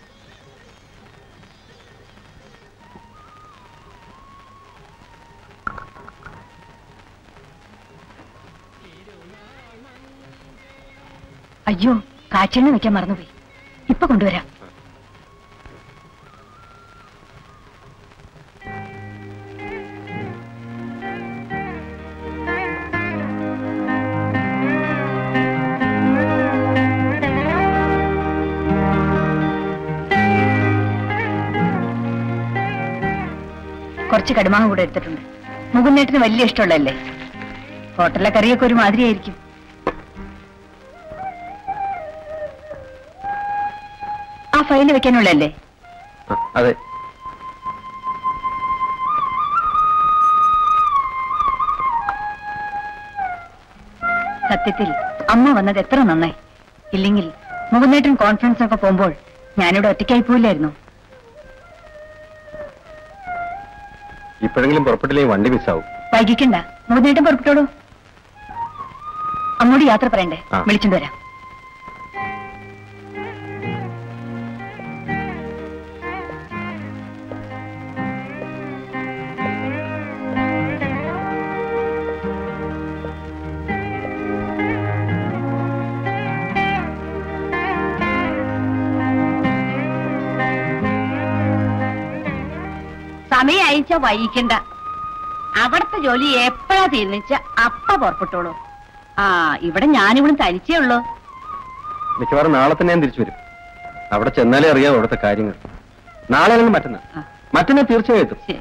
അയ്യോ കാച്ചെണ്ണ വെക്കാൻ മറന്നുപോയി ഇപ്പൊ കൊണ്ടുവരാം കുറച്ച് കടുമാങ്ങ കൂടെ എടുത്തിട്ടുണ്ട് മുകുന്നേട്ടിന് വലിയ ഇഷ്ടമുള്ളതല്ലേ ഹോട്ടലിലെ കറിയൊക്കെ ഒരു മാതിരിയായിരിക്കും ആ ഫയല് വെക്കാനുള്ളതല്ലേ ആ, അതെ സത്യത്തിൽ അമ്മ വന്നത് എത്ര നന്നായി ഇല്ലെങ്കിൽ മുകുന്നേട്ടൻ കോൺഫറൻസ് ഒക്കെ പോകുമ്പോൾ ഞാനിവിടെ ഒറ്റയ്ക്കായി പോയില്ലായിരുന്നു ഇപ്പോഴെങ്കിലും പുറപ്പെട്ടില്ലെങ്കിൽ വണ്ടി മിസ്സാവും വൈകിക്കണ്ട മുകുന്നേട്ടൻ പുറപ്പെട്ടോളൂ അമ്മോട് യാത്ര പറയണ്ടേ ആ. വിളിച്ചിട്ട് വരാം സമയം അയച്ച വൈകിക്കണ്ട അവിടുത്തെ ജോലി എപ്പോഴാ തീർന്നിച്ച അപ്പ പുറപ്പെട്ടോളൂ ആ ഇവിടെ ഞാനിവിടെ തനിച്ചേ ഉള്ളൂ മിക്കവാറും നാളെ തന്നെ ഞാൻ തിരിച്ചു വരും അവിടെ ചെന്നാലേ അറിയാം അവിടുത്തെ കാര്യങ്ങൾ നാളെ അല്ലെങ്കിൽ മറ്റന്നാ ആ. മറ്റന്നാ തീർച്ചയായിട്ടും ശരി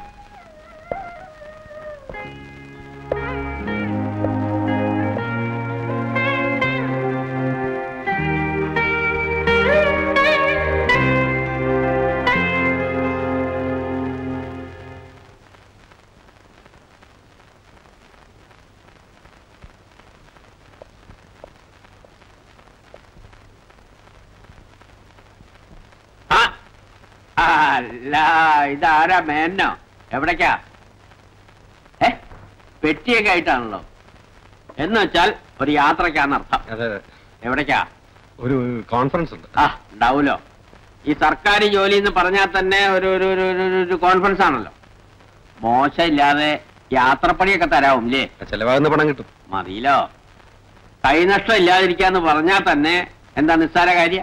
ആ അല്ല ഇതാരാ മേനോ എവിടേക്കാ ഏ പെട്ടിയൊക്കെ ആയിട്ടാണല്ലോ എന്ന് വെച്ചാൽ ഒരു യാത്രക്കാന്നർത്ഥം അതെ എവിടേക്കാ ഒരു കോൺഫറൻസ് ഉണ്ട് ആ ഉണ്ടാവൂലോ ഈ സർക്കാർ ജോലി എന്ന് പറഞ്ഞാൽ തന്നെ ഒരു ഒരു ഒരു ഒരു- ഒരു കോൺഫറൻസ് ആണല്ലോ മോശമില്ലാതെ യാത്രപ്പണിയൊക്കെ തരാവും ഇല്ലേ ചെലവാകുന്ന പണം കിട്ടും മതിയിലോ കൈനഷ്ടം ഇല്ലാതിരിക്കാന്ന് പറഞ്ഞാൽ തന്നെ എന്താ നിസ്സാര കാര്യ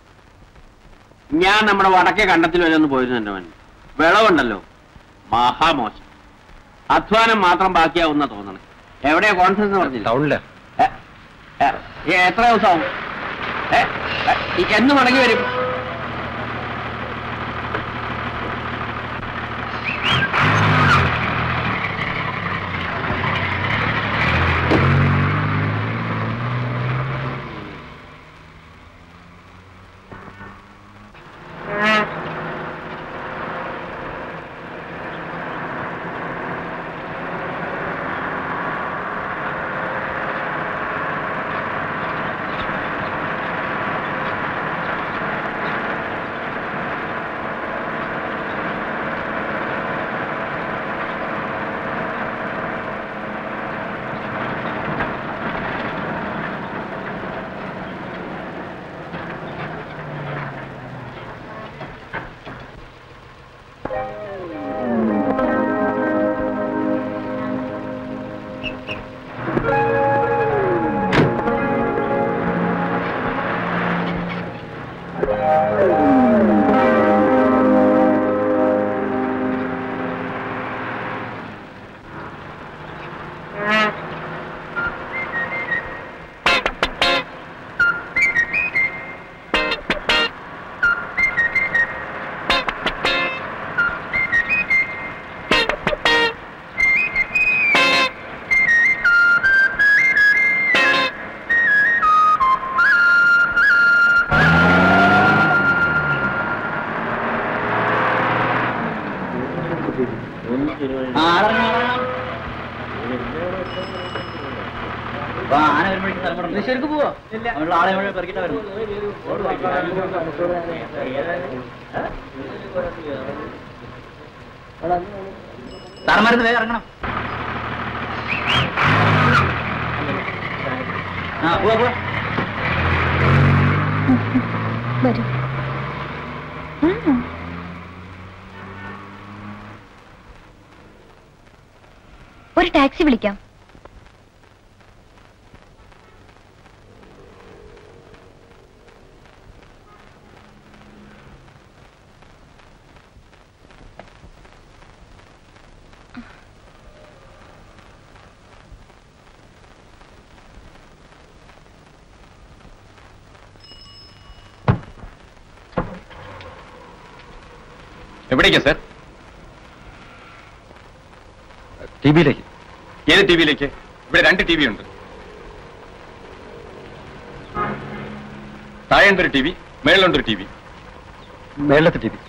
ഞാൻ നമ്മുടെ വടക്കേ കണ്ടത്തിൽ വരെ ഒന്ന് പോയിരുന്നു എന്റെ മൻ വിളവുണ്ടല്ലോ മഹാമോശം അധ്വാനം മാത്രം ബാക്കിയാവുന്ന തോന്നണേ എവിടെയാ കോൺഫറൻസ് പറഞ്ഞില്ല ടൗണില് ഏ, ഏ, എത്ര ദിവസമാവും ഏ, ഏ, ഈ എന്ന് മടങ്ങി വരും തൃശ്ശൂർക്ക് പോവോ അവനുള്ള ആളെ മുഴുവൻ പെറുക്കിട്ട് വരും സാറന്മാരുന്ന് വേഗം ഇറങ്ങണം ആ പോവാ പോവാ വരൂ ഉം. ഒരു ടാക്സി വിളിക്കാം എവിടേക്കാ സാർ ടി വിയിലേക്ക് ഏത് ടി വിയിലേക്ക് ഇവിടെ രണ്ട് ടി വി ഉണ്ട് താഴെയുണ്ടൊരു ടി വി മേളിലുണ്ടൊരു ടി വി മേളത്തെ ടി വി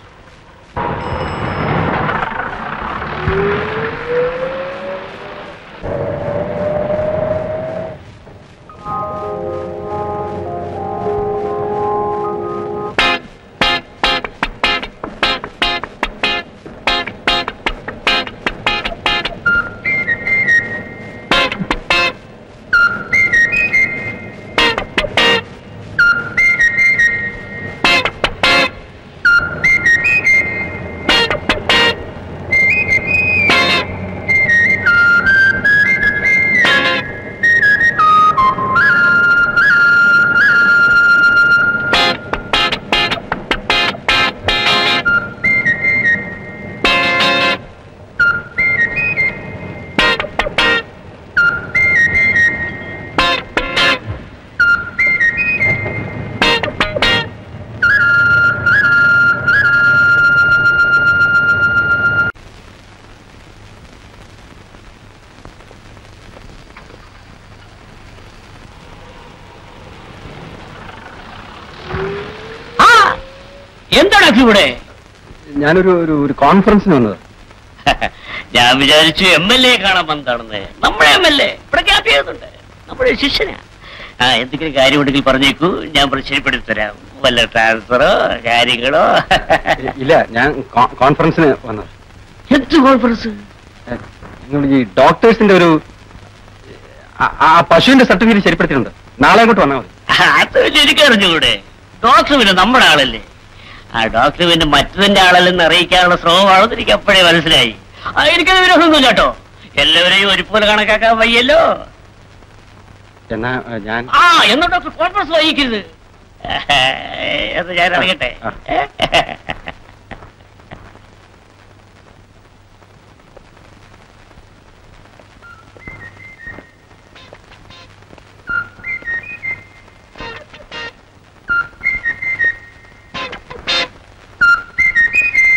എന്താണ് ഇവിടെ ഞാനൊരു ഒരു ഒരു കോൺഫറൻസിന് വന്നത് ഞാൻ വിചാരിച്ചു എം എൽ എ കാണാൻ വന്നതാണെന്ന് നമ്മുടെ എം എൽ എ ഇവിടെ ക്യാപ് ചെയ്യുന്നുണ്ട് നമ്മുടെ ശിഷ്യനാ ആ എന്തെങ്കിലും കാര്യമുണ്ടെങ്കിൽ പറഞ്ഞേക്കൂ ഞാൻ ശരിപ്പെടുത്തി തരാം വല്ല ട്രാൻസ്ഫറോ കാര്യങ്ങളോ ഇല്ല ഞാൻ കോ- കോൺഫറൻസിന് വന്നത് എന്ത് കോൺഫറൻസ് നിങ്ങൾ ഈ ഡോക്ടേഴ്സിന്റെ ഒരു ആ- ആ പശുവിന്റെ സർട്ടിഫിക്കറ്റ് ശരിപ്പെടുത്തിയിട്ടുണ്ട് നാളെ അങ്ങോട്ട് വന്നാൽ മതി അത് വലിയ എനിക്ക് അറിഞ്ഞുകൂടെ ഡോക്ടർ പിന്നെ നമ്മുടെ ആളല്ലേ ആ ഡോക്ടർ പിന്നെ മറ്റതിന്റെ ആളല്ലെന്ന് അറിയിക്കാനുള്ള ശ്രമമാണെന്ന് എനിക്ക് അപ്പോഴേ മനസ്സിലായി ആ എനിക്കത് വിരോധമൊന്നും കേട്ടോ എല്ലാവരെയും ഒരുപോലെ കണക്കാക്കാൻ വയ്യല്ലോ എന്നാ ഏ, ഞാൻ ആ എന്നാ ഡോക്ടർ കോൺഫറൻസ് വഹിക്കരുത് എന്ന് ഞാൻ അറിയട്ടെ ആ.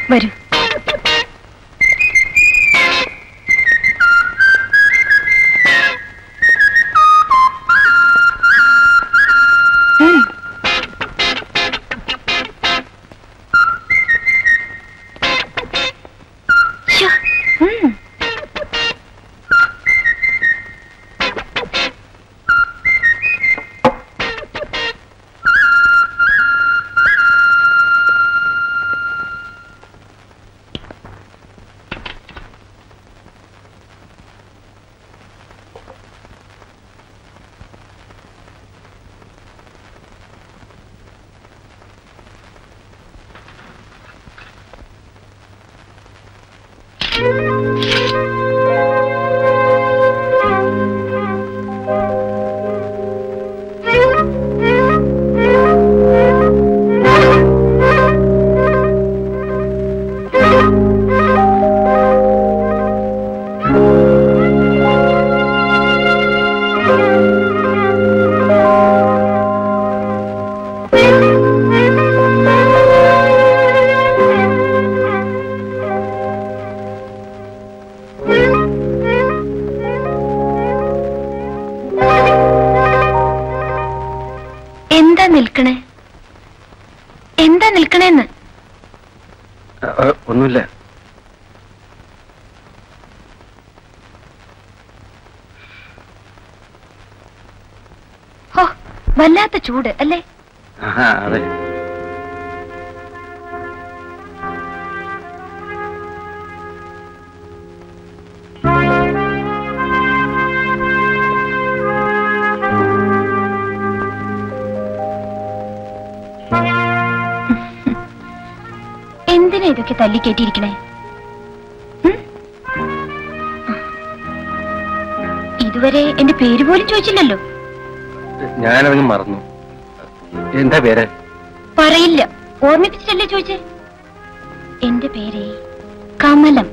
വരൂ ഉം. ശ്ശോ, ഉം. എന്താ നിൽക്കണേ എന്താ നിൽക്കണേന്ന് ഒന്നുമില്ല ഹോ വല്ലാത്ത ചൂട് അല്ലേ ആഹാ, അതെ എന്തിനാ ഇതൊക്കെ തല്ലിക്കേറ്റിയിരിക്കണേ ഉം? ഇതുവരെ എന്റെ പേര് പോലും ചോദിച്ചില്ലല്ലോ ഞാനതങ്ങ് മറന്നു എന്താ പേര് പറയില്ല ഓർമ്മിപ്പിച്ചിട്ടല്ലേ ചോദിച്ചേ എന്റെ പേര് കമലം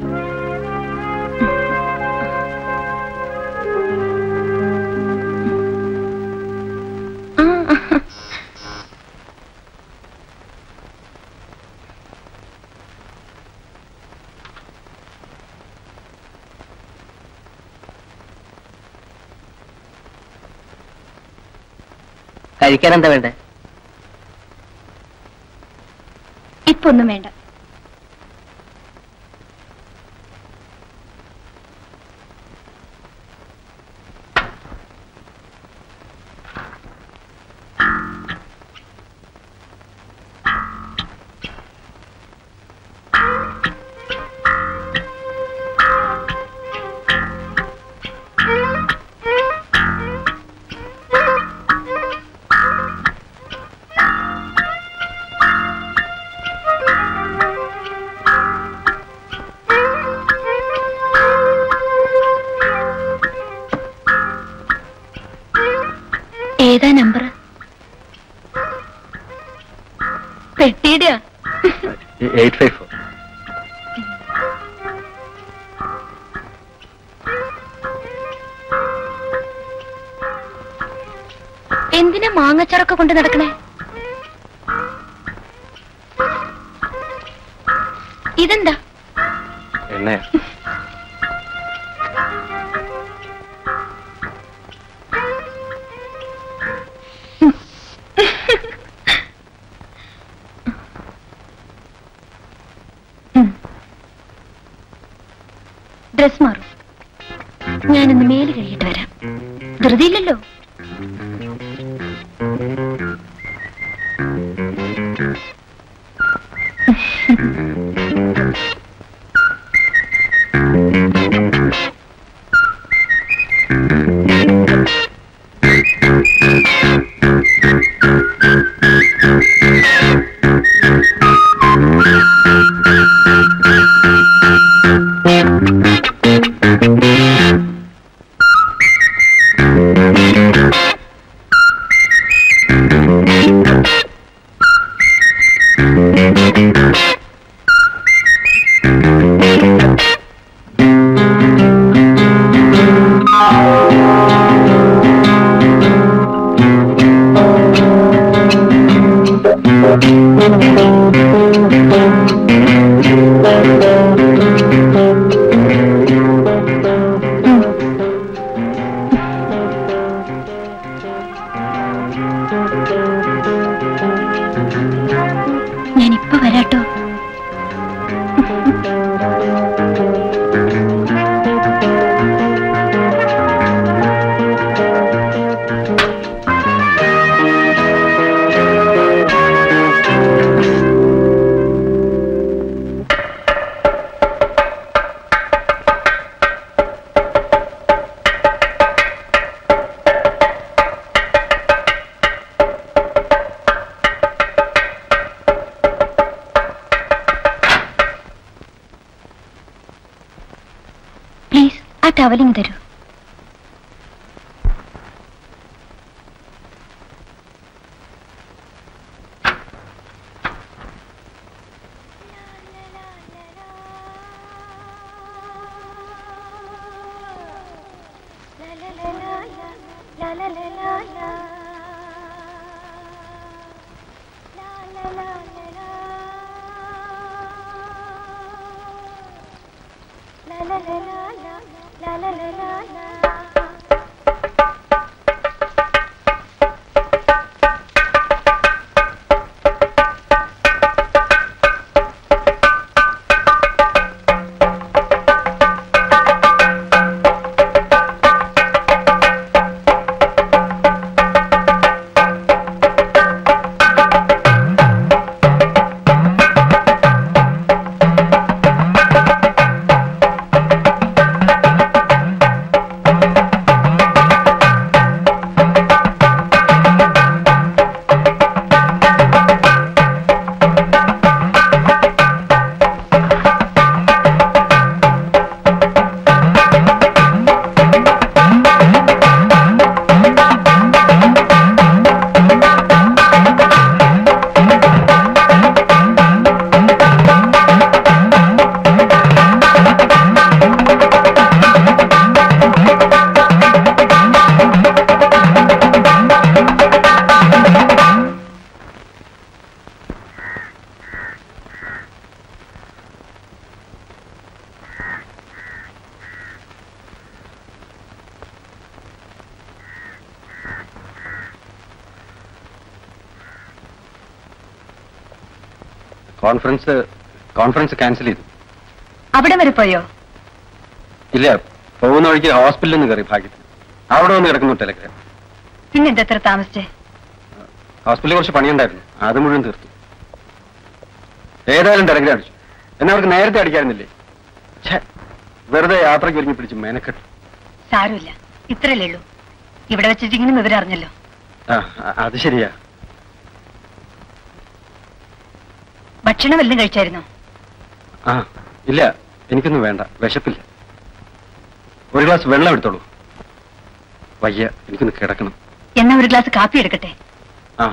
ആ, കഴിക്കാൻ എന്താ വേണ്ടേ ഇപ്പൊ ഒന്നും വേണ്ട ഏതാ നമ്പർ പെട്ടിയുടെ എയ്റ്റ് ഫൈവ് ഫോർ എന്തിനാ മാങ്ങച്ചറൊക്കെ കൊണ്ട് നടക്കണേ ഇതെന്താ എണ്ണയാ ഡ്രസ് മാറും ഞാനൊന്ന് മേല് കഴിയിട്ട് വരാം ധൃതിയില്ലല്ലോ Thank you. ആ ടവലിങ് തരൂ കോൺഫറൻസ് കോൺഫറൻസ് ക്യാൻസൽ ചെയ്തു അവിടെ വരെ പോയോ ഇല്ല പോകുന്ന വഴിക്ക് ഹോസ്പിറ്റലിൽ നിന്ന് കയറി ഭാഗ്യത്തിന് അവിടെ വന്ന് കിടക്കുന്നു ടെലഗ്രാം പിന്നെന്താ എത്ര താമസിച്ചേ ഹോസ്പിറ്റലിൽ കുറച്ച് പണിയുണ്ടായിരുന്നു അത് മുഴുവൻ തീർത്തു ഏതായാലും ടെലഗ്രാം അടിച്ചു എന്നാ അവർക്ക് നേരത്തെ അടിക്കാറുന്നില്ലേ ഛേ വെറുതെ യാത്രയ്ക്ക് ഒരുങ്ങി പിടിച്ച് മെനക്കെട്ടു സാരമില്ല ഇത്രയല്ലേ ഉള്ളൂ ഇവിടെ വെച്ചിട്ടിങ്ങനെ വിവരം അറിഞ്ഞല്ലോ ആ അ- അത് ശരിയാ ഭക്ഷണം വല്ലതും കഴിച്ചായിരുന്നോ ആ ഇല്ല എനിക്കൊന്നും വേണ്ട വിശപ്പില്ല ഒരു ഗ്ലാസ് വെള്ളം എടുത്തോളൂ വയ്യ എനിക്കൊന്ന് കിടക്കണം എന്നാ ഒരു ഗ്ലാസ് കാപ്പി എടുക്കട്ടെ ആ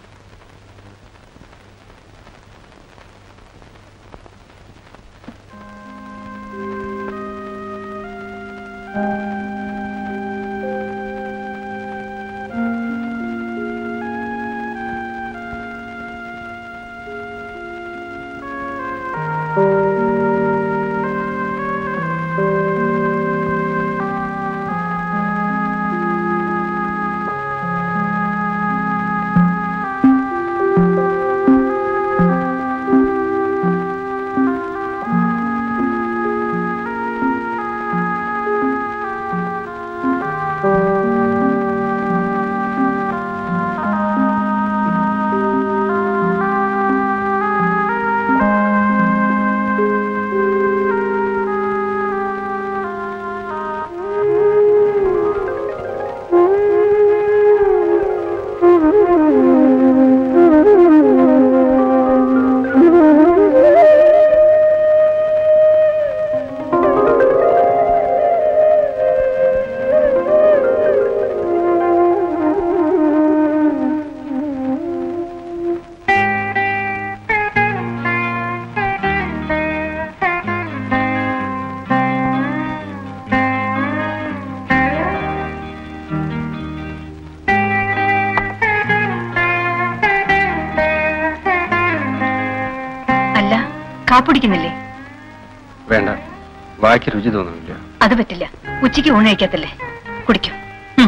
അല്ല കാപ്പിടിക്കുന്നില്ലേ വേണ്ട വായിക്ക് രുചി തോന്നുന്നില്ല അത് പറ്റില്ല ഉച്ചയ്ക്ക് ഊണ് കഴിക്കത്തില്ലേ കുടിക്കും ഉം.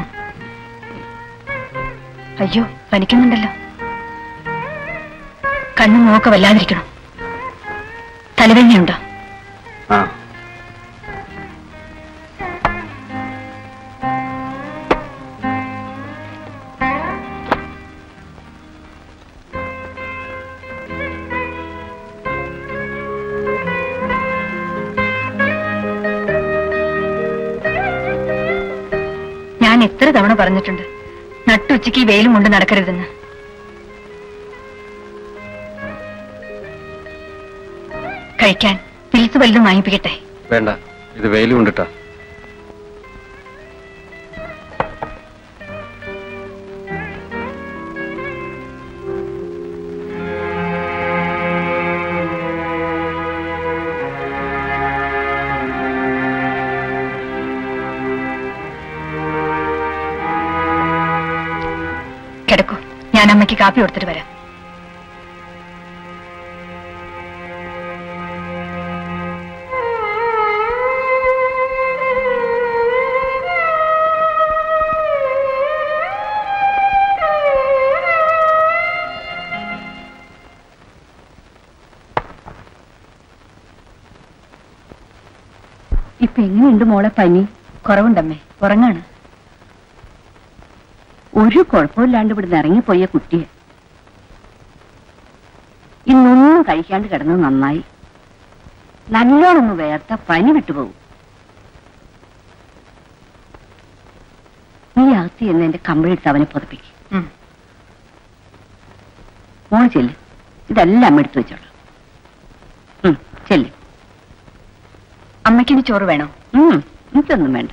അയ്യോ പനിക്കുന്നുണ്ടല്ലോ കണ്ണും മൂക്കെ വല്ലാതിരിക്കണം തലവേദനയുണ്ടോ ആ ഞാൻ എത്ര തവണ പറഞ്ഞിട്ടുണ്ട് നട്ടുച്ചയ്ക്ക് ഈ വെയിലും കൊണ്ട് നടക്കരുതെന്ന് കഴിക്കാൻ പിൽസ് വല്ലതും വാങ്ങിപ്പിക്കട്ടെ വേണ്ട ഇത് വെയിൽ കൊണ്ടിട്ടാ കിടക്കൂ ഞാൻ അമ്മയ്ക്ക് കാപ്പി കൊടുത്തിട്ട് വരാം ഇപ്പൊ എങ്ങനെയുണ്ട് മോളെ പനി കുറവുണ്ടമ്മേ ഉറങ്ങാണ് ഒരു കുഴപ്പമില്ലാണ്ട് ഇവിടുന്ന് ഇറങ്ങിപ്പോയ കുട്ടിയെ ഇന്നൊന്നും കഴിക്കാണ്ട് കിടന്നത് നന്നായി നല്ലോണം ഒന്ന് വേർത്ത പനി വിട്ടുപോകും നീ അകത്ത് ചെന്ന് എന്റെ കമ്പിളിട്ട് അവനെ പുതപ്പിക്കും ഉം. മോള് ചെല്ല് ഇതെല്ലാം എടുത്തു വെച്ചോളൂ ഉം, ചെല്ല് അമ്മയ്ക്കിനി ചോറ് വേണോ ഉം, എനിക്കൊന്നും വേണ്ട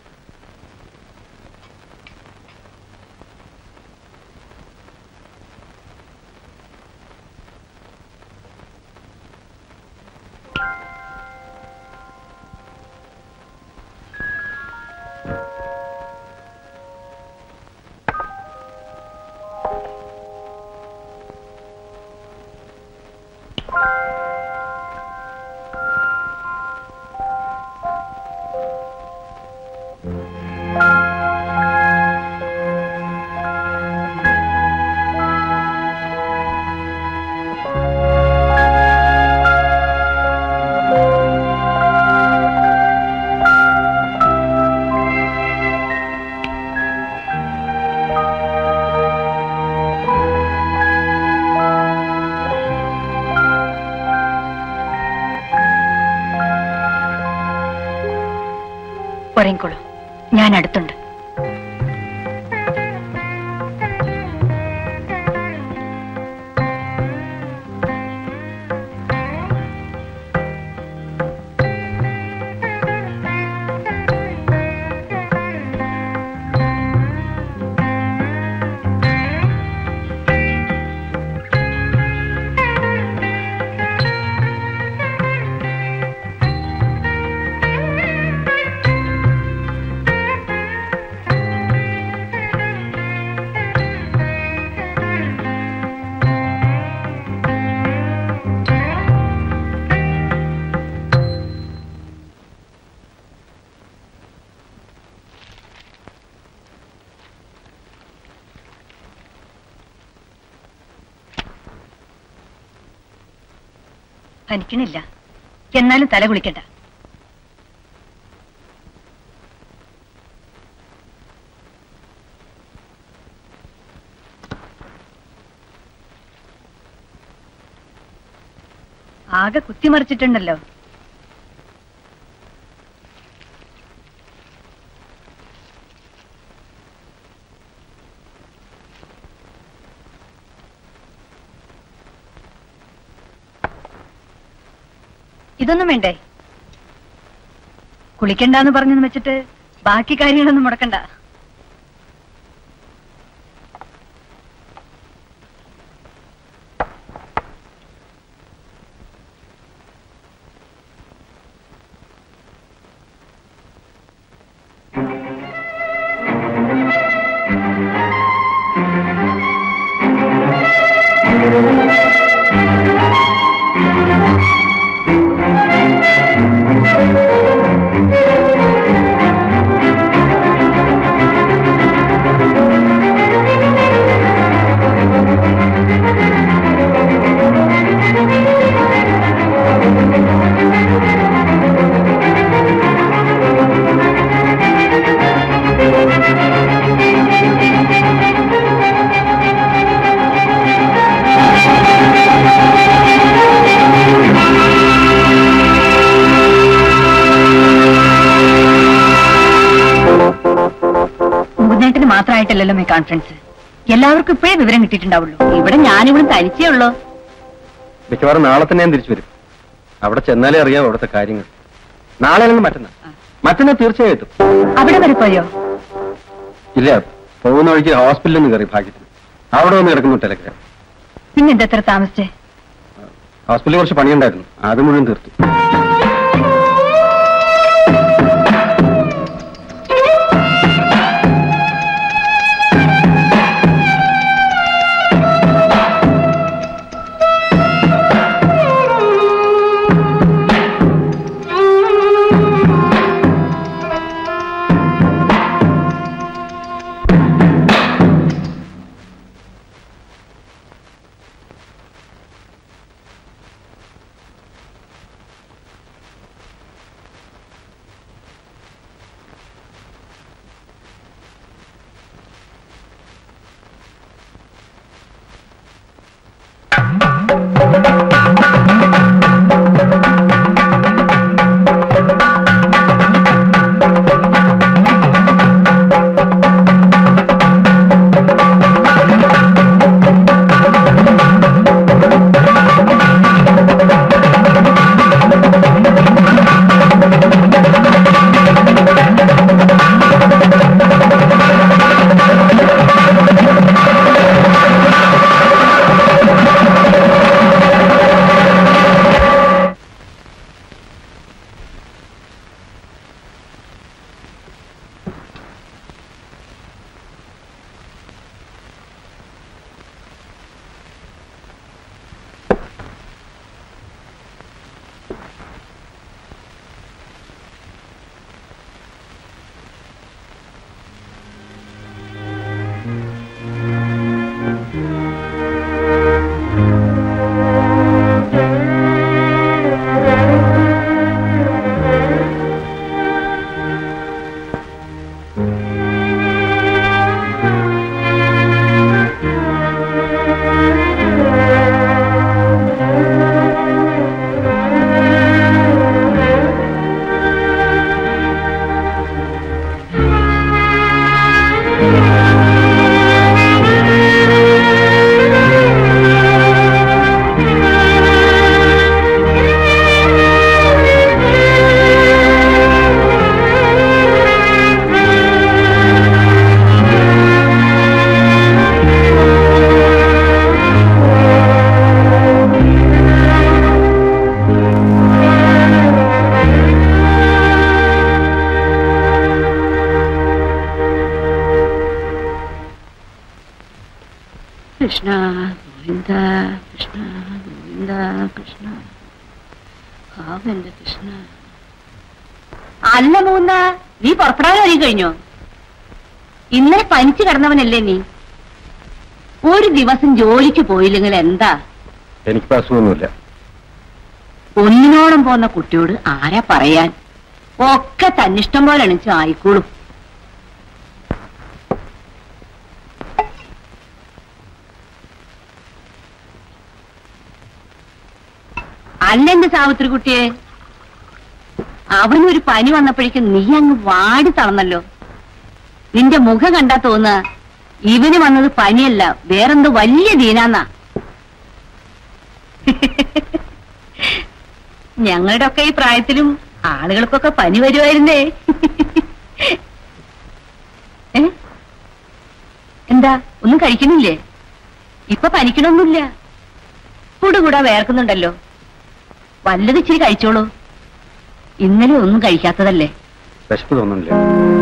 ഉറങ്ങിക്കോളൂ ഞാൻ അടുത്തുണ്ട് പനിക്കണില്ല എന്നാലും തല കുളിക്കണ്ട ആകെ കുത്തിമറിച്ചിട്ടുണ്ടല്ലോ ഇതൊന്നും വേണ്ടേ കുളിക്കണ്ടെന്ന് പറഞ്ഞെന്ന് വെച്ചിട്ട് ബാക്കി കാര്യങ്ങളൊന്നും മുടക്കണ്ട മുകുന്നേട്ടന് മാത്രമായിട്ടല്ലല്ലോ മേ കോൺഫറൻസ് എല്ലാവർക്കും ഇപ്പോഴേ വിവരം കിട്ടിയിട്ടുണ്ടാവുള്ളൂ ഇവിടെ ഞാനിവിടെ തനിച്ചേ ഉള്ളൂ മിക്കവാറും നാളെ തന്നെ ഞാൻ തിരിച്ചു വരും അവിടെ ചെന്നാലേ അറിയാം അവിടുത്തെ കാര്യങ്ങൾ നാളെ അല്ലെങ്കിൽ മറ്റന്നാ മറ്റന്നാ തീർച്ചയായിട്ടും അവിടെ വരെ പോയോ ഇല്ല പോകുന്ന വഴിക്ക് ഹോസ്പിറ്റലിൽ നിന്ന് കയറി ഭാഗ്യത്തിന് അവിടെ വന്ന് കിടക്കുന്നു ടെലഗ്രാം പിന്നെന്താ എത്ര താമസിച്ചേ ഹോസ്പിറ്റലിൽ കുറച്ച് പണിയുണ്ടായിരുന്നു അത് മുഴുവൻ തീർത്തു കൃഷ്ണ ഗോവിന്ദ കൃഷ്ണ ഗോവിന്ദ കൃഷ്ണ എന്റെ കൃഷ്ണ അല്ല മൂന്ന നീ പുറപ്പെടാൻ കഴിയും കഴിഞ്ഞോ ഇന്നലെ പനിച്ചു കിടന്നവനല്ലേ നീ ഒരു ദിവസം ജോലിക്ക് പോയില്ലെങ്കിൽ എന്താ എനിക്ക് അസുഖമൊന്നുമില്ല ഒന്നിനോളം പോന്ന കുട്ടിയോട് ആരാ പറയാൻ ഒക്കെ തന്നിഷ്ടം പോലെ എണിച്ച് ആയിക്കോളും അല്ലെന്റെ സാവിത്രി കുട്ടിയെ അവനൊരു പനി വന്നപ്പോഴേക്കും നീ അങ്ങ് വാടി തളർന്നല്ലോ നിന്റെ മുഖം കണ്ടാ തോന്നുക ഇവന് വന്നത് പനിയല്ല വേറെന്തോ വലിയ ദീനാന്നാ ഞങ്ങളുടെ ഒക്കെ ഈ പ്രായത്തിലും ആളുകൾക്കൊക്കെ പനി വരുമായിരുന്നേ ഏ? എന്താ ഒന്നും കഴിക്കുന്നില്ലേ ഇപ്പൊ പനിക്കണമൊന്നുമില്ല കൂടുകൂടാ വേർക്കുന്നുണ്ടല്ലോ വല്ലത് ഇച്ചിരി കഴിച്ചോളൂ ഇന്നലെ ഒന്നും കഴിക്കാത്തതല്ലേ വിശപ്പ് തോന്നുന്നില്ല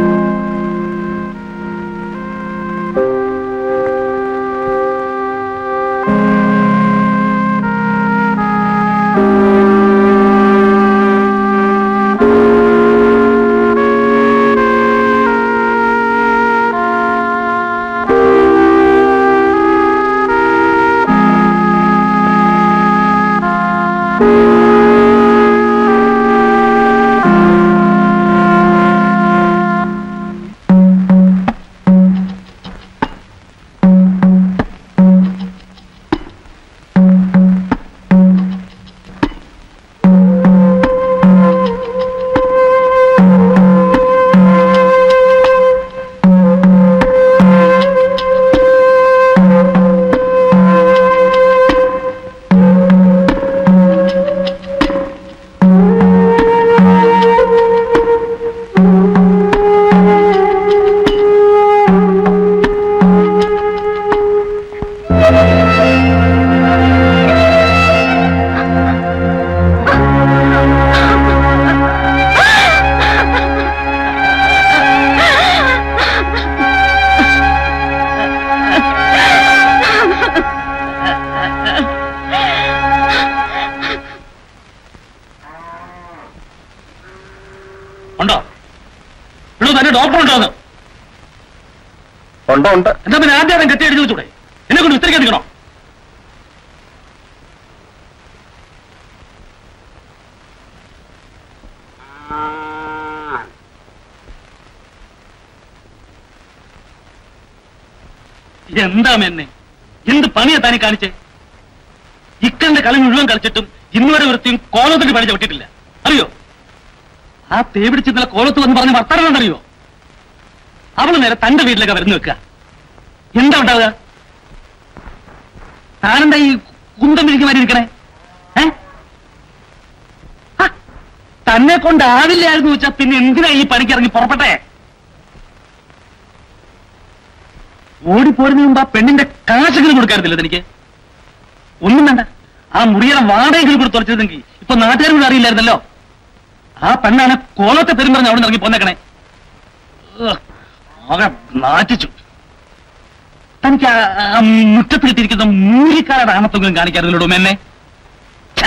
ഉണ്ടോ ഇവിടെ തന്നെ ഡോക്ടർ ഉണ്ടോ എന്ന് ഉണ്ടോ ഉണ്ട് എന്താ പിന്നെ ആദ്യം കെട്ടി എഴുതി വെച്ചൂടെ എന്നെ കൊണ്ട് വിസ്തരിക്കാൻ നിൽക്കണോ എന്താ എന്നെ എന്ത് പണിയാ താനി കാണിച്ചേ ഇക്കന്റെ കളി മുഴുവൻ കളിച്ചിട്ടും ഇന്നുവരെ വൃത്തിയും കോലത്തിന് പണി ചവിട്ടിട്ടില്ല അറിയോ ആ തേ പിടിച്ച് ഇന്നലെ കോലത്ത് വന്ന് പറഞ്ഞ് വർത്തമാനം അറിയോ അവള് നേരെ തന്റെ വീട്ടിലേക്ക് വരുന്നു വെക്കുക എന്താ ഉണ്ടാവുക താനെന്താ ഈ കുന്തം വിരിക്ക് മാറി ഇരിക്കണേ ഏ ആ, തന്നെ കൊണ്ടാവില്ലായിരുന്നു വെച്ചാ പിന്നെ എന്തിനാ ഈ പണിക്ക് ഇറങ്ങി പുറപ്പെട്ടെ ഓടിപ്പോരുന്നതിന് മുമ്പ് ആ പെണ്ണിന്റെ കാശെങ്കിലും കൊടുക്കാറില്ല എനിക്ക് ഒന്നും വേണ്ട ആ മുറിയുടെ വാടകയെങ്കിലും കൂടി തുറച്ചിരുന്നെങ്കിൽ ഇപ്പൊ നാട്ടുകാർ കൂടെ അറിയില്ലായിരുന്നല്ലോ ആ പെണ്ണാണ് കോലത്തെ പെരുമ്പറഞ്ഞ് അവിടെ ഇറങ്ങി പോന്നേക്കണേ ഉഹ്, ആകെ നാറ്റിച്ചു തനിക്ക് ആ ആ മുറ്റത്ത് കിട്ടിയിരിക്കുന്ന മൂലിക്കാരുടെ ആണത്തെങ്കിലും കാണിക്കാറില്ലടോ എന്നെ ഛെ.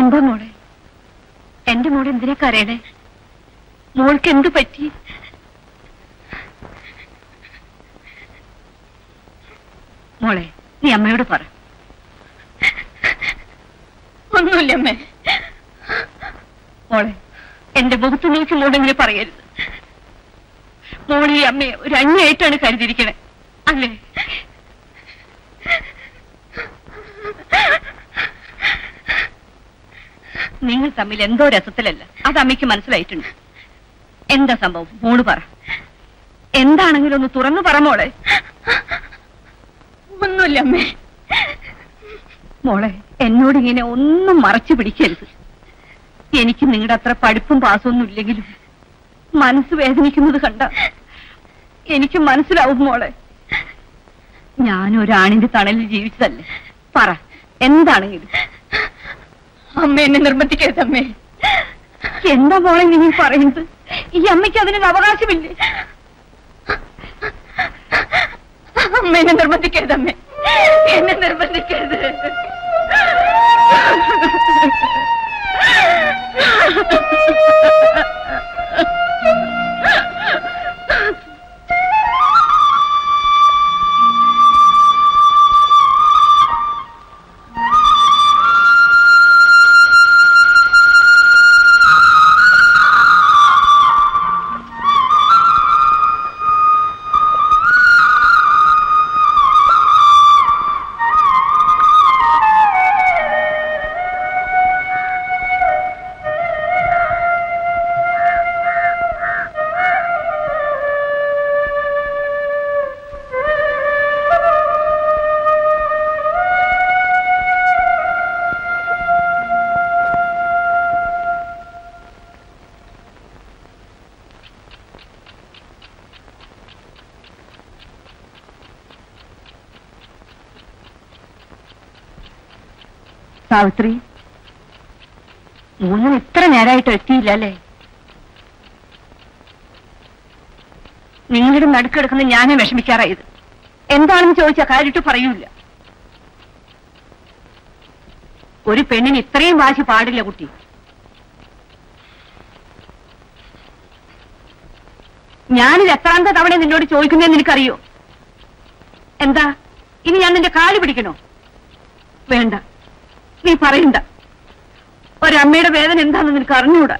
എന്താ മോളെ എന്റെ മോളെ എന്തിനാ കരയണേ മോൾക്ക് എന്തു പറ്റി മോളെ നീ അമ്മയോട് പറ ഒന്നുമില്ല അമ്മേ മോളെ എന്റെ മുഖത്ത് നോക്കി മോളിങ്ങനെ പറയരുത് മോളി അമ്മയെ ഒരു അന്യായിട്ടാണ് കരുതിയിരിക്കണേ അല്ലേ നിങ്ങൾ തമ്മിൽ എന്തോ രസത്തിലല്ല അത് അമ്മയ്ക്ക് മനസ്സിലായിട്ടുണ്ട് എന്താ സംഭവം മോള് പറ എന്താണെങ്കിലും ഒന്ന് തുറന്നു പറ മോളെ ഒന്നുമില്ല അമ്മേ മോളെ എന്നോട് ഇങ്ങനെ ഒന്നും മറച്ചു പിടിക്കരുത് എനിക്ക് നിങ്ങളുടെ അത്ര പഠിപ്പും പാസൊന്നും ഇല്ലെങ്കിലും മനസ്സ് വേദനിക്കുന്നത് കണ്ട എനിക്ക് മനസ്സിലാവും മോളെ ഞാൻ ഒരാണിന്റെ തണലിൽ ജീവിച്ചതല്ലേ പറ എന്താണെങ്കിലും അമ്മ എന്നെ നിർബന്ധിക്കരുത് അമ്മേ എന്താ മോളെ നീ പറയുന്നത് ഈ അമ്മയ്ക്ക് അതിനൊരു അവകാശമില്ലേ അമ്മ എന്നെ നിർബന്ധിക്കരുത് അമ്മേ എന്നെ നിർബന്ധിക്കരുത് സാവിത്രി മൂന്നിന് ഇത്ര നേരമായിട്ട് എത്തിയില്ല അല്ലേ നിങ്ങളുടെ നടുക്കെടുക്കുന്ന ഞാനേ വിഷമിക്കാറായത് എന്താണെന്ന് ചോദിച്ചാൽ കാര്യമായിട്ട് പറയൂല ഒരു പെണ്ണിന് ഇത്രയും വാശി പാടില്ല കുട്ടി ഞാനിത് എത്രാമത്തെ തവണ നിന്നോട് ചോദിക്കുന്നതെന്ന് എനിക്കറിയോ എന്താ ഇനി ഞാൻ നിന്റെ കാല് പിടിക്കണോ വേണ്ട നീ പറയണ്ട ഒരമ്മയുടെ വേദന എന്താണെന്ന് നിനക്ക് അറിഞ്ഞൂടാ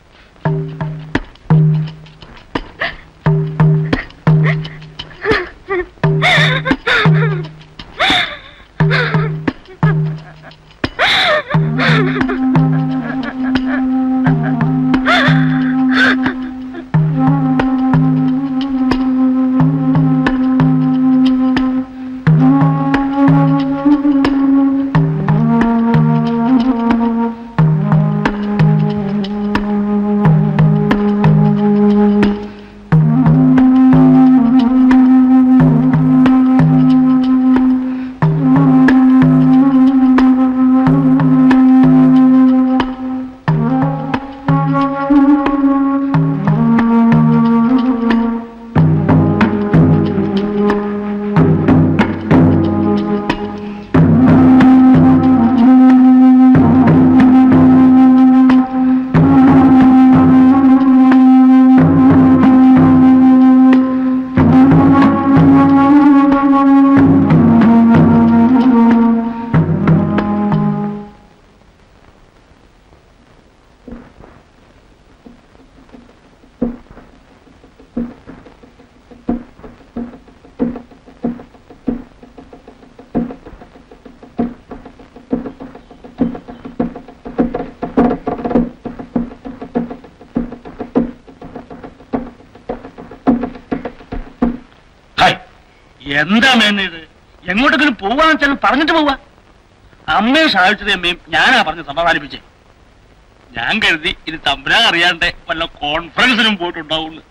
ഹായ് എന്താ മേന്നെ ഇത് എങ്ങോട്ടെങ്കിലും പോവാന്ന് വെച്ചാൽ പറഞ്ഞിട്ട് പോവാ അമ്മയും സാധിച്ചത് അമ്മയും ഞാനാ പറഞ്ഞ് സമാധാനിപ്പിച്ചേ ഞാൻ കരുതി ഇത് തമ്പുരാൻ അറിയാണ്ട് വല്ല കോൺഫറൻസിനും പോയിട്ടുണ്ടാവുള്ളു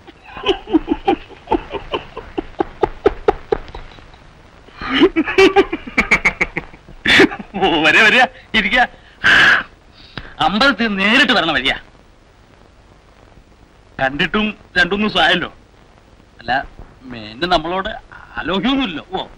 ഓ വരെ വരിക ഇരിക്ക അമ്പലത്തിൽ നേരിട്ട് വരണ വഴിയാ കണ്ടിട്ടും രണ്ടു ദിവസം ആയല്ലോ അല്ല മേന് നമ്മളോട് ആലോചിക്കൊന്നുമില്ലോ ഓ